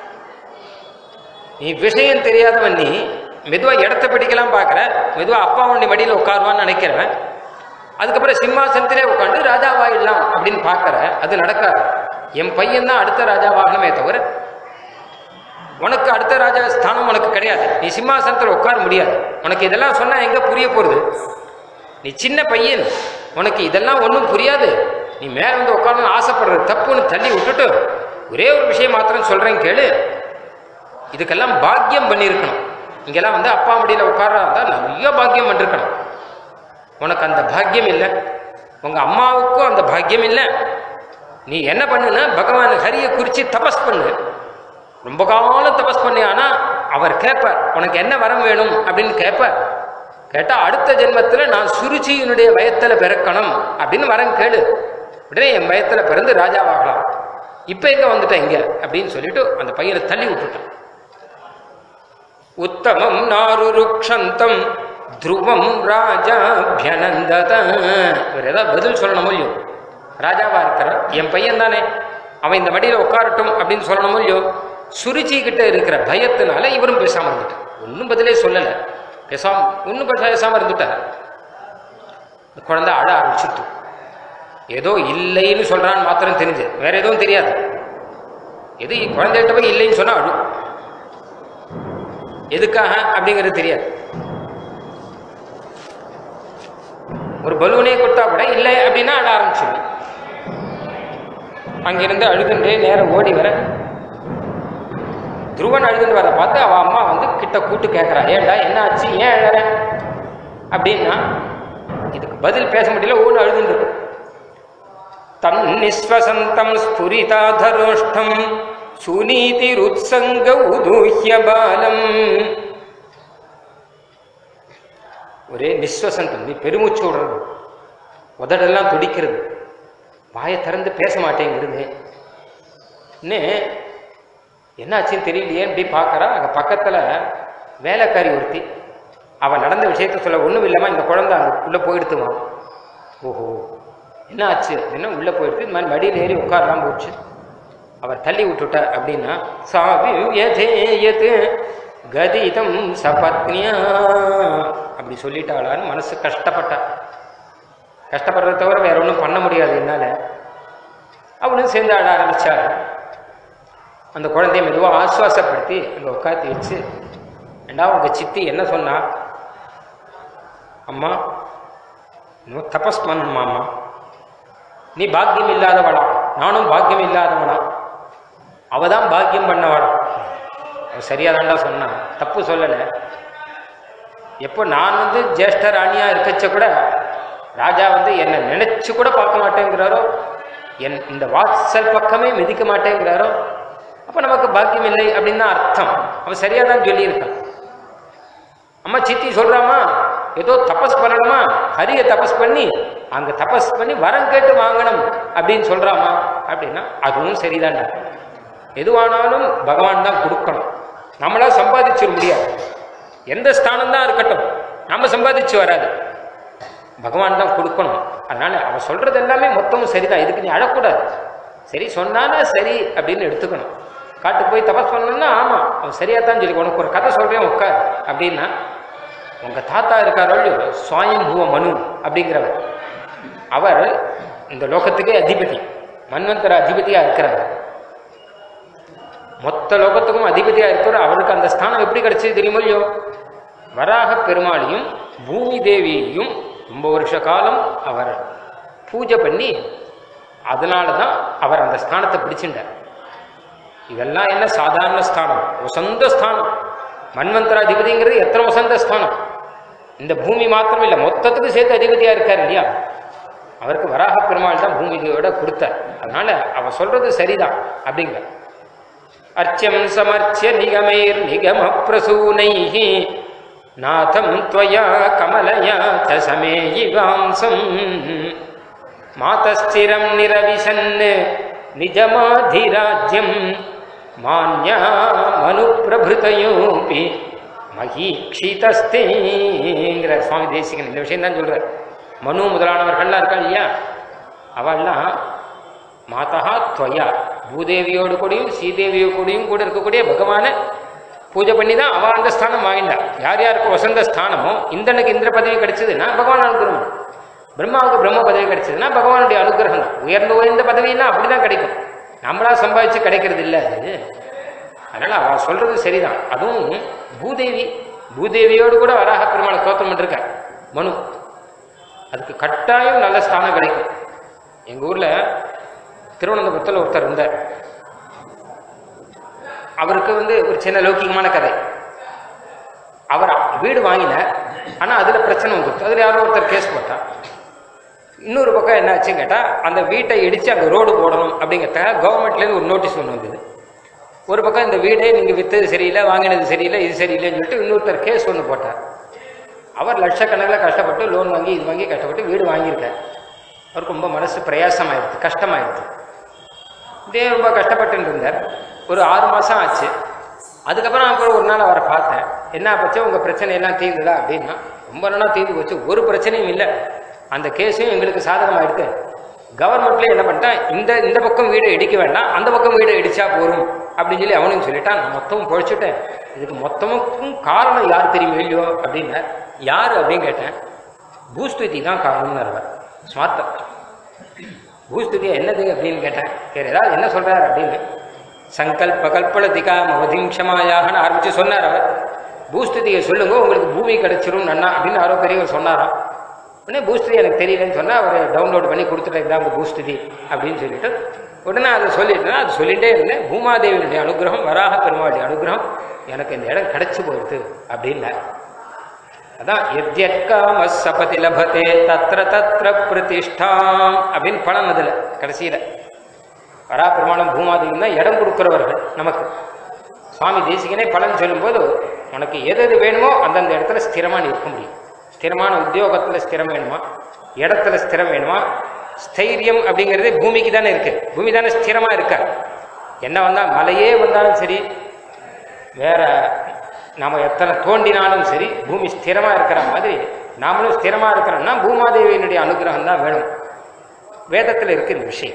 நீ விஷயம் தெரியாதவன் நீ மெதுவா இடத்த பிடிக்கலாம் பார்க்குற மெதுவா அப்பா உன்னை மடியில் உட்காருவான்னு நினைக்கிறவன் அதுக்கப்புறம் சிம்மாசனத்திலே உட்காந்து ராஜாவாயிடலாம் அப்படின்னு பார்க்குற அது நடக்காது என் பையன் தான் அடுத்த ராஜாவாகணுமே தவிர உனக்கு அடுத்த ராஜா ஸ்தானம் உனக்கு கிடையாது நீ சிம்மாசனத்தில் உட்கார முடியாது உனக்கு இதெல்லாம் சொன்னா எங்க புரிய போறது நீ சின்ன பையன் உனக்கு இதெல்லாம் ஒன்றும் புரியாது நீ மேலே வந்து உட்காரணும்னு ஆசைப்படுறது தப்புன்னு தள்ளி விட்டுட்டு ஒரே ஒரு விஷயம் மாத்திரம் சொல்றேன் கேளு இதுக்கெல்லாம் பாக்கியம் பண்ணியிருக்கணும் இங்கெல்லாம் வந்து அப்பா மடியில் உட்காரா இருந்தால் நிறைய பாக்கியம் பண்ணிருக்கணும் உனக்கு அந்த பாக்கியம் இல்லை உங்க அம்மாவுக்கும் அந்த பாக்கியம் இல்லை நீ என்ன பண்ணுன்னா பகவான் ஹரியை குறித்து தபஸ் பண்ணு ரொம்ப காலம் தபஸ் பண்ணி ஆனா அவர் கேட்பார் உனக்கு என்ன வரம் வேணும் அப்படின்னு கேட்பார் கேட்டா அடுத்த ஜென்மத்துல நான் சுருச்சியினுடைய வயத்துல பிறக்கணும் அப்படின்னு வரம் கேளு உடனே என் வயத்துல பிறந்து ராஜாவாகலாம் இப்ப எங்க வந்துட்டேன் இங்க அப்படின்னு சொல்லிட்டு அந்த பையனை தள்ளி விட்டுட்டான் உத்தமம் நாருருக்ஷந்தம் துருவம் ராஜாபியனந்தத இவர் ஏதாவது பதில் சொல்லணும் இல்லையோ ராஜாவா இருக்கிறான் என் பையன் தானே அவன் இந்த மடியில உட்காரட்டும் அப்படின்னு சொல்லணும் இல்லையோ சுருச்சி கிட்ட இருக்கிற பயத்தினால இவரும் பேசாம இருந்துட்டார் ஒன்றும் பதிலே சொல்லல பேசாம ஒன்றும் பேசாம இருந்துட்டார் இந்த குழந்தை அழ ஆரம்பிச்சுட்டு ஏதோ இல்லைன்னு சொல்றான்னு மாத்திரம் தெரிஞ்சு வேற எதுவும் தெரியாது எது குழந்தைகிட்ட போய் இல்லைன்னு சொன்னா அழு எதுக்காக அப்படிங்கிறது தெரியாது ஒரு பலூனே கொடுத்தா கூட இல்லை அப்படின்னா அழ ஆரம்பிச்சிடும் அங்கிருந்து அழுதுன்றே நேரம் ஓடி வர துருவன் அழுதுன்னு வர பார்த்து அவ அம்மா வந்து கிட்ட கூட்டு கேட்குறா ஏன்டா என்ன ஆச்சு ஏன் அழற அப்படின்னா இதுக்கு பதில் பேச முடியல ஒன்று அழுதுன்னு இருக்கு தன் நிஸ்வசந்தம் ஸ்புரிதாதரோஷ்டம் சுநீதிருத்சங்க உதூஹ்ய பாலம் ஒரே நிஸ்வசந்தம் நீ பெருமூச்சு விடுறது உதடெல்லாம் துடிக்கிறது வாயை திறந்து பேச மாட்டேங்கிறது இன்னும் என்னாச்சுன்னு தெரியலையே இப்படி பார்க்கறா அங்கே பக்கத்தில் வேலைக்காரி ஒருத்தி அவள் நடந்த விஷயத்த சொல்ல ஒன்றும் இல்லாமல் இந்த குழந்தை அங்கே உள்ளே போயிடுத்துமா ஓஹோ என்ன ஆச்சு அப்படின்னா உள்ளே போயிடுத்து இந்த மாதிரி மடியில் ஏறி உட்காரலாம் போச்சு அவர் தள்ளி விட்டுட்டார் அப்படின்னா சாவியதேயத் கதிதம் சபத்னியா அப்படி சொல்லிட்டாளான்னு மனசு கஷ்டப்பட்டா கஷ்டப்படுறத தவிர வேற ஒன்றும் பண்ண முடியாது என்னால் அவனும் சேர்ந்து ஆட ஆரம்பிச்சார் அந்த குழந்தைய மெதுவாக ஆசுவாசப்படுத்தி அங்கே உட்காத்தி வச்சு ஏண்டா உங்க சித்தி என்ன சொன்னா அம்மா இன்னும் தபஸ் பண்ணணுமாம்மா நீ பாக்கியம் இல்லாதவளா நானும் பாக்கியம் இல்லாதவனா அவ தான் பாக்கியம் பண்ணவளா அவ சரியாதாண்டா சொன்னான் தப்பு சொல்லலை எப்போ நான் வந்து ஜேஷ்ட ராணியா இருக்கச்ச கூட ராஜா வந்து என்னை நினைச்சு கூட பார்க்க மாட்டேங்கிறாரோ என் இந்த வாத்சல் பக்கமே மிதிக்க மாட்டேங்கிறாரோ அப்போ நமக்கு பாக்கியம் இல்லை அப்படின்னு தான் அர்த்தம் அவன் சரியாக தான் சொல்லியிருக்கான் அம்மா சித்தி சொல்றாமா ஏதோ தபஸ் பண்ணணுமா ஹரிய தபஸ் பண்ணி அங்க தபஸ் பண்ணி வரம் கேட்டு வாங்கணும் அப்படின்னு சொல்றாமா அப்படின்னா அதுவும் சரிதான்டா எதுவானாலும் பகவான் தான் கொடுக்கணும் நம்மளா சம்பாதிச்சிட முடியாது எந்த ஸ்தானம் தான் இருக்கட்டும் நம்ம சம்பாதிச்சு வராது பகவான் தான் கொடுக்கணும் அதனால அவ சொல்றது எல்லாமே மொத்தமும் சரிதான் இதுக்கு நீ அழக்கூடாது சரி சொன்னானா சரி அப்படின்னு எடுத்துக்கணும் காட்டுக்கு போய் தபஸ் பண்ணணும்னா ஆமா அவன் சரியா தான் சொல்லி உனக்கு ஒரு கதை சொல்றேன் உட்கார் அப்படின்னா உங்க தாத்தா இருக்காரோ இல்லையோ சுவாயம்புவ மனு அப்படிங்கிறவர் அவர் இந்த லோகத்துக்கே அதிபதி மன்வந்தர அதிபதியா இருக்கிறார் மொத்த லோகத்துக்கும் அதிபதியா இருக்கிறவர் அவருக்கு அந்த ஸ்தானம் எப்படி கிடைச்சது தெரியுமோ இல்லையோ வராக பெருமாளையும் பூமி தேவியையும் ரொம்ப வருஷ காலம் அவர் பூஜை பண்ணி அதனால தான் அவர் அந்த ஸ்தானத்தை பிடிச்சிட்டார் இதெல்லாம் என்ன சாதாரண ஸ்தானம் வசந்த ஸ்தானம் மன்வந்தராதிபதிங்கிறது எத்தனை வசந்த ஸ்தானம் இந்த பூமி மாத்திரம் இல்லை மொத்தத்துக்கு சேர்த்து அதிபதியா இருக்கார் இல்லையா அவருக்கு வராக பெருமாள் தான் பூமி தேவியோட கொடுத்தார் அதனால அவ சொல்றது சரிதான் அப்படிங்கிற அர்ச்சம் சமர்ச்சிய நிகமைர் நிகம பிரசூனைஹி நாதம் त्वया கமலயா ச சமேயிவாம்சம் மாதஸ்திரம் நிரவிசன் நிஜமாதிராஜ்யம் மான்யா மனு பிரபுதையோபி மகீக்ஷிதஸ்தேங்கிற சுவாமி தேசிகன் இந்த விஷயம் தான் சொல்றார் மனு முதலானவர்கள்லாம் இருக்கா இல்லையா அவள்லாம் மாதா துவயா பூதேவியோடு கூடயும் ஸ்ரீதேவியோடு கூடயும் கூட இருக்கக்கூடிய பகவானை பூஜை பண்ணி தான் அவள் அந்த ஸ்தானம் வாங்கிண்டா யார் யாருக்கு வசந்த ஸ்தானமோ இந்தனுக்கு இந்திர பதவி கிடைச்சதுன்னா பகவான் அனுகிரகம் பிரம்மாவுக்கு பிரம்ம பதவி கிடைச்சதுன்னா பகவானுடைய அனுகிரகம் தான் உயர்ந்த உயர்ந்த பதவியெல்லாம் அப்படி தான் கிடைக்கும் நம்மளா சம்பாதிச்சு கிடைக்கிறது இல்லை அது அதனால அவ சொல்றது சரிதான் அதுவும் பூதேவி பூதேவியோடு கூட வராக பெருமாளை ஸ்தோத்திரம் பண்ணிருக்க மனு அதுக்கு கட்டாயம் நல்ல ஸ்தானம் கிடைக்கும் எங்கள் ஊரில் திருவனந்தபுரத்தில் ஒருத்தர் இருந்தார் அவருக்கு வந்து ஒரு சின்ன லௌகிகமான கதை அவர் வீடு வாங்கினார் ஆனால் அதில் பிரச்சனை வந்துருச்சு அதில் யாரோ ஒருத்தர் கேஸ் போட்டா இன்னொரு பக்கம் என்ன ஆச்சுன்னு கேட்டால் அந்த வீட்டை இடித்து அங்கே ரோடு போடணும் அப்படிங்கிறதுக்காக கவர்மெண்ட்லேருந்து ஒரு நோட்டீஸ் ஒன்று வந்தது ஒரு பக்கம் இந்த வீடே நீங்கள் விற்றது சரியில்லை வாங்கினது சரியில்லை இது சரியில்லைன்னு சொல்லிட்டு இன்னொருத்தர் கேஸ் ஒன்று போட்டார் அவர் லட்சக்கணக்கில் கஷ்டப்பட்டு லோன் வாங்கி இது வாங்கி கஷ்டப்பட்டு வீடு வாங்கியிருக்கார் அவருக்கு ரொம்ப மனசு பிரயாசமாயிடுது கஷ்டமாயிடுது இதே ரொம்ப கஷ்டப்பட்டு இருந்தார் ஒரு ஆறு மாதம் ஆச்சு அதுக்கப்புறம் அப்புறம் ஒரு நாள் அவரை பார்த்தேன் என்ன பச்சை உங்கள் பிரச்சனை எல்லாம் தீர்ந்துதா அப்படின்னா ரொம்ப நாளாக தீர்ந்து போச்சு ஒரு பிரச்சனையும் இல்லை அந்த கேஸையும் எங்களுக்கு சாதகமாயிடுது கவர்மெண்ட்லேயே என்ன பண்ணிட்டான் இந்த இந்த பக்கம் வீடை இடிக்க வேண்டாம் அந்த பக்கம் வீடை இடிச்சா போரும் அப்படின்னு சொல்லி அவனும் சொல்லிட்டான் நான் மொத்தமும் பொழைச்சிட்டேன் இதுக்கு மொத்தமுக்கும் காரணம் யார் தெரியுமோ இல்லையோ அப்படின்னு யார் அப்படின்னு கேட்டேன் பூஸ்துதி தான் காரணம்னு அவர் ஸ்மார்த்தம் பூஸ்துதி என்னது அப்படின்னு கேட்டேன் வேறு ஏதாவது என்ன சொல்றாரு அப்படின்னு சங்கல்ப கல்பலதிகா மவதிம் க்ஷமாயாகன்னு ஆரம்பிச்சு சொன்னார் அவர் பூஸ்துதியை சொல்லுங்க உங்களுக்கு பூமி கிடைச்சிரும் நன்னா அப்படின்னு யாரோ பெரியவர் சொன்னாராம் உடனே பூஸ்டரி எனக்கு தெரியலன்னு சொன்னால் அவர் டவுன்லோட் பண்ணி கொடுத்துட்டு இதாங்க பூஸ்டரி அப்படின்னு சொல்லிட்டு உடனே அதை சொல்லிட்டேன்னா அது சொல்லிட்டே இருந்தேன் பூமாதேவியினுடைய அனுகிரகம் வராக பெருமாளுடைய அனுகிரகம் எனக்கு இந்த இடம் கிடைச்சு போயிடுது அப்படின்னார் அதான் எத்யற்காம சபதி லபதே தத்ர தத்ர பிரதிஷ்டாம் அப்படின்னு பணம் அதில் கடைசியில் வரா பெருமாளும் பூமாதேவியும் தான் இடம் கொடுக்குறவர்கள் நமக்கு சுவாமி தேசிகனே பலன் சொல்லும்போது உனக்கு எது எது வேணுமோ அந்தந்த இடத்துல ஸ்திரமாக இருக்க முடியும் ஸ்திரமான உத்தியோகத்தில் ஸ்திரம் வேணுமா இடத்துல ஸ்திரம் வேணுமா ஸ்தைரியம் அப்படிங்கிறது பூமிக்கு தானே இருக்கு பூமி தானே ஸ்திரமாக இருக்க என்ன வந்தால் மலையே வந்தாலும் சரி வேற நாம எத்தனை தோண்டினாலும் சரி பூமி ஸ்திரமாக இருக்கிற மாதிரி நாமளும் ஸ்திரமாக இருக்கிறோம்னா பூமாதேவியினுடைய அனுகிரகம் தான் வேணும் வேதத்தில் இருக்கு இந்த விஷயம்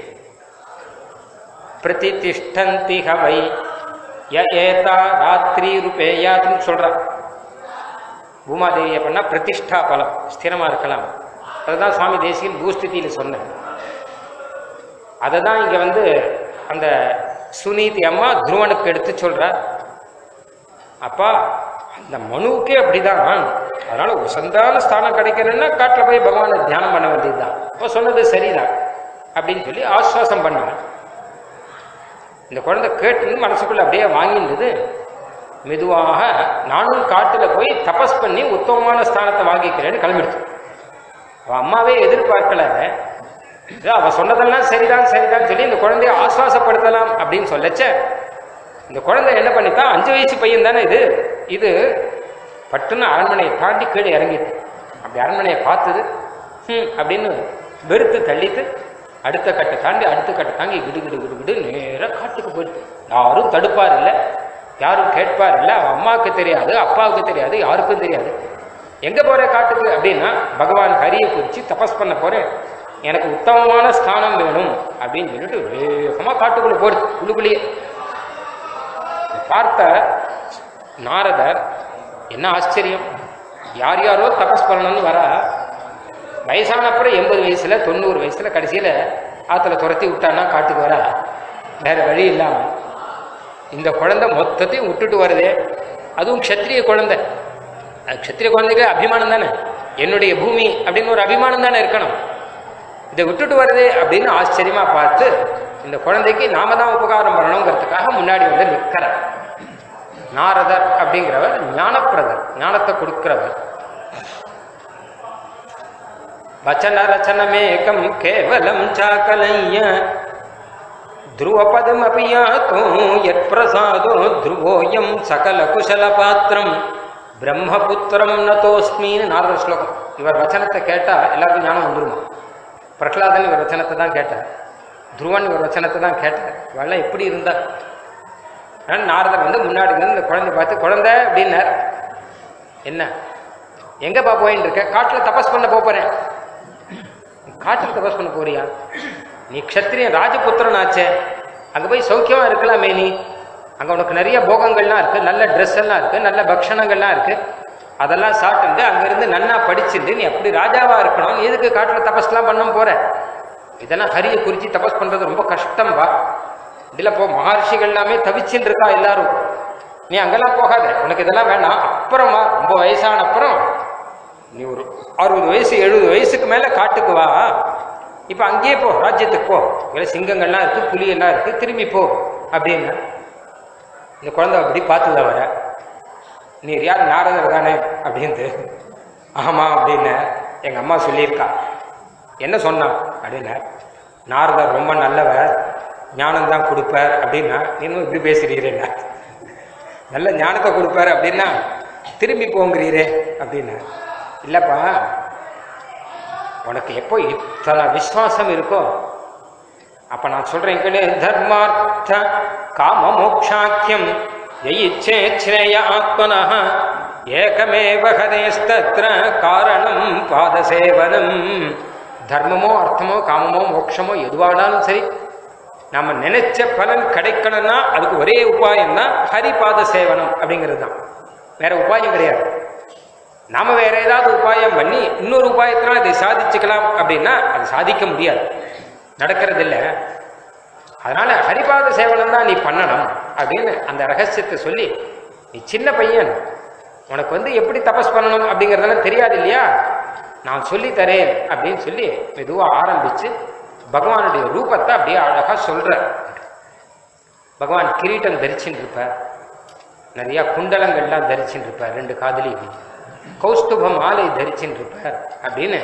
பிரதிதிஷ்டந்தி ஹவை ய ஏதா ராத்திரி ரூபேயாத்துன்னு சொல்கிறான் பூமாதேவியை பண்ணால் பிரதிஷ்டா பலம் ஸ்திரமாக இருக்கலாம் அதுதான் சுவாமி தேசியன் பூஸ்திதியில் சொன்னேன் அதை தான் இங்கே வந்து அந்த சுனீதி அம்மா துருவனுக்கு எடுத்து சொல்கிறார் அப்பா அந்த மனுவுக்கே அப்படிதான் அதனால உசந்தான ஸ்தானம் கிடைக்கணும்னா காட்டில் போய் பகவானை தியானம் பண்ண வேண்டியதுதான் அப்போ சொன்னது சரிதான் அப்படின்னு சொல்லி ஆஸ்வாசம் பண்ணாங்க இந்த குழந்தை கேட்டு மனசுக்குள்ள அப்படியே வாங்கியிருந்தது மெதுவாக நானும் காட்டில் போய் தபஸ் பண்ணி உத்தமமான ஸ்தானத்தை வாங்கிக்கிறேன்னு கிளம்பிடுச்சு அவன் அம்மாவே எதிர்பார்க்கல ஏதோ அவ சொன்னதெல்லாம் சரிதான் சரிதான் சொல்லி இந்த குழந்தைய ஆஸ்வாசப்படுத்தலாம் அப்படின்னு சொல்லச்ச இந்த குழந்தை என்ன பண்ணித்தான் அஞ்சு வயசு பையன் தானே இது இது பட்டுன்னு அரண்மனையை தாண்டி கீழே இறங்கிட்டு அப்படி அரண்மனையை பார்த்தது ம் அப்படின்னு வெறுத்து தள்ளிட்டு அடுத்த கட்டை தாண்டி அடுத்த கட்டை தாங்கி கிடு கிடு கிடு கிடு நேராக காட்டுக்கு போயிட்டு யாரும் தடுப்பார் இல்லை யாரும் கேட்பார் இல்லை அவன் அம்மாவுக்கு தெரியாது அப்பாவுக்கு தெரியாது யாருக்கும் தெரியாது எங்கே போகிற காட்டுக்கு அப்படின்னா பகவான் ஹரியை குறித்து தபஸ் பண்ண போகிறேன் எனக்கு உத்தமமான ஸ்தானம் வேணும் அப்படின்னு சொல்லிட்டு வேகமாக காட்டுக்குள்ளே போகிறது உள்ளுக்குள்ளேயே பார்த்த நாரதர் என்ன ஆச்சரியம் யார் யாரோ தபஸ் பண்ணணும்னு வரா வயசான அப்புறம் எண்பது வயசுல தொண்ணூறு வயசுல கடைசியில ஆத்துல துரத்தி விட்டான்னா காட்டுக்கு வரா வேற வழி இல்லாம இந்த குழந்தை மொத்தத்தையும் விட்டுட்டு வருதே அதுவும் க்ஷத்திரிய குழந்தை அது க்ஷத்திரிய குழந்தைக்கு அபிமானம் தானே என்னுடைய பூமி அப்படின்னு ஒரு அபிமானம் தானே இருக்கணும் இதை விட்டுட்டு வருது அப்படின்னு ஆச்சரியமா பார்த்து இந்த குழந்தைக்கு நாம தான் உபகாரம் பண்ணணுங்கிறதுக்காக முன்னாடி வந்து நிற்கிறார் நாரதர் அப்படிங்கிறவர் ஞானப்பிரதர் ஞானத்தை கொடுக்கிறவர் வச்சன ரச்சனமேகம் கேவலம் சாக்கலைய ಧ್ರುವಪದಮಪಿ ಯಾತೋ ಯತ್ಪ್ರಸಾದೋ ಧ್ರುವೋಯಂ ಸಕಲ ಕುಶಲ பாத்திரம் பிரம்மபுத்திரம் நதோஸ்மின்னு நாரத ஸ்லோகம் இவர் வச்சனத்தை கேட்டால் எல்லாருக்கும் ஞானம் வந்துருமா பிரகலாதன் இவர் வச்சனத்தை தான் கேட்டார் துருவன் இவர் வச்சனத்தை தான் கேட்டார் இவெல்லாம் எப்படி இருந்தா ஆனால் நாரதர் வந்து முன்னாடி வந்து இந்த குழந்தை பார்த்து குழந்தை அப்படின்னார் என்ன எங்கப்பா போயின்னு இருக்க காட்டில் தபஸ் பண்ண போப் போறேன் காட்டில் தபஸ் பண்ண போறியா நீ க்ஷத்திரியன் ராஜபுத்திரன் ஆச்சே அங்கே போய் சௌக்கியமா இருக்கலாமே நீ அங்கே உனக்கு நிறைய போகங்கள்லாம் இருக்கு நல்ல ட்ரெஸ் எல்லாம் இருக்கு நல்ல பக்ஷணங்கள்லாம் இருக்கு அதெல்லாம் சாப்பிட்டு அங்கிருந்து நன்னா படிச்சுட்டு நீ அப்படி ராஜாவா இருக்கணும் நீ எதுக்கு காட்டில் தபஸ்லாம் பண்ண போற இதெல்லாம் ஹரியை குறித்து தபஸ் பண்றது ரொம்ப கஷ்டம் வா இதில் போ மகர்ஷிகள் எல்லாமே தவிச்சுட்டு இருக்கா எல்லாரும் நீ அங்கெல்லாம் போகாத உனக்கு இதெல்லாம் வேணாம் அப்புறம் வா ரொம்ப வயசான அப்புறம் நீ ஒரு அறுபது வயசு எழுபது வயசுக்கு மேலே காட்டுக்கு வா இப்போ அங்கேயே போ ராஜ்யத்துக்கு போ இதில் சிங்கங்கள்லாம் இருக்கு புலி எல்லாம் இருக்கு திரும்பி போ அப்படின்னு இந்த குழந்தை அப்படி பார்த்துதான் வர நீர் யார் நாரதர் தானே அப்படின்ட்டு ஆமாம் அப்படின்னு எங்கள் அம்மா சொல்லியிருக்கா என்ன சொன்னான் அப்படின்னா நாரதர் ரொம்ப நல்லவர் ஞானம் தான் கொடுப்பார் அப்படின்னா இன்னும் இப்படி பேசுறீரேன்னா நல்ல ஞானத்தை கொடுப்பார் அப்படின்னா திரும்பி போங்கிறீரே அப்படின்னா இல்லைப்பா உனக்கு எப்போ இத்தனை விசுவாசம் இருக்கோ அப்ப நான் சொல்றேன் கேளு தர்மார்த்த காம மோக்ஷாக்கியம் ஜெயிச்சே ஸ்ரேய ஆத்மனா ஏகமேவ ஹதேஸ்தத்ர காரணம் பாதசேவனம் தர்மமோ அர்த்தமோ காமமோ மோட்சமோ எதுவானாலும் சரி நம்ம நினைச்ச பலன் கிடைக்கணும்னா அதுக்கு ஒரே உபாயம் தான் ஹரிபாத சேவனம் அப்படிங்கிறது தான் வேற உபாயம் கிடையாது நாம வேற ஏதாவது உபாயம் பண்ணி இன்னொரு உபாயத்தினால் இதை சாதிச்சுக்கலாம் அப்படின்னா அது சாதிக்க முடியாது நடக்கிறது இல்லை அதனால ஹரிபாத சேவனம் தான் நீ பண்ணணும் அப்படின்னு அந்த ரகசியத்தை சொல்லி நீ சின்ன பையன் உனக்கு வந்து எப்படி தபஸ் பண்ணணும் அப்படிங்கிறதெல்லாம் தெரியாது இல்லையா நான் சொல்லி தரேன் அப்படின்னு சொல்லி மெதுவாக ஆரம்பிச்சு பகவானுடைய ரூபத்தை அப்படியே அழகா சொல்ற பகவான் கிரீட்டம் தரிச்சுட்டு இருப்பார் நிறைய குண்டலங்கள்லாம் தரிச்சுட்டு இருப்பார் ரெண்டு காதலியும் கௌஸ்துப மாலை தரிச்சுட்டு இருப்பார் அப்படின்னு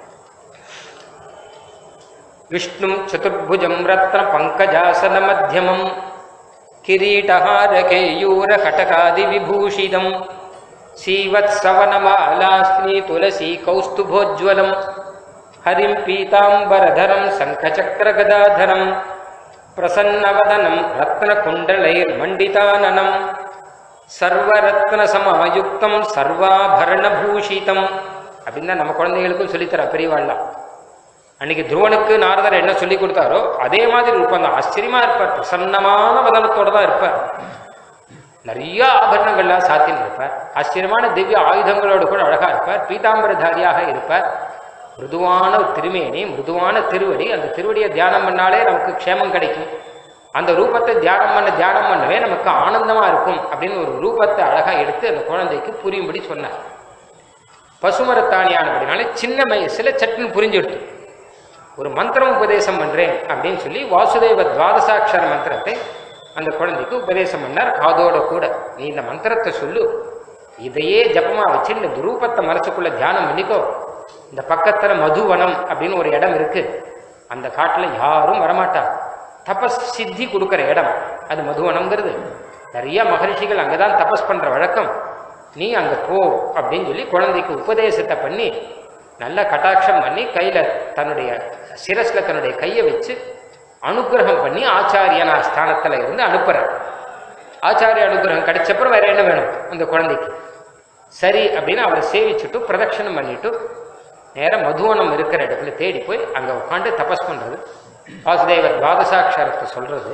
விஷ்ணும் சதுர்புஜம் ரத்ன பங்கஜாசன மத்தியமம் கிரீடஹார கேயூர கடகாதி விபூஷிதம் சீவத்சவனமாலாஸ்னி துளசி கௌஸ்துபோஜ்வலம் ஹரிம் பீதாம்பரதரம் சங்கச்சக்கரகதாதரம் பிரசன்னவதனம் ரத்னகுண்டலைர்மண்டிதானனம் சர்வரத்னசமயுக்தம் சர்வாபரணபூஷிதம் அப்படின்னு தான் நம்ம குழந்தைகளுக்கும் சொல்லித்தர பெரியவாள்லாம் அன்னைக்கு துருவனுக்கு நாரதர் என்ன சொல்லி கொடுத்தாரோ அதே மாதிரி ரூபம் தான் ஆச்சரியமா இருப்பார் பிரசன்னமான வதனத்தோட தான் இருப்பார் நிறைய ஆபரணங்கள்லாம் சாத்தின்னு இருப்பார் ஆச்சரியமான திவ்ய ஆயுதங்களோடு கூட அழகா இருப்பார் பீதாம்பரதாரியாக இருப்பார் மிருதுவான ஒரு திருமேனி மிருதுவான திருவடி அந்த திருவடியை தியானம் பண்ணாலே நமக்கு க்ஷேமம் கிடைக்கும் அந்த ரூபத்தை தியானம் பண்ண தியானம் பண்ணவே நமக்கு ஆனந்தமா இருக்கும் அப்படின்னு ஒரு ரூபத்தை அழகா எடுத்து அந்த குழந்தைக்கு புரியும்படி சொன்னார் பசுமரத்தானியானபடினாலே சின்ன வயசுல சட்டுன்னு புரிஞ்சுடுத்து ஒரு மந்திரம் உபதேசம் பண்றேன் அப்படின்னு சொல்லி வாசுதேவ துவாதசாட்சர மந்திரத்தை அந்த குழந்தைக்கு உபதேசம் பண்ணார் காதோட கூட நீ இந்த மந்திரத்தை சொல்லு இதையே ஜபமா வச்சு இந்த துரூபத்தை மனசுக்குள்ள தியானம் பண்ணிக்கோ இந்த பக்கத்துல மதுவனம் அப்படின்னு ஒரு இடம் இருக்கு அந்த காட்டுல யாரும் வரமாட்டா தபஸ் சித்தி கொடுக்கிற இடம் அது மதுவனம்ங்கிறது நிறைய மகரிஷிகள் அங்கதான் தபஸ் பண்ற வழக்கம் நீ அங்க போ அப்படின்னு சொல்லி குழந்தைக்கு உபதேசத்தை பண்ணி நல்ல கட்டாட்சம் பண்ணி கையில தன்னுடைய சிரஸ்ல தன்னுடைய கையை வச்சு அனுகிரகம் பண்ணி ஆச்சாரியனா ஸ்தானத்துல இருந்து அனுப்புறார் ஆச்சாரிய அனுகிரகம் கிடைச்சப்பறம் வேற என்ன வேணும் அந்த குழந்தைக்கு சரி அப்படின்னு அவரை சேவிச்சுட்டு பிரதட்சணம் பண்ணிட்டு நேரா மதுவனம் இருக்கிற இடத்துல தேடி போய் அங்க உட்காந்து தபஸ் பண்றது வாசுதேவர் துவாதசாட்சரத்தை சொல்றது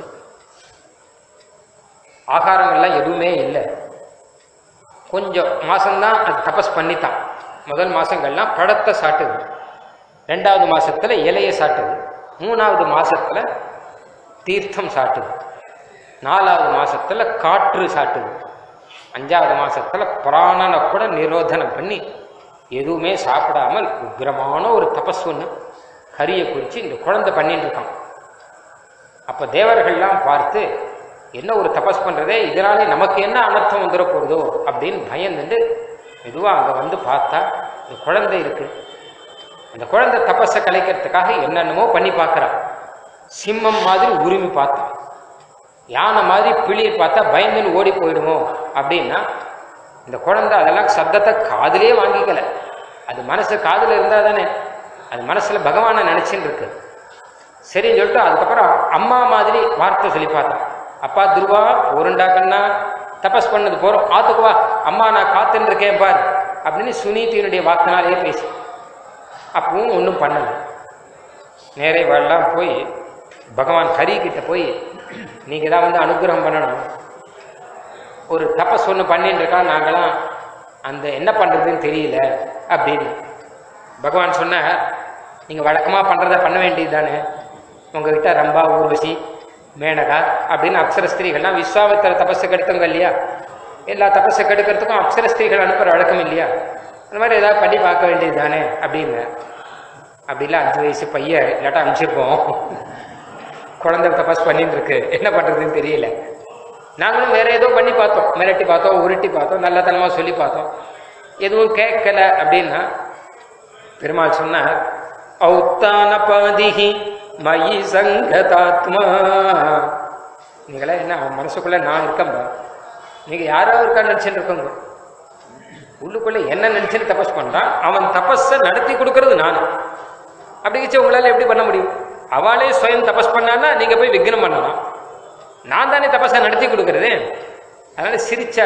ஆகாரங்கள்லாம் எதுவுமே இல்லை கொஞ்சம் மாசம்தான் அது தபஸ் பண்ணித்தான் முதல் மாசங்கள்லாம் பழத்தை சாட்டுது ரெண்டாவது மாசத்துல இலையை சாட்டுது மூணாவது மாசத்துல தீர்த்தம் சாட்டுது நாலாவது மாசத்துல காற்று சாட்டுது அஞ்சாவது மாசத்துல பிராணனை கூட நிரோதனம் பண்ணி எதுவுமே சாப்பிடாமல் உக்கிரமான ஒரு தபஸ் ஒன்று கரியை குறித்து இந்த குழந்தை பண்ணிட்டு இருக்கான் அப்ப தேவர்கள்லாம் பார்த்து என்ன ஒரு தபஸ் பண்றதே இதனாலே நமக்கு என்ன அனர்த்தம் வந்துட போறதோ அப்படின்னு பயந்துட்டு மெதுவா அங்க வந்து பார்த்தா இந்த குழந்தை இருக்கு அந்த குழந்தை தபஸை கலைக்கிறதுக்காக என்னென்னமோ பண்ணி பார்க்கறான் சிம்மம் மாதிரி உரிமை பார்த்தான் யானை மாதிரி பிளிர் பார்த்தா பயந்துன்னு ஓடி போயிடுமோ அப்படின்னா இந்த குழந்தை அதெல்லாம் சப்தத்தை காதுலயே வாங்கிக்கல அது மனசு காதுல இருந்தா தானே அது மனசுல பகவானை நினைச்சுன்னு இருக்கு சரின்னு சொல்லிட்டு அதுக்கப்புறம் அம்மா மாதிரி வார்த்தை சொல்லி பார்த்தான் அப்பா துருவா போருண்டா கண்ணா தபஸ் பண்ணது போறோம் ஆத்துக்கு வா அம்மா நான் காத்துன்னு இருக்கேன் பார் அப்படின்னு சுனீதியினுடைய வாக்கினாலே பேசி அப்பவும் ஒன்றும் பண்ணல நேரே வரலாம் போய் பகவான் ஹரி கிட்ட போய் நீங்க தான் வந்து அனுகிரகம் பண்ணணும் ஒரு தபஸ் ஒன்று பண்ணிட்டு இருக்கான் நாங்களாம் அந்த என்ன பண்றதுன்னு தெரியல அப்படின்னு பகவான் சொன்ன நீங்க வழக்கமா பண்றத பண்ண வேண்டியது தானே உங்ககிட்ட ரம்பா ஊர்வசி மேனகா அப்படின்னு அப்சர ஸ்திரீகள்லாம் விஸ்வாமித்திர தபஸை கெடுத்தவங்க இல்லையா எல்லா தபஸை கெடுக்கிறதுக்கும் அப்சர ஸ்திரீகள் அனுப்புற வழக்கம் இல்லையா அந்த மாதிரி ஏதாவது பண்ணி பார்க்க வேண்டியது தானே அப்படின்னு அப்படிலாம் அஞ்சு வயசு பையன் இல்லாட்டா அனுப்பிச்சிருப்போம் குழந்தை தபஸ் பண்ணிட்டு இருக்கு என்ன பண்றதுன்னு தெரியல நாங்களும் வேற ஏதோ பண்ணி பார்த்தோம் மிரட்டி பார்த்தோம் உருட்டி பார்த்தோம் நல்லத்தனமா சொல்லி பார்த்தோம் எதுவும் கேட்கல அப்படின்னா பெருமாள் சொன்னார் ஔத்தான பாதிஹி மயி சங்கதாத்மா நீங்களாம் என்ன அவன் மனசுக்குள்ள நான் இருக்கம்பா நீங்க யாரோ இருக்கா நினைச்சுட்டு இருக்கோங்க உள்ளுக்குள்ள என்ன நினைச்சுன்னு தபஸ் பண்றான் அவன் தபஸை நடத்தி கொடுக்கறது நான் அப்படிங்கிச்சு உங்களால எப்படி பண்ண முடியும் அவளே சுயம் தபஸ் பண்ணான்னா நீங்க போய் விக்னம் பண்ணலாம் நான் தானே தபஸை நடத்தி கொடுக்கறது அதனால சிரிச்சா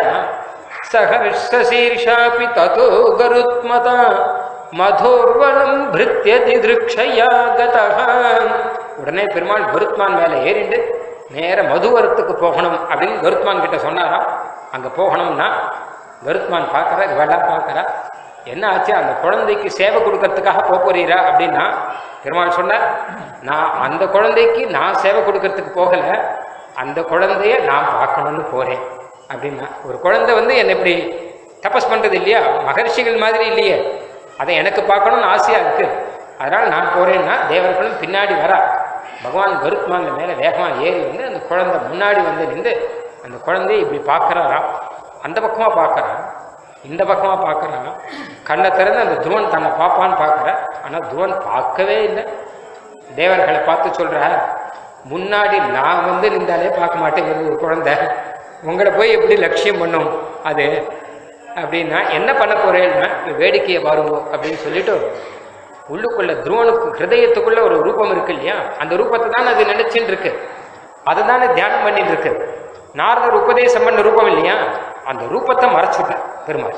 சகர்ஷசீர்ஷாபி ததோ கருத்மதா மதோர்வனம் பிருத்தியதி திருக்ஷயா கதः உடனே பெருமாள் கருத்மான் மேல ஏறிண்டு நேர மதுவரத்துக்கு போகணும் அப்படின்னு கருத்மான் கிட்ட சொன்னாராம் அங்க போகணும்னா கருத்மான் பார்க்கறா இவெல்லாம் பார்க்கறா என்ன ஆச்சு அந்த குழந்தைக்கு சேவை கொடுக்கறதுக்காக போக போறீரா அப்படின்னா பெருமாள் சொன்னார் நான் அந்த குழந்தைக்கு நான் சேவை கொடுக்கறதுக்கு போகல அந்த குழந்தைய நான் பார்க்கணும்னு போறேன் அப்படின்னா ஒரு குழந்தை வந்து என்ன இப்படி தபஸ் பண்றது இல்லையா மகர்ஷிகள் மாதிரி இல்லையே அதை எனக்கு பார்க்கணும்னு ஆசையாக இருக்கு அதனால் நான் போகிறேன்னா தேவர்களும் பின்னாடி வரா பகவான் கருத்மான் மேலே வேகமாக ஏறி வந்து அந்த குழந்தை முன்னாடி வந்து நின்று அந்த குழந்தையை இப்படி பார்க்குறாராம் அந்த பக்கமாக பார்க்குறான் இந்த பக்கமாக பார்க்குறான் கண்ணை திறந்து அந்த துருவன் தன்னை பார்ப்பான்னு பார்க்குற ஆனால் துருவன் பார்க்கவே இல்லை தேவர்களை பார்த்து சொல்கிறார் முன்னாடி நான் வந்து நின்றாலே பார்க்க மாட்டேங்கிறது ஒரு குழந்தை உங்களை போய் எப்படி லட்சியம் பண்ணும் அது அப்படின்னா என்ன பண்ண போறேன்னா இந்த வேடிக்கையை பாருங்க அப்படின்னு சொல்லிட்டு உள்ளுக்குள்ள துருவனுக்கு ஹிருதயத்துக்குள்ள ஒரு ரூபம் இருக்கு இல்லையா அந்த ரூபத்தை தான் அது நினைச்சுட்டு இருக்கு அதை தானே தியானம் பண்ணிட்டு இருக்கு நாரதர் உபதேசம் பண்ண ரூபம் இல்லையா அந்த ரூபத்தை மறைச்சுட்டேன் பெருமாள்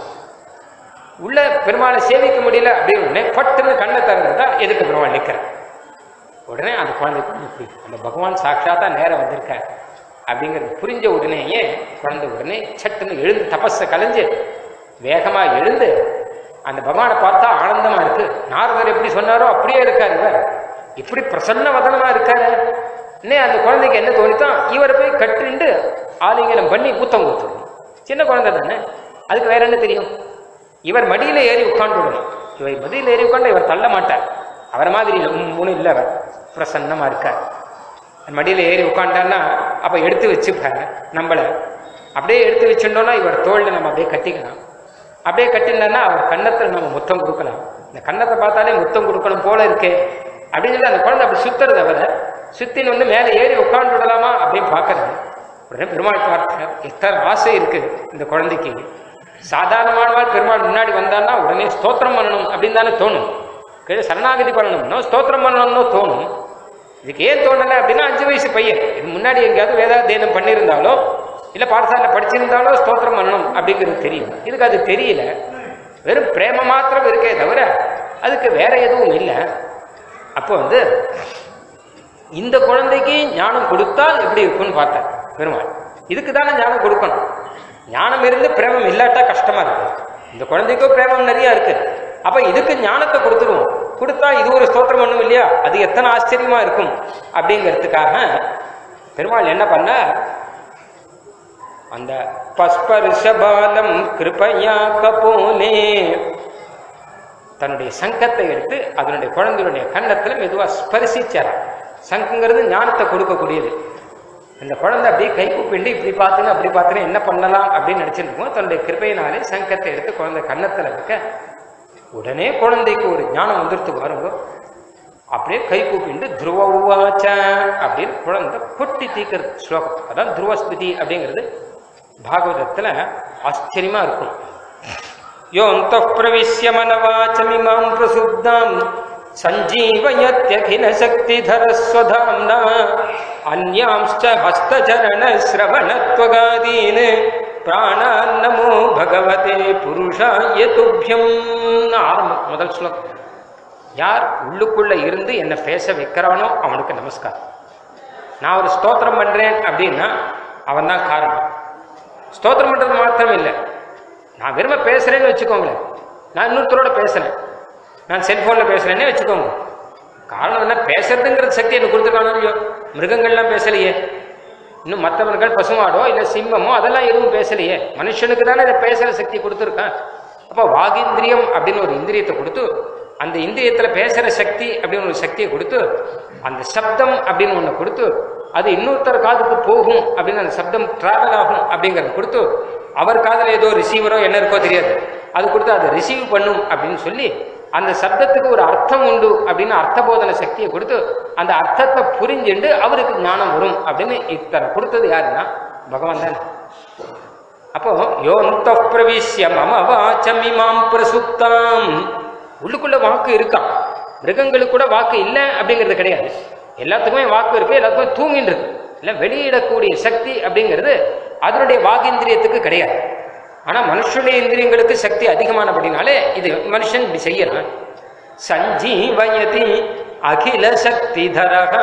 உள்ள பெருமாளை சேவிக்க முடியல அப்படின்னு உடனே பட்டுன்னு கண்ணை திறந்துட்டா எதுக்கு பெருமாள் நிற்கிறேன் உடனே அந்த குழந்தைக்கு இப்படி அந்த பகவான் சாட்சாத்தா நேரம் வந்திருக்கார் அப்படிங்கிறது புரிஞ்ச உடனேயே குழந்தை உடனே சட்டுன்னு எழுந்து தபஸை கலைஞ்சு வேகமா எழுந்து அந்த பகவானை பார்த்தா ஆனந்தமா இருக்கு நாரதர் எப்படி சொன்னாரோ அப்படியே இருக்காரு இவர் இப்படி பிரசன்ன வதனமா இருக்காரு இன்னே அந்த குழந்தைக்கு என்ன தோணித்தான் இவரை போய் கட்டுண்டு ஆலிங்கனம் பண்ணி ஊத்தம் ஊத்துடும் சின்ன குழந்தை தானே அதுக்கு வேற என்ன தெரியும் இவர் மடியில ஏறி உட்காந்து விடணும் இவர் மடியில ஏறி உட்காந்து இவர் தள்ள மாட்டார் அவரை மாதிரி இல்லை மூணு இல்லை அவர் பிரசன்னமா இருக்கார் மடியில ஏறி உட்காண்டான்னா அப்ப எடுத்து வச்சுப்பாங்க நம்மளை அப்படியே எடுத்து வச்சுட்டோம்னா இவர் தோல்ல நம்ம அப்படியே கட்டிக்கலாம் அப்படியே கட்டினா அவர் கன்னத்துல நம்ம முத்தம் கொடுக்கலாம் இந்த கன்னத்தை பார்த்தாலே முத்தம் கொடுக்கணும் போல இருக்கே அப்படின்னு சொல்லி அந்த குழந்தை அப்படி சுத்துறது அவரை சுத்தின்னு வந்து மேலே ஏறி உட்காந்து விடலாமா அப்படின்னு பார்க்கறது உடனே பெருமாள் பார்த்தார் எத்தனை ஆசை இருக்கு இந்த குழந்தைக்கு சாதாரணமானவாள் பெருமாள் முன்னாடி வந்தான்னா உடனே ஸ்தோத்திரம் பண்ணணும் அப்படின்னு தானே தோணும் கீழே சரணாகதி பண்ணணும்னோ ஸ்தோத்திரம் பண்ணணும்னோ தோணும் இதுக்கு ஏன் தோணலை அப்படின்னா அஞ்சு வயசு பையன் இது முன்னாடி எங்கேயாவது வேதாத்தியனம் பண்ணியிருந்தாலோ இல்லை பாடசாலை படிச்சிருந்தாலோ ஸ்தோத்திரம் பண்ணணும் அப்படிங்கிறது தெரியும் இதுக்கு அது தெரியல வெறும் பிரேம மாத்திரம் இருக்கே தவிர அதுக்கு வேற எதுவும் இல்லை அப்போ வந்து இந்த குழந்தைக்கு ஞானம் கொடுத்தால் எப்படி இருக்கும்னு பார்த்தேன் பெருமாள் இதுக்கு தானே ஞானம் கொடுக்கணும் ஞானம் இருந்து பிரேமம் இல்லாட்டா கஷ்டமா இருக்கு இந்த குழந்தைக்கும் பிரேமம் நிறைய இருக்கு அப்ப இதுக்கு ஞானத்தை கொடுத்துருவோம் கொடுத்தா இது ஒரு ஸ்தோத்திரம் ஒண்ணும் இல்லையா அது எத்தனை ஆச்சரியமா இருக்கும் அப்படிங்கிறதுக்காக பெருமாள் என்ன பண்ண அந்த பஸ்பரிஷபாலம் கிருபையா கபோலே தன்னுடைய சங்கத்தை எடுத்து அதனுடைய குழந்தையுடைய கன்னத்துல மெதுவா ஸ்பரிசிச்சார் சங்கங்கிறது ஞானத்தை கொடுக்கக்கூடியது அந்த குழந்தை அப்படியே கை கூப்பிண்டு இப்படி பார்த்துன்னு அப்படி பார்த்துன்னு என்ன பண்ணலாம் அப்படின்னு நினைச்சிட்டு இருக்கோம் தன்னுடைய கிருபையினாலே சங்கத்தை எடுத்து குழந்தை கன்னத்துல வைக்க உடனே குழந்தைக்கு ஒரு ஞானம் வந்துடுத்து பாருங்க அப்படியே கை கூப்பிண்டு துருவ உவாச்ச அப்படின்னு குழந்தை கொட்டி தீக்கிறது ஸ்லோகம் அதான் துருவஸ்துதி அப்படிங்கிறது பாகவதத்துல ஆச்சரியமா இருக்கும் யோந்த பிரவிஷ்ய மனவாச்சமிமாம் பிரசுப்தாம் சஞ்சீவயத்யகில சக்திதரஸ்வதாம்னா அந்யாம்ச்ச ஹஸ்தச்சரண ஸ்ரவணத்வகாதீன் பிராணான் நமோ பகவதே புருஷாய துப்பியம் ஆரம்பம் முதல் ஸ்லோகம் யார் உள்ளுக்குள்ள இருந்து என்னை பேச வைக்கிறானோ அவனுக்கு நமஸ்காரம் நான் ஒரு ஸ்தோத்திரம் பண்றேன் அப்படின்னா அவன் தான் காரணம் ஸ்தோத்திரம் பண்றது மாத்திரம் இல்லை நான் விரும்ப பேசுறேன்னு வச்சுக்கோங்களேன் நான் இன்னொருத்தரோட பேசுறேன் நான் செல்போனில் பேசுறேன்னே வச்சுக்கோங்க காரணம் என்ன பேசுறதுங்கிற சக்தி எனக்கு கொடுத்துருக்கானோ இல்லையோ மிருகங்கள்லாம் பேசலையே இன்னும் மற்றவர்கள் பசுமாடோ இல்லை சிம்மமோ அதெல்லாம் எதுவும் பேசலையே மனுஷனுக்கு தானே இதை பேசுகிற சக்தி கொடுத்துருக்கான் அப்போ வாகிந்திரியம் அப்படின்னு ஒரு இந்திரியத்தை கொடுத்து அந்த இந்திரியத்தில் பேசுகிற சக்தி அப்படின்னு ஒரு சக்தியை கொடுத்து அந்த சப்தம் அப்படின்னு ஒன்று கொடுத்து அது இன்னொருத்தர் காதுக்கு போகும் அப்படின்னு அந்த சப்தம் டிராவல் ஆகும் அப்படிங்கிறத கொடுத்து அவர் காதில் ஏதோ ரிசீவரோ என்ன இருக்கோ தெரியாது அது கொடுத்து அதை ரிசீவ் பண்ணும் அப்படின்னு சொல்லி அந்த சப்தத்துக்கு ஒரு அர்த்தம் உண்டு அப்படின்னு அர்த்தபோதன சக்தியை கொடுத்து அந்த அர்த்தத்தை புரிஞ்சுண்டு அவருக்கு ஞானம் வரும் அப்படின்னு இத்தனை கொடுத்தது யாருன்னா பகவான் தானே அப்போ யோந்த பிரவிஷ்ய மம வாச்சமிமாம் பிரசுப்தாம் உள்ளுக்குள்ள வாக்கு இருக்கான் மிருகங்களுக்கு கூட வாக்கு இல்லை அப்படிங்கிறது கிடையாது எல்லாத்துக்குமே வாக்கு இருக்கு எல்லாத்துக்குமே தூங்கின்னு இருக்கு இல்லை வெளியிடக்கூடிய சக்தி அப்படிங்கிறது அதனுடைய வாகிந்திரியத்துக்கு கிடையாது ஆனா மனுஷனுடைய இந்திரியங்களுக்கு சக்தி அதிகமானபடினாலே இது மனுஷன் இப்படி செய்யறான் சஞ்சீவயதி அகில சக்தி தரக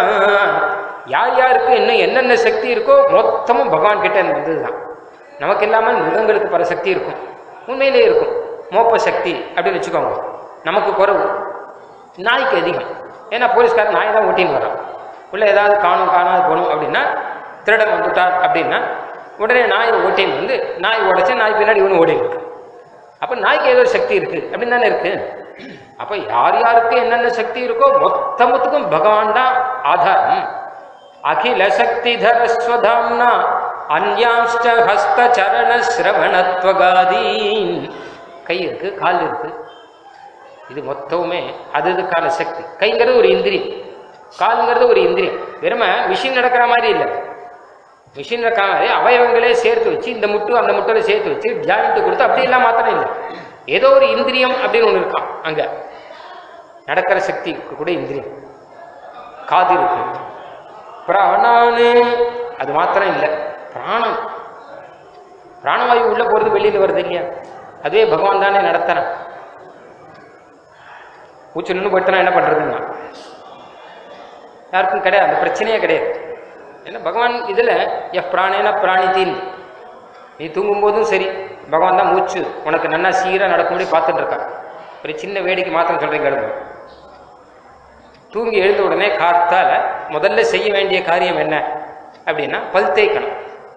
யார் யாருக்கு இன்னும் என்னென்ன சக்தி இருக்கோ மொத்தமும் பகவான் கிட்ட இருந்து வந்ததுதான் நமக்கு இல்லாமல் மிருகங்களுக்கு பல சக்தி இருக்கும் உண்மையிலே இருக்கும் மோப்ப சக்தி அப்படின்னு வச்சுக்கோங்க நமக்கு குறவு நாய்க்கு அதிகம் ஏன்னா போலீஸ்காரன் நாய் தான் ஓட்டின்னு வரான் உள்ள ஏதாவது காணும் காணாது போகணும் அப்படின்னா திருடன் வந்துட்டார் அப்படின்னா உடனே நாயை ஓட்டின்னு வந்து நாய் உடைச்சு நாய் பின்னாடி இவனு ஓடின்னு இருக்கு அப்போ நாய்க்கு ஏதோ ஒரு சக்தி இருக்கு அப்படின்னு தானே இருக்கு அப்ப யார் யாருக்கு என்னென்ன சக்தி இருக்கோ மொத்தமத்துக்கும் பகவான் தான் ஆதாரம் அகில சக்தி தரஸ்வதாம்னா அந்யாஷ்ட ஹஸ்த சரண சிரவணத்வகாதீன் கை இருக்கு கால் இருக்கு இது மொத்தமுமே அது இதுக்கான சக்தி கைங்கிறது ஒரு இந்திரியம் காலுங்கிறது ஒரு இந்திரியம் வெறும மிஷின் நடக்கிற மாதிரி இல்லை மிஷின் நடக்கிற மாதிரி அவயவங்களே சேர்த்து வச்சு இந்த முட்டு அந்த முட்டோட சேர்த்து வச்சு ஜாயிண்ட் கொடுத்து அப்படியெல்லாம் மாத்திரம் இல்லை ஏதோ ஒரு இந்திரியம் அப்படின்னு ஒன்று இருக்கான் அங்க நடக்கிற சக்தி கூட இந்திரியம் காது இருக்கு பிராணானு அது மாத்திரம் இல்லை பிராணம் பிராணவாயு உள்ள போறது வெளியில வருது இல்லையா அதுவே பகவான் தானே நடத்துறான் மூச்சு நின்று போயிட்டனா என்ன பண்றதுன்னா யாருக்கும் கிடையாது அந்த பிரச்சனையே கிடையாது ஏன்னா பகவான் இதுல எஃப் பிராணேன பிராணித்தீன் நீ தூங்கும்போதும் சரி பகவான் தான் மூச்சு உனக்கு நல்லா சீராக நடக்கும்படி பார்த்துட்டு இருக்கான் ஒரு சின்ன வேடிக்கை மாத்திரம் சொல்றேன் கேளுங்க தூங்கி எழுந்த உடனே காத்தால முதல்ல செய்ய வேண்டிய காரியம் என்ன அப்படின்னா பல் தேய்க்கணும்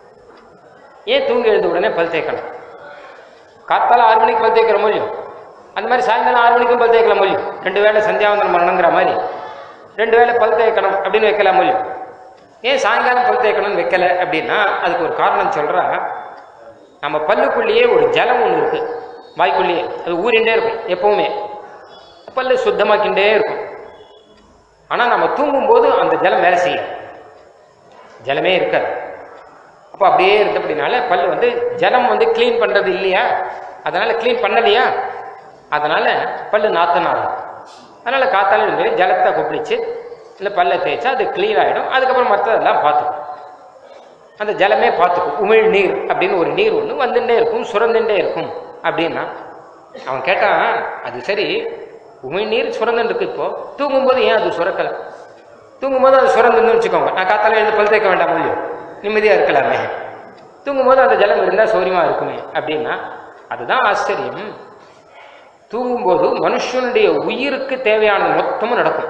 ஏன் தூங்கி எழுந்த உடனே பல் தேய்க்கணும் காத்தால ஆறு மணிக்கு பல் தேய்க்கிற முடியும் அந்த மாதிரி சாயங்காலம் ஆறு மணிக்கும் பல் தேய்க்கலாம் முடியும் ரெண்டு வேளை சந்தியாவந்தனம் பண்ணணுங்கிற மாதிரி ரெண்டு வேளை பல் தேய்க்கணும் அப்படின்னு வைக்கலாம் முடியும் ஏன் சாயங்காலம் பல் தேய்க்கணும்னு வைக்கல அப்படின்னா அதுக்கு ஒரு காரணம் சொல்றா நம்ம பல்லுக்குள்ளேயே ஒரு ஜலம் ஒன்று இருக்கு வாய்க்குள்ளேயே அது ஊறிண்டே இருக்கும் எப்பவுமே பல்லு சுத்தமாக்கிண்டே இருக்கும் ஆனால் நம்ம தூங்கும்போது அந்த ஜலம் வேலை செய்யும் ஜலமே இருக்காது அப்போ அப்படியே இருந்தபடினால பல்லு வந்து ஜலம் வந்து க்ளீன் பண்ணுறது இல்லையா அதனால க்ளீன் பண்ணலையா அதனால பல்லு நாத்தனாகும் அதனால காத்தால இருந்து ஜலத்தை கொப்பளிச்சு இல்லை பல்ல தேய்ச்சா அது க்ளீன் ஆகிடும் அதுக்கப்புறம் மற்றதெல்லாம் பார்த்துக்கும் அந்த ஜலமே பார்த்துக்கும் உமிழ் நீர் அப்படின்னு ஒரு நீர் ஒன்று வந்துட்டே இருக்கும் சுரந்துட்டே இருக்கும் அப்படின்னா அவன் கேட்டான் அது சரி உமிழ் நீர் சுரந்துட்டு இருக்கு இப்போ தூங்கும்போது ஏன் அது சுரக்கலை தூங்கும்போது அது சுரந்துன்னு வச்சுக்கோங்க நான் காத்தால எழுந்து பல் தேய்க்க வேண்டாம் முடியும் நிம்மதியாக இருக்கலாமே தூங்கும்போது அந்த ஜலம் இருந்தால் சௌரியமாக இருக்குமே அப்படின்னா அதுதான் ஆச்சரியம் தூங்கும்போது மனுஷனுடைய உயிருக்கு தேவையானது மொத்தமும் நடக்கும்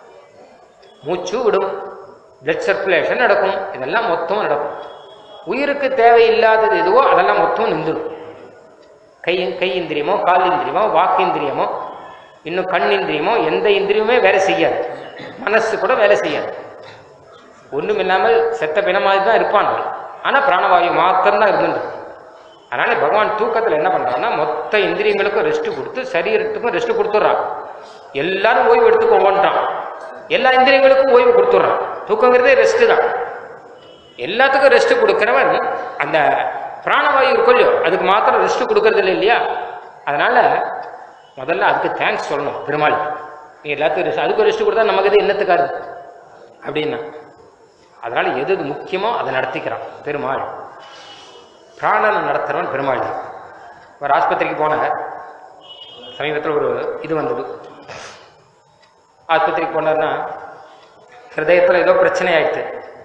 மூச்சு விடும் பிளட் சர்க்குலேஷன் நடக்கும் இதெல்லாம் மொத்தமும் நடக்கும் உயிருக்கு தேவையில்லாதது எதுவோ அதெல்லாம் மொத்தம் நின்றுடும் கை கை இந்திரியமோ கால் இந்திரியமோ வாக்கு இந்திரியமோ இன்னும் கண் இந்திரியமோ எந்த இந்திரியமுமே வேலை செய்யாது மனசு கூட வேலை செய்யாது ஒன்றும் இல்லாமல் செத்த பிண மாதிரி தான் இருப்பான் ஆனால் பிராணவாயு மாத்திரம்தான் இருந்துட்டு அதனால பகவான் தூக்கத்தில் என்ன பண்றான்னா மொத்த இந்திரியங்களுக்கும் ரெஸ்ட் கொடுத்து சரீரத்துக்கும் ரெஸ்ட் கொடுத்துட்றான் எல்லாரும் ஓய்வு எடுத்துக்கோங்கன்றான் எல்லா இந்திரியங்களுக்கும் ஓய்வு கொடுத்துட்றான் தூக்கங்கிறதே ரெஸ்ட் தான் எல்லாத்துக்கும் ரெஸ்ட் கொடுக்கிறவன் அந்த பிராணவாயு இருக்கொல்லையோ அதுக்கு மாத்திரம் ரெஸ்ட் கொடுக்கறது இல்லை இல்லையா அதனால முதல்ல அதுக்கு தேங்க்ஸ் சொல்லணும் பெருமாள் நீ எல்லாத்துக்கும் ரெஸ்ட் அதுக்கு ரெஸ்ட் கொடுத்தா நமக்கு இது என்னத்துக்காது அப்படின்னா அதனால எது எது முக்கியமோ அதை நடத்திக்கிறான் பெருமாள் பிராணனை நடத்துகிறவன் பெருமாள் தான் ஒரு ஆஸ்பத்திரிக்கு போனார் சமீபத்தில் ஒரு இது வந்தது ஆஸ்பத்திரிக்கு போனார்னா ஹிருதயத்தில் ஏதோ பிரச்சனை ஆயிடுச்சு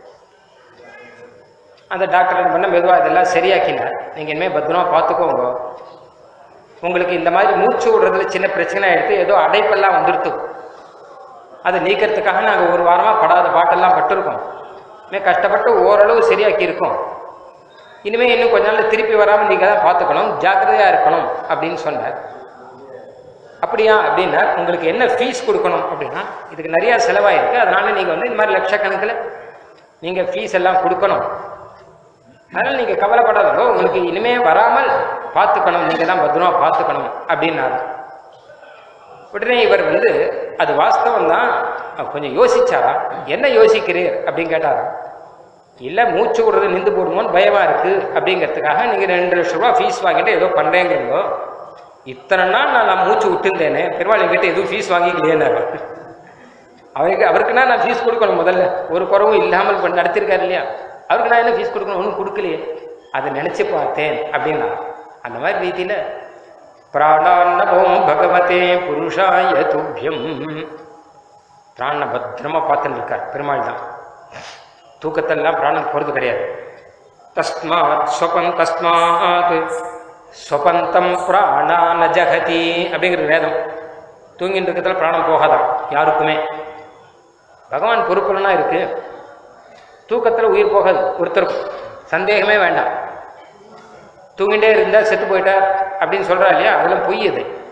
அந்த டாக்டர் என்ன பண்ண மெதுவாக இதெல்லாம் சரியாக்கினார் நீங்கள் இனிமேல் பத்திரமா பார்த்துக்கோங்க உங்களுக்கு இந்த மாதிரி மூச்சு விடுறதுல சின்ன பிரச்சனை ஆயிடுத்து ஏதோ அடைப்பெல்லாம் வந்துடுத்து அதை நீக்கிறதுக்காக நாங்கள் ஒரு வாரமாக படாத பாட்டெல்லாம் பட்டிருக்கோம் மே கஷ்டப்பட்டு ஓரளவு சரியாக்கி இருக்கோம் இனிமேல் இன்னும் கொஞ்ச நாள் திருப்பி வராமல் நீங்கள் தான் பார்த்துக்கணும் ஜாக்கிரதையாக இருக்கணும் அப்படின்னு சொன்னார் அப்படியா அப்படின்னா உங்களுக்கு என்ன ஃபீஸ் கொடுக்கணும் அப்படின்னா இதுக்கு நிறையா செலவாயிருக்கு அதனால நீங்கள் வந்து இந்த மாதிரி லட்சக்கணக்கில் நீங்கள் ஃபீஸ் எல்லாம் கொடுக்கணும் அதனால் நீங்கள் கவலைப்படாதோ உங்களுக்கு இனிமே வராமல் பார்த்துக்கணும் நீங்கள் தான் பத்திரமா பார்த்துக்கணும் அப்படின்னாரு உடனே இவர் வந்து அது வாஸ்தவம் தான் கொஞ்சம் யோசிச்சாரா என்ன யோசிக்கிறீர் அப்படின்னு கேட்டாரா இல்லை மூச்சு விடுறது நின்று போடுமோன்னு பயமா இருக்கு அப்படிங்கிறதுக்காக நீங்கள் ரெண்டு லட்ச ரூபா ஃபீஸ் வாங்கிட்டு ஏதோ பண்ணுறேங்கிறீங்களோ இத்தனை நாள் நான் நான் மூச்சு விட்டுருந்தேனே பெருமாள் என்கிட்ட எதுவும் ஃபீஸ் வாங்கிக்கலையேன்னாரு அவருக்கு அவருக்குன்னா நான் ஃபீஸ் கொடுக்கணும் முதல்ல ஒரு குறவும் இல்லாமல் பண்ணி நடத்திருக்காரு இல்லையா அவருக்கு நான் என்ன ஃபீஸ் கொடுக்கணும் ஒன்றும் கொடுக்கலையே அதை நினச்சி பார்த்தேன் அப்படின்னா அந்த மாதிரி ரீதியில் பிராணான்னபோம் பகவதே புருஷாய துப்பியம் பிராண பத்திரமா பார்த்துட்டு இருக்கார் பெருமாள் தான் தூக்கத்தெல்லாம் பிராணம் போகிறது கிடையாது தஸ்மாத் ஸ்வபன் தஸ்மாத் ஸ்வபந்தம் பிராணான ஜகதி அப்படிங்கிற வேதம் தூங்கிட்டு இருக்கிறதுல பிராணம் போகாதான் யாருக்குமே பகவான் பொறுப்புலனா இருக்கு தூக்கத்தில் உயிர் போகாது ஒருத்தருக்கும் சந்தேகமே வேண்டாம் தூங்கிட்டே இருந்தால் செத்து போயிட்டார் அப்படின்னு சொல்கிறா இல்லையா அதெல்லாம் பொய் அது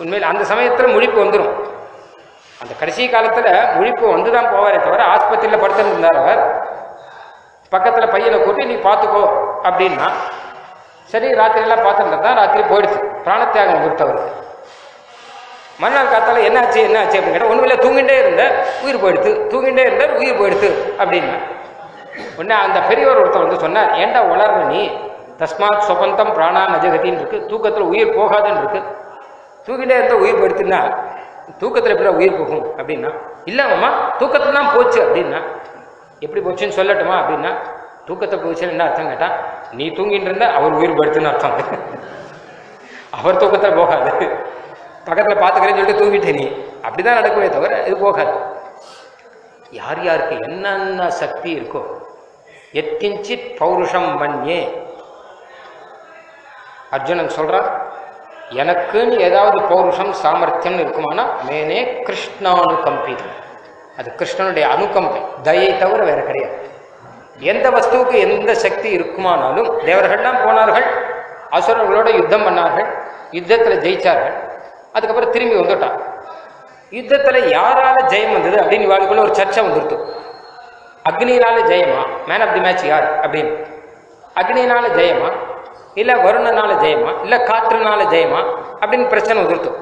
உண்மையில் அந்த சமயத்தில் முழிப்பு வந்துடும் அந்த கடைசி காலத்தில் முழிப்பு வந்து தான் போவாரே தவிர ஆஸ்பத்திரியில் படுத்துருந்தார் அவர் பக்கத்தில் பையனை கூட்டி நீ பார்த்துக்கோ அப்படின்னா சரி ராத்திரியெல்லாம் பார்த்துட்டு தான் ராத்திரி போயிடுச்சு பிராணத்தியாகம் வந்துட்டு அவருக்கு மறுநாள் காத்தால என்னாச்சு என்னாச்சு அப்படின்னு கேட்டால் ஒன்றும் இல்லை தூங்கிட்டே இருந்த உயிர் போயிடுத்து தூங்கிட்டே இருந்த உயிர் போயிடுத்து அப்படின்னா உடனே அந்த பெரியவர் ஒருத்தர் வந்து சொன்னார் ஏன்டா உளர்ற நீ தஸ்மாத் சொபந்தம் பிராணா நஜகத்தின்னு இருக்கு தூக்கத்தில் உயிர் போகாதுன்னு இருக்கு தூக்கிட்டே இருந்தா உயிர் போயிடுத்துன்னா தூக்கத்தில் எப்படி உயிர் போகும் அப்படின்னா இல்லைம்மா தூக்கத்தில் தான் போச்சு அப்படின்னா எப்படி போச்சுன்னு சொல்லட்டுமா அப்படின்னா தூக்கத்தை போச்சுன்னு என்ன அர்த்தம் கேட்டா நீ தூங்கிட்டு இருந்தா அவர் உயிர் போயிடுத்துன்னு அர்த்தம் அவர் தூக்கத்தில் போகாது பக்கத்தில் பார்த்துக்கிறேன்னு சொல்லிட்டு தூங்கிட்டே நீ அப்படிதான் நடக்குமே தவிர இது போகாது யார் யாருக்கு என்னென்ன சக்தி இருக்கோ எத்திஞ்சித் பௌருஷம் வன்யே அர்ஜுனன் சொல்றான் எனக்குன்னு ஏதாவது பௌருஷம் சாமர்த்தியம் இருக்குமானா மேனே கிருஷ்ணானுகம்பிதம் அது கிருஷ்ணனுடைய அனுகம்பை தயை தவிர வேற கிடையாது எந்த வஸ்துவுக்கு எந்த சக்தி இருக்குமானாலும் தேவர்கள்லாம் போனார்கள் அசுரர்களோட யுத்தம் பண்ணார்கள் யுத்தத்தில் ஜெயிச்சார்கள் அதுக்கப்புறம் திரும்பி வந்துட்டான் யுத்தத்தில் யாரால ஜெயம் வந்தது அப்படின்னு இவாளுக்குள்ள ஒரு சர்ச்சை வந்துருத்து அக்னியினால ஜெயமா மேன் ஆஃப் தி மேட்ச் யார் அப்படின்னு அக்னியினால ஜெயமா இல்லை வருணனால ஜெயமா இல்லை காற்றுனால ஜெயமா அப்படின்னு பிரச்சனை வந்துருத்து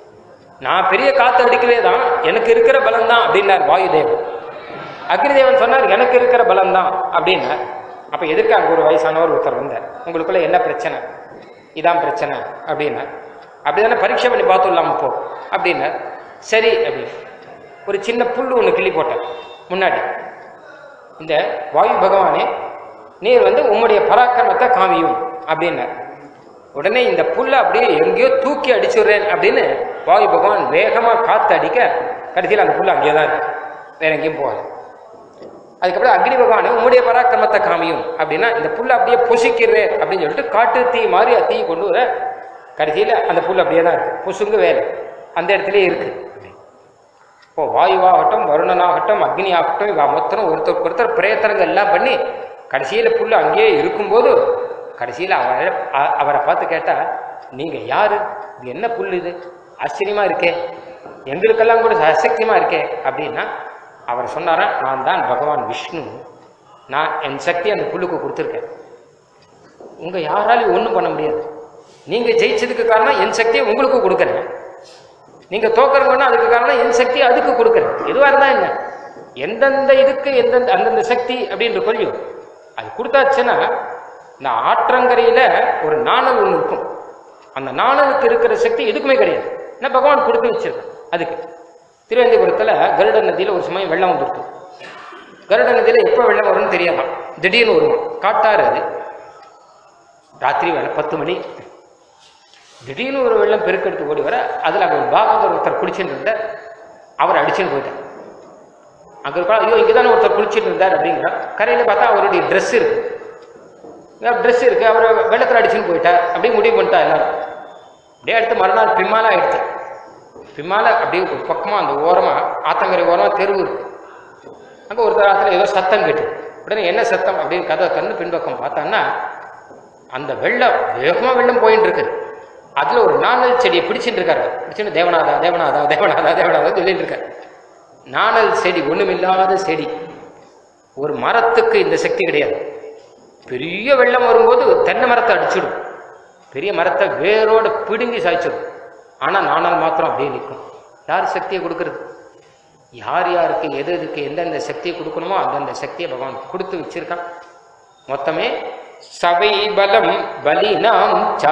நான் பெரிய காற்று அடிக்கவே தான் எனக்கு இருக்கிற பலம் தான் அப்படின்னார் வாயுதேவன் அக்னிதேவன் சொன்னார் எனக்கு இருக்கிற பலம் தான் அப்படின்னார் அப்போ எதுக்கு அங்கே ஒரு வயசானவர் ஒருத்தர் வந்தார் உங்களுக்குள்ள என்ன பிரச்சனை இதான் பிரச்சனை அப்படின்னார் அப்படிதானே பரீட்சை பண்ணி பார்த்துடலாம் இப்போ அப்படின்னார் சரி அப்படின்னு ஒரு சின்ன புல் ஒன்று கிள்ளி போட்டேன் முன்னாடி இந்த வாயு பகவானே நீர் வந்து உம்முடைய பராக்கிரமத்தை காமியும் அப்படின்னார் உடனே இந்த புல்லை அப்படியே எங்கேயோ தூக்கி அடிச்சுடுறேன் அப்படின்னு வாயு பகவான் வேகமாக காற்று அடிக்க கடைசியில் அந்த புல் அங்கேயே தான் இருக்கு வேற எங்கேயும் போகாது அதுக்கப்புறம் அக்னி பகவானே உம்முடைய பராக்கிரமத்தை காமியும் அப்படின்னா இந்த புல்லை அப்படியே பொசிக்கிறேன் அப்படின்னு சொல்லிட்டு காட்டு தீ மாதிரி தீ கொண்டு வர கடைசியில் அந்த புல் அப்படியே தான் இருக்கு பொசுங்கு வேலை அந்த இடத்துலயே இருக்கு இப்போ வாயுவாகட்டும் வருணனாகட்டும் அக்னி ஆகட்டும் இவ மொத்தம் ஒருத்தருக்கு ஒருத்தர் பிரயத்தனங்கள் எல்லாம் பண்ணி கடைசியில் புல் அங்கேயே இருக்கும்போது கடைசியில் அவரை அ- அவரை பார்த்து கேட்டா நீங்க யாரு இது என்ன புல் இது ஆச்சரியமா இருக்கே எங்களுக்கெல்லாம் கூட அசக்கியமா இருக்கே அப்படின்னா அவர் சொன்னாரா நான் தான் பகவான் விஷ்ணு நான் என் சக்தி அந்த புல்லுக்கு கொடுத்துருக்கேன் உங்க யாராலையும் ஒன்றும் பண்ண முடியாது நீங்க ஜெயிச்சதுக்கு காரணம் என் சக்தியை உங்களுக்கு கொடுக்குறேன் நீங்க தோக்கறவங்கன்னா அதுக்கு காரணம் என் சக்தி அதுக்கு கொடுக்குறேன் எதுவாக இருந்தா என்ன எந்தெந்த இதுக்கு எந்தெந்த அந்தந்த சக்தி அப்படின்ற கொள்ளியும் அது கொடுத்தாச்சுன்னா இந்த ஆற்றங்கரையில ஒரு நாணல் ஒன்று இருக்கும் அந்த நாணலுக்கு இருக்கிற சக்தி எதுக்குமே கிடையாது நான் பகவான் கொடுத்து வச்சிருக்கேன் அதுக்கு திருவனந்தபுரத்தில் கருட நதியில் ஒரு சமயம் வெள்ளம் வந்துருக்கு கருட நதியில் எப்போ வெள்ளம் வரும்னு தெரியாதான் திடீர்னு வருமா காட்டாறு அது ராத்திரி வேலை பத்து மணி திடீர்னு ஒரு வெள்ளம் பெருக்கெடுத்து ஓடி வர அதில் அங்கே ஒரு பாகவதர் ஒருத்தர் குளிச்சுட்டு இருந்தார் அவர் அடிச்சுன்னு போயிட்டார் அங்கே இருக்கா ஐயோ இங்கே தானே ஒருத்தர் குளிச்சுட்டு இருந்தார் அப்படிங்கிற கரையில் பார்த்தா அவருடைய ட்ரெஸ் இருக்கு ட்ரெஸ் இருக்கு அவர் வெள்ளத்தில் அடிச்சுன்னு போயிட்டார் அப்படியே முடிவு பண்ணிட்டா எல்லாரும் அப்படியே அடுத்து மறுநாள் பிம்மால ஆயிடுச்சு பிம்மால அப்படியே ஒரு பக்கமாக அந்த ஓரமாக ஆத்தங்கரை ஓரமாக தெருவு இருக்கு அங்கே ஒரு தரத்தில் ஏதோ சத்தம் கேட்டு உடனே என்ன சத்தம் அப்படின்னு கதை தந்து பின்பக்கம் பார்த்தான்னா அந்த வெள்ளம் வேகமாக வெள்ளம் போயின்னு இருக்கு அதில் ஒரு நாணல் செடியை பிடிச்சிட்டு இருக்காரு பிடிச்சிட்டு தேவநாதா தேவநாதா தேவநாதா தேவநாதா சொல்லிட்டு இருக்காரு நாணல் செடி ஒண்ணுமில்லாத செடி ஒரு மரத்துக்கு இந்த சக்தி கிடையாது பெரிய வெள்ளம் வரும்போது தென்னை மரத்தை அடிச்சிடும் பெரிய மரத்தை வேரோட பிடுங்கி சாய்ச்சிடும் ஆனால் நாணல் மாத்திரம் அப்படியே நிற்கும் யார் சக்தியை கொடுக்கறது யார் யாருக்கு எது எதுக்கு எந்தெந்த சக்தியை கொடுக்கணுமோ அந்தந்த சக்தியை பகவான் கொடுத்து வச்சிருக்கான் மொத்தமே சபை பலம் பலினாம்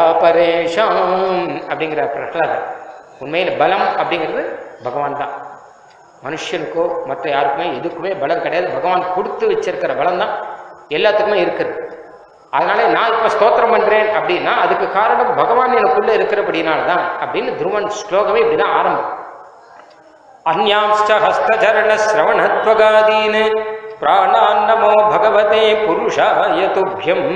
சாபரேஷாம் அப்படிங்கிற பிரகலாதர் உண்மையில் பலம் அப்படிங்கிறது பகவான் தான் மனுஷனுக்கோ மற்ற யாருக்குமே எதுக்குமே பலம் கிடையாது பகவான் கொடுத்து வச்சிருக்கிற பலம் தான் எல்லாத்துக்குமே இருக்குது அதனால நான் இப்போ ஸ்தோத்திரம் பண்றேன் அப்படின்னா அதுக்கு காரணம் பகவான் எனக்குள்ள இருக்கிறபடினால தான் அப்படின்னு துருவன் ஸ்லோகமே இப்படிதான் ஆரம்பம் அந்யாம்ச்ச ஹஸ்தச்சரண சிரவணத்வகாதீன் பிராணான்னமோ பகவதே புருஷாய துப்பியம்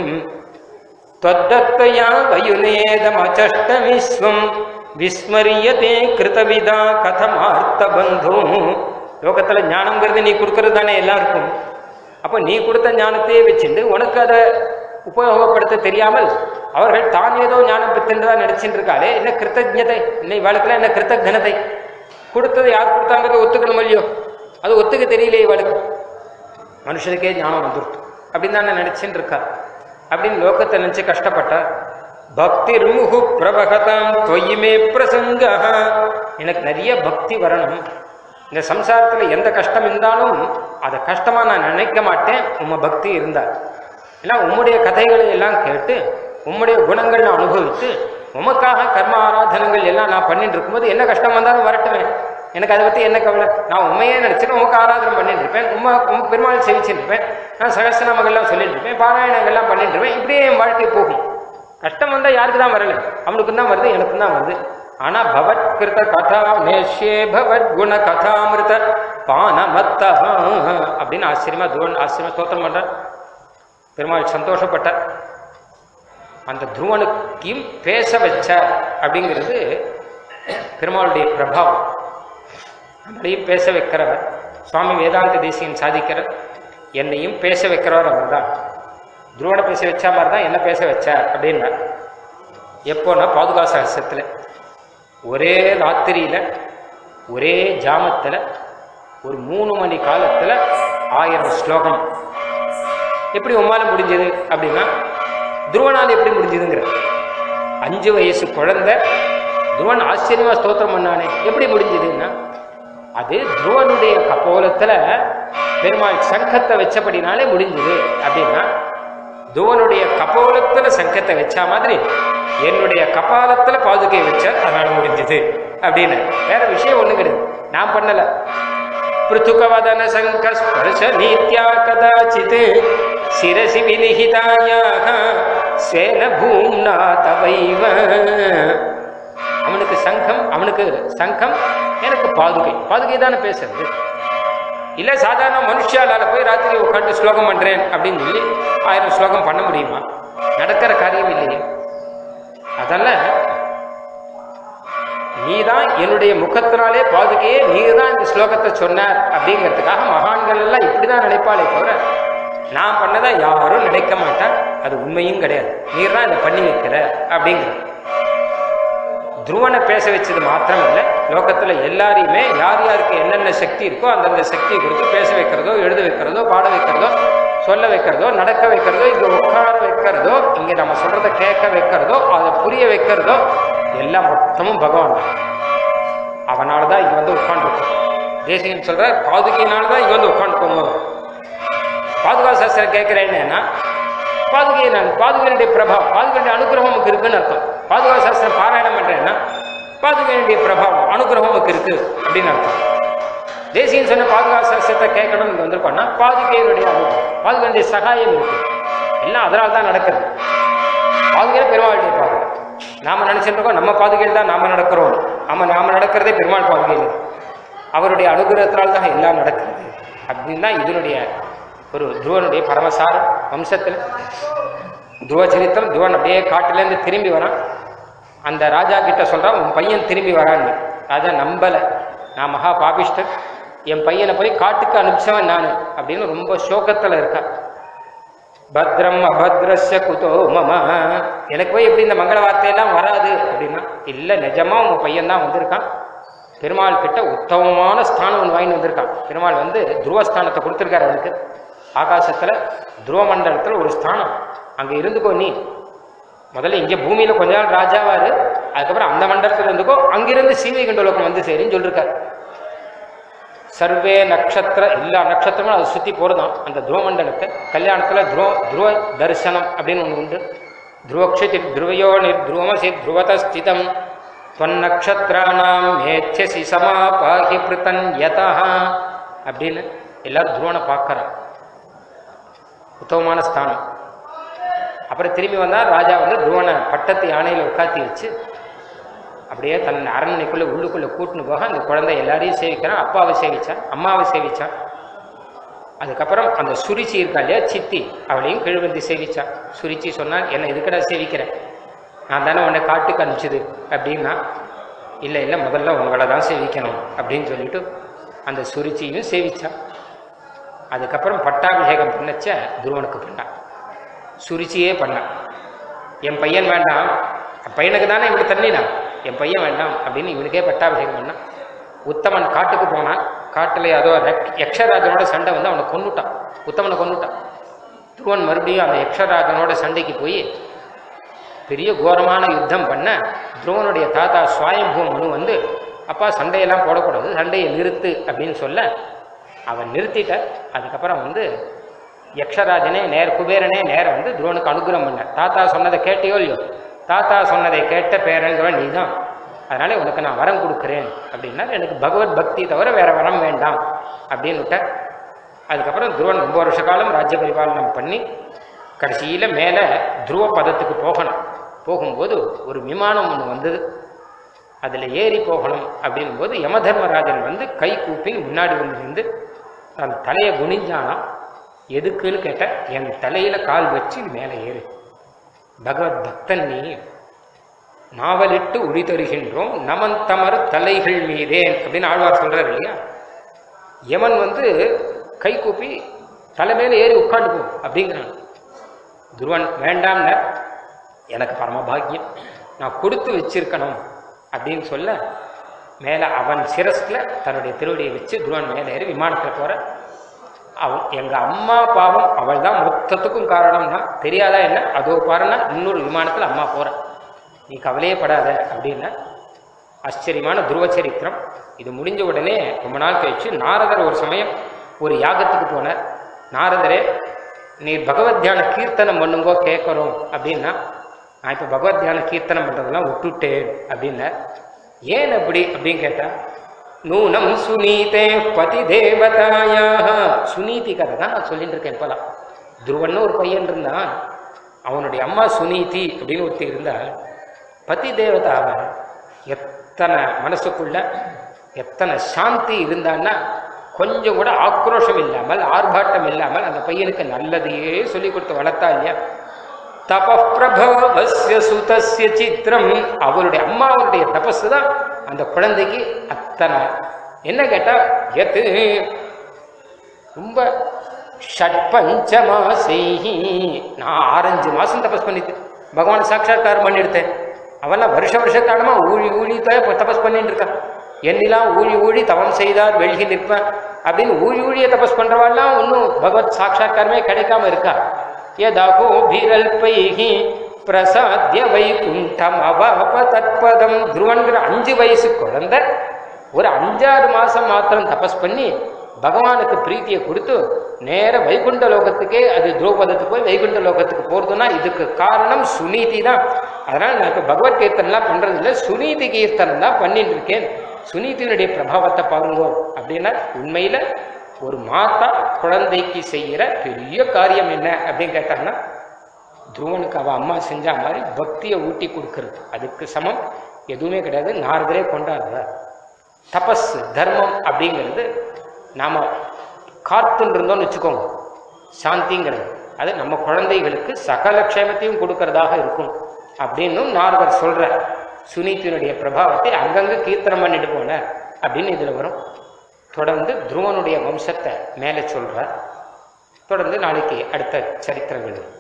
त्वद्दत्तया वयुनेदमचष्ट விஸ்வம் விஸ்மரியதே கிருதவிதா கதமார்த்தபந்தோ லோகத்தில் ஞானங்கிறது நீ கொடுக்கறது தானே எல்லாருக்கும் அப்போ நீ கொடுத்த ஞானத்தையே வச்சுட்டு உனக்கு அதை உபயோகப்படுத்த தெரியாமல் அவர்கள் தான் ஏதோ ஞானம் பெற்றுன்றதா நினைச்சிட்டு இருக்காளே என்ன கிருத்தஜதை இன்னை வாழ்க்கையில் என்ன கிருத்தஜனதை கொடுத்தது யார் கொடுத்தாங்கிறத ஒத்துக்கணும் இல்லையோ அது ஒத்துக்க தெரியலையே இவளுக்கு மனுஷனுக்கே ஞானம் வந்துருட்டு அப்படின்னு தான் நினைச்சுட்டு இருக்கா அப்படின்னு லோகத்தை நினைச்சு கஷ்டப்பட்டா பக்தி முகு பிரபகதாம் தொய்யுமே பிரசங்க எனக்கு நிறைய பக்தி வரணும் இந்த சம்சாரத்துல எந்த கஷ்டம் இருந்தாலும் அதை கஷ்டமா நான் நினைக்க மாட்டேன் உம்ம பக்தி இருந்தா ஏன்னா உம்முடைய கதைகளை எல்லாம் கேட்டு உம்முடைய குணங்கள் நான் அனுபவித்து உமக்காக கர்ம ஆராதனங்கள் எல்லாம் நான் பண்ணிட்டு இருக்கும்போது என்ன கஷ்டம் வந்தாலும் வரட்டுமே எனக்கு அதை பற்றி என்ன கவலை நான் உண்மையே நினச்சிட்டு உமக்கு ஆராதனை பண்ணிட்டு இருப்பேன் உமா உம பெருமாள் செவிச்சுட்டு இருப்பேன் நான் சகசிரநாமங்கள்லாம் சொல்லிட்டு இருப்பேன் பாராயணங்கள்லாம் பண்ணிட்டு இருப்பேன் இப்படியே என் வாழ்க்கை போகும் கஷ்டம் வந்தால் யாருக்கு தான் வரல அவனுக்கும் தான் வருது எனக்கும் தான் வருது ஆனால் பவத் கிருத கதா மேஷ்யே பவத் குண கதாமிருத பானமத்த அப்படின்னு ஆச்சரியமா துவன் ஆச்சரியமா ஸ்தோத்திரம் பண்றார் பெருமாள் சந்தோஷப்பட்டார் அந்த துருவனுக்கும் பேச வச்சார் அப்படிங்கிறது பெருமாளுடைய பிரபாவம் நம்மளையும் பேச வைக்கிறவர் சுவாமி வேதாந்த தேசியன் சாதிக்கிறார் என்னையும் பேச வைக்கிறவர் அவர் தான் துருவனை பேச வச்சா மாதிரி தான் என்ன பேச வச்சார் அப்படின்னா எப்போன்னா பாதுகா சகசத்தில் ஒரே ராத்திரியில் ஒரே ஜாமத்தில் ஒரு மூணு மணி காலத்தில் ஆயிரம் ஸ்லோகம் எப்படி உம்மால முடிஞ்சது அப்படின்னா துருவனால் எப்படி முடிஞ்சதுங்கிற அஞ்சு வயசு குழந்தை துருவன் ஆச்சரியமா ஸ்தோத்திரம் பண்ணானே எப்படி முடிஞ்சதுன்னா அது துருவனுடைய கபோலத்துல பெருமாள் சங்கத்தை வச்சபடினாலே முடிஞ்சது அப்படின்னா துருவனுடைய கபோலத்துல சங்கத்தை வச்ச மாதிரி என்னுடைய கபாலத்துல பாதுகை வச்ச அதனால முடிஞ்சது அப்படின்னு வேற விஷயம் ஒண்ணு கிடையாது நான் பண்ணல पृथुकवदन सङ्कस्पर्श नीत्या कदाचित् शिरसि विनिहितायाः स्वेन भूम्ना तवैव அவனுக்கு சங்கம் அவனுக்கு சங்கம் எனக்கு பாதுகை பாதுகை தானே பேசுறது இல்லை சாதாரண மனுஷாலால போய் ராத்திரி உட்காந்து ஸ்லோகம் பண்றேன் அப்படின்னு சொல்லி ஆயிரம் ஸ்லோகம் பண்ண முடியுமா நடக்கிற காரியம் இல்லையே அதெல்லாம் நீதான் என்னுடைய முகத்தினாலே பாதுகையே நீதான் இந்த ஸ்லோகத்தை சொன்னார் அப்படிங்கிறதுக்காக மகான்கள் எல்லாம் இப்படிதான் நினைப்பாளே தவிர நான் பண்ணதை யாரும் நினைக்க மாட்டேன் அது உண்மையும் கிடையாது நீர் தான் இதை பண்ணி வைக்கிற அப்படிங்கிற துருவனை பேச வச்சது மாத்திரம் இல்லை லோகத்துல எல்லாரையுமே யார் யாருக்கு என்னென்ன சக்தி இருக்கோ அந்தந்த சக்தியை கொடுத்து பேச வைக்கிறதோ எழுத வைக்கிறதோ பாட வைக்கிறதோ சொல்ல வைக்கிறதோ நடக்க வைக்கிறதோ இங்க உட்கார வைக்கிறதோ இங்க நம்ம சொல்றதை கேட்க வைக்கிறதோ அதை புரிய வைக்கிறதோ எல்லாம் மொத்தமும் பகவான் தான் அவனால தான் இங்க வந்து உட்காந்துருக்கோம் தேசிகன் சொல்ற பாதுகையினால தான் இங்க வந்து உட்காந்துக்கோங்க பாதுகா சாஸ்திரம் கேட்கிறேன்னா பாதுகை நான் பாதுகையினுடைய பிரபாவம் பாதுகையுடைய அனுகிரகம் நமக்கு இருக்குன்னு அர்த்தம் பாதுகா சாஸ்திரம் பாராயணம் பண்றேன்னா பாதுகையினுடைய பிரபாவம் அனுகிரகம் நமக்கு இருக்கு அப்படின்னு அர்த்தம் தேசியன் சொன்ன பாதுகா சாஸ்திரத்தை கேட்கணும் இங்க வந்திருக்கோம்னா பாதுகையினுடைய அனுபவம் பாதுகையுடைய சகாயம் இருக்கு எல்லாம் அதனால தான் நடக்குது பாதுகையில பெருமாளுடைய பாதுகை நாம நினைச்சிட்டு இருக்கோம் நம்ம பாதுகையில் தான் நாம நடக்கிறோம் ஆமா நாம நடக்கிறதே பெருமாள் பாதுகையில் தான். அவருடைய அனுகிரகத்தினால் தான் எல்லாம் நடக்கிறது அப்படின்னு தான் இதனுடைய ஒரு துருவனுடைய பரமசாரம் வம்சத்தில் துருவ சரித்திரம் துருவன் அப்படியே காட்டுலேருந்து திரும்பி வரான் அந்த ராஜா கிட்ட சொல்றான் உன் பையன் திரும்பி வரான்னு ராஜா நம்பலை நான் மகா பாபிஷ்டர் என் பையனை போய் காட்டுக்கு அனுப்பிச்சவன் நான் அப்படின்னு ரொம்ப சோகத்தில் இருக்கா பத்ரம் அபத்ரஸ்ய குதோ மம எனக்கு போய் எப்படி இந்த மங்கள வார்த்தையெல்லாம் வராது அப்படின்னா இல்லை நிஜமா உன் பையன் தான் வந்திருக்கான் பெருமாள் கிட்ட உத்தமமான ஸ்தானம் ஒன்று வாங்கிட்டு வந்திருக்கான் பெருமாள் வந்து துருவஸ்தானத்தை கொடுத்துருக்காரு அவனுக்கு ஆகாசத்துல துருவ மண்டலத்துல ஒரு ஸ்தானம் அங்க இருந்துக்கோ நீ முதல்ல இங்க பூமியில கொஞ்ச நாள் ராஜாவாரு அதுக்கப்புறம் அந்த மண்டலத்துல இருந்துக்கோ அங்கிருந்து சீவை கண்டலோகம் வந்து சரின்னு சொல்லிருக்காரு சர்வே நட்சத்திர எல்லா நட்சத்திரங்களும் அதை சுற்றி போகிறதாம் அந்த துருவமண்டலத்தை கல்யாணத்தில் துருவ துருவ தரிசனம் அப்படின்னு ஒன்று உண்டு துருவக்ஷதி துருவயோ நிர்துருவமசி துருவதஸ்திதம் தொன்னக்ஷத்திரானாம் மேச்சசி சமாபாகி பிருத்தன் யதா அப்படின்னு எல்லாரும் துருவனை பார்க்கறான் உத்தமமான ஸ்தானம் அப்புறம் திரும்பி வந்தால் ராஜா வந்து துருவனை பட்டத்து யானையில் உட்காத்தி வச்சு அப்படியே தன் அரண்மனைக்குள்ளே உள்ளுக்குள்ளே கூட்டின்னு போக அந்த குழந்தை எல்லாரையும் சேவிக்கிறான் அப்பாவை சேவிச்சான் அம்மாவை சேவிச்சான் அதுக்கப்புறம் அந்த சுரிச்சி இருக்கா இல்லையா சித்தி அவளையும் கிழுவந்தி சேவிச்சான் சுரிச்சி சொன்னால் என்ன இதுக்கடா சேவிக்கிறேன் நான் தானே உன்னை காட்டுக்கு அனுப்பிச்சது அப்படின்னா இல்லை இல்லை முதல்ல உங்களை தான் சேவிக்கணும் அப்படின்னு சொல்லிட்டு அந்த சுரிச்சியும் சேவிச்சான் அதுக்கப்புறம் பட்டாபிஷேகம் பண்ணச்ச துருவனுக்கு பண்ணான் சுரிச்சியே பண்ணான் என் பையன் வேண்டாம் என் பையனுக்கு தானே இப்படி தண்ணினா என் பையன் வேண்டாம் அப்படின்னு இவனுக்கே பட்டாபிஷேகம் பண்ணான் உத்தமன் காட்டுக்கு போனான் காட்டில் ஏதோ ரெக்- யக்ஷராஜனோட சண்டை வந்து அவனை கொன்னுட்டான் உத்தமனை கொன்னுட்டான் துருவன் மறுபடியும் அந்த யக்ஷராஜனோட சண்டைக்கு போய் பெரிய கோரமான யுத்தம் பண்ண துருவனுடைய தாத்தா சுவாயம்பூ மனு வந்து அப்பா சண்டையெல்லாம் போடக்கூடாது சண்டையை நிறுத்து அப்படின்னு சொல்ல அவன் நிறுத்திட்ட அதுக்கப்புறம் வந்து யக்ஷராஜனே நேர் குபேரனே நேர வந்து துருவனுக்கு அனுகிரகம் பண்ண தாத்தா சொன்னதை கேட்டியோ இல்லையோ தாத்தா சொன்னதை கேட்ட பேரங்கிறவன் நீ தான் அதனால உனக்கு நான் வரம் கொடுக்குறேன் அப்படின்னா எனக்கு பகவத் பக்தி தவிர வேற வரம் வேண்டாம் அப்படின்னு விட்ட அதுக்கப்புறம் துருவன் ரொம்ப வருஷ காலம் ராஜ்ய பரிபாலனம் பண்ணி கடைசியில் மேலே துருவ பதத்துக்கு போகணும் போகும்போது ஒரு விமானம் ஒன்று வந்தது அதில் ஏறி போகணும் அப்படிங்கும்போது யமதர்மராஜன் வந்து கை கூப்பி முன்னாடி வந்து நின்று தன் தலையை குனிஞ்சானாம் எதுக்குன்னு கேட்டேன் என் தலையில் கால் வச்சு மேலே ஏறு பகவத் பக்தன் நீ நாவலிட்டு உரி தருகின்றோம் நமன் தமர் தலைகள் மீதேன் அப்படின்னு ஆழ்வார் சொல்றாரு இல்லையா யமன் வந்து கை கூப்பி தலை மேலே ஏறி உட்காந்து போ அப்படிங்கிறான் துருவன் வேண்டாம்ன எனக்கு பரமபாகியம் நான் கொடுத்து வச்சிருக்கணும் அப்படின்னு சொல்ல மேலே அவன் சிரஸில் தன்னுடைய திருவடியை வச்சு துருவன் மேலே ஏறி விமானத்தில் போகிற அவன் எங்கள் அம்மா பாவம் அவள் தான் மொத்தத்துக்கும் காரணம்னா தெரியாதா என்ன அதோ பாருன்னா இன்னொரு விமானத்தில் அம்மா போகிறேன் நீ கவலையே படாத அப்படின்னா ஆச்சரியமான துருவ சரித்திரம் இது முடிஞ்ச உடனே ரொம்ப நாள் கழிச்சு நாரதர் ஒரு சமயம் ஒரு யாகத்துக்கு போனார் நாரதரே நீ பகவத் தியான கீர்த்தனம் பண்ணுங்கோ கேட்குறோம் அப்படின்னா நான் இப்போ பகவத் தியான கீர்த்தனம் பண்ணுறதெல்லாம் விட்டுட்டேன் அப்படின்னார் ஏன் அப்படி அப்படின்னு கேட்டா நூனம் சுனீதே பதி தேவதாயாக சுனீதி கதை தான் நான் சொல்லிட்டு இருக்கேன் இப்போலாம் துருவன்னு ஒரு பையன் இருந்தான் அவனுடைய அம்மா சுனீதி அப்படின்னு ஒருத்தி இருந்தால் பதி தேவதாவை எத்தனை மனசுக்குள்ள எத்தனை சாந்தி இருந்தான்னா கொஞ்சம் கூட ஆக்ரோஷம் இல்லாமல் ஆர்ப்பாட்டம் இல்லாமல் அந்த பையனுக்கு நல்லதையே சொல்லி கொடுத்து வளர்த்தா இல்லையா தபப்பிரபவஸ்ய சுதஸ்ய சித்திரம் அவருடைய அம்மாவுடைய தபசு தான் அந்த குழந்தைக்கு அத்தனை என்ன கேட்டா எது ரொம்ப ஷட்பஞ்ச மாசைஹி நான் ஆரஞ்சு மாசம் தபஸ் பண்ணிட்டு பகவான் சாட்சாத்காரம் பண்ணிடுத்தேன் அவெல்லாம் வருஷ வருஷக்காலமா ஊழி ஊழி தான் தபஸ் பண்ணிட்டு இருக்கான் என்னெல்லாம் ஊழி ஊழி தவம் செய்தார் வெள்கி நிற்பேன் அப்படின்னு ஊழி ஊழிய தபஸ் பண்றவாள்லாம் ஒன்றும் பகவத் சாட்சாத்காரமே கிடைக்காம இருக்கா யதகோ பீரல்பைஹி பிரசாத்திய வைகுண்டம் அவாப தத்பதம் துருவன்கிற அஞ்சு வயசு குழந்தை ஒரு அஞ்சாறு மாசம் மாத்திரம் தபஸ் பண்ணி பகவானுக்கு பிரீத்தியை கொடுத்து நேர வைகுண்ட லோகத்துக்கே அது துரோபதத்துக்கு போய் வைகுண்ட லோகத்துக்கு போறதுன்னா இதுக்கு காரணம் சுனீதி தான் அதனால நான் இப்போ பகவத் கீர்த்தனம்லாம் பண்றது இல்லை சுனீதி கீர்த்தனம் தான் பண்ணிட்டு இருக்கேன் சுனீதியினுடைய பிரபாவத்தை பாருங்க அப்படின்னா உண்மையில ஒரு மாதா குழந்தைக்கு செய்யற பெரிய காரியம் என்ன அப்படின்னு கேட்டாங்கன்னா துருவனுக்கு அவ அம்மா செஞ்ச மாதிரி பக்தியை ஊட்டி கொடுக்கறது அதுக்கு சமம் எதுவுமே கிடையாது நாரதரே கொண்டாடுறார் தபஸ் தர்மம் அப்படிங்கிறது நாம காத்துன்னு இருந்தோம்னு வச்சுக்கோங்க சாந்திங்கிறது அது நம்ம குழந்தைகளுக்கு சகல க்ஷேமத்தையும் கொடுக்கறதாக இருக்கும் அப்படின்னும் நாரதர் சொல்ற சுனீத்தினுடைய பிரபாவத்தை அங்கங்க கீர்த்தனம் பண்ணிட்டு போன அப்படின்னு இதுல வரும் தொடர்ந்து துருவனுடைய வம்சத்தை மேலே சொல்றார் தொடர்ந்து நாளைக்கு அடுத்த சரித்திரங்கள் வரும்.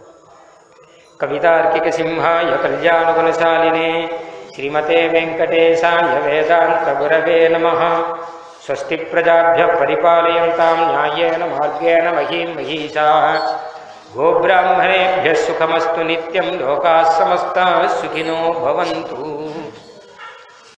कवितार्किकसिंहाय कल्याणगुणशालिने श्रीमते वेङ्कटेशाय वेदान्तगुरवे नमः स्वस्ति प्रजाभ्यः परिपालयन्तां न्याय्येन मार्गेण महीं महीषाः गोब्राह्मणेभ्यः सुखमस्तु नित्यं लोकाः समस्ताः सुखिनो भवन्तु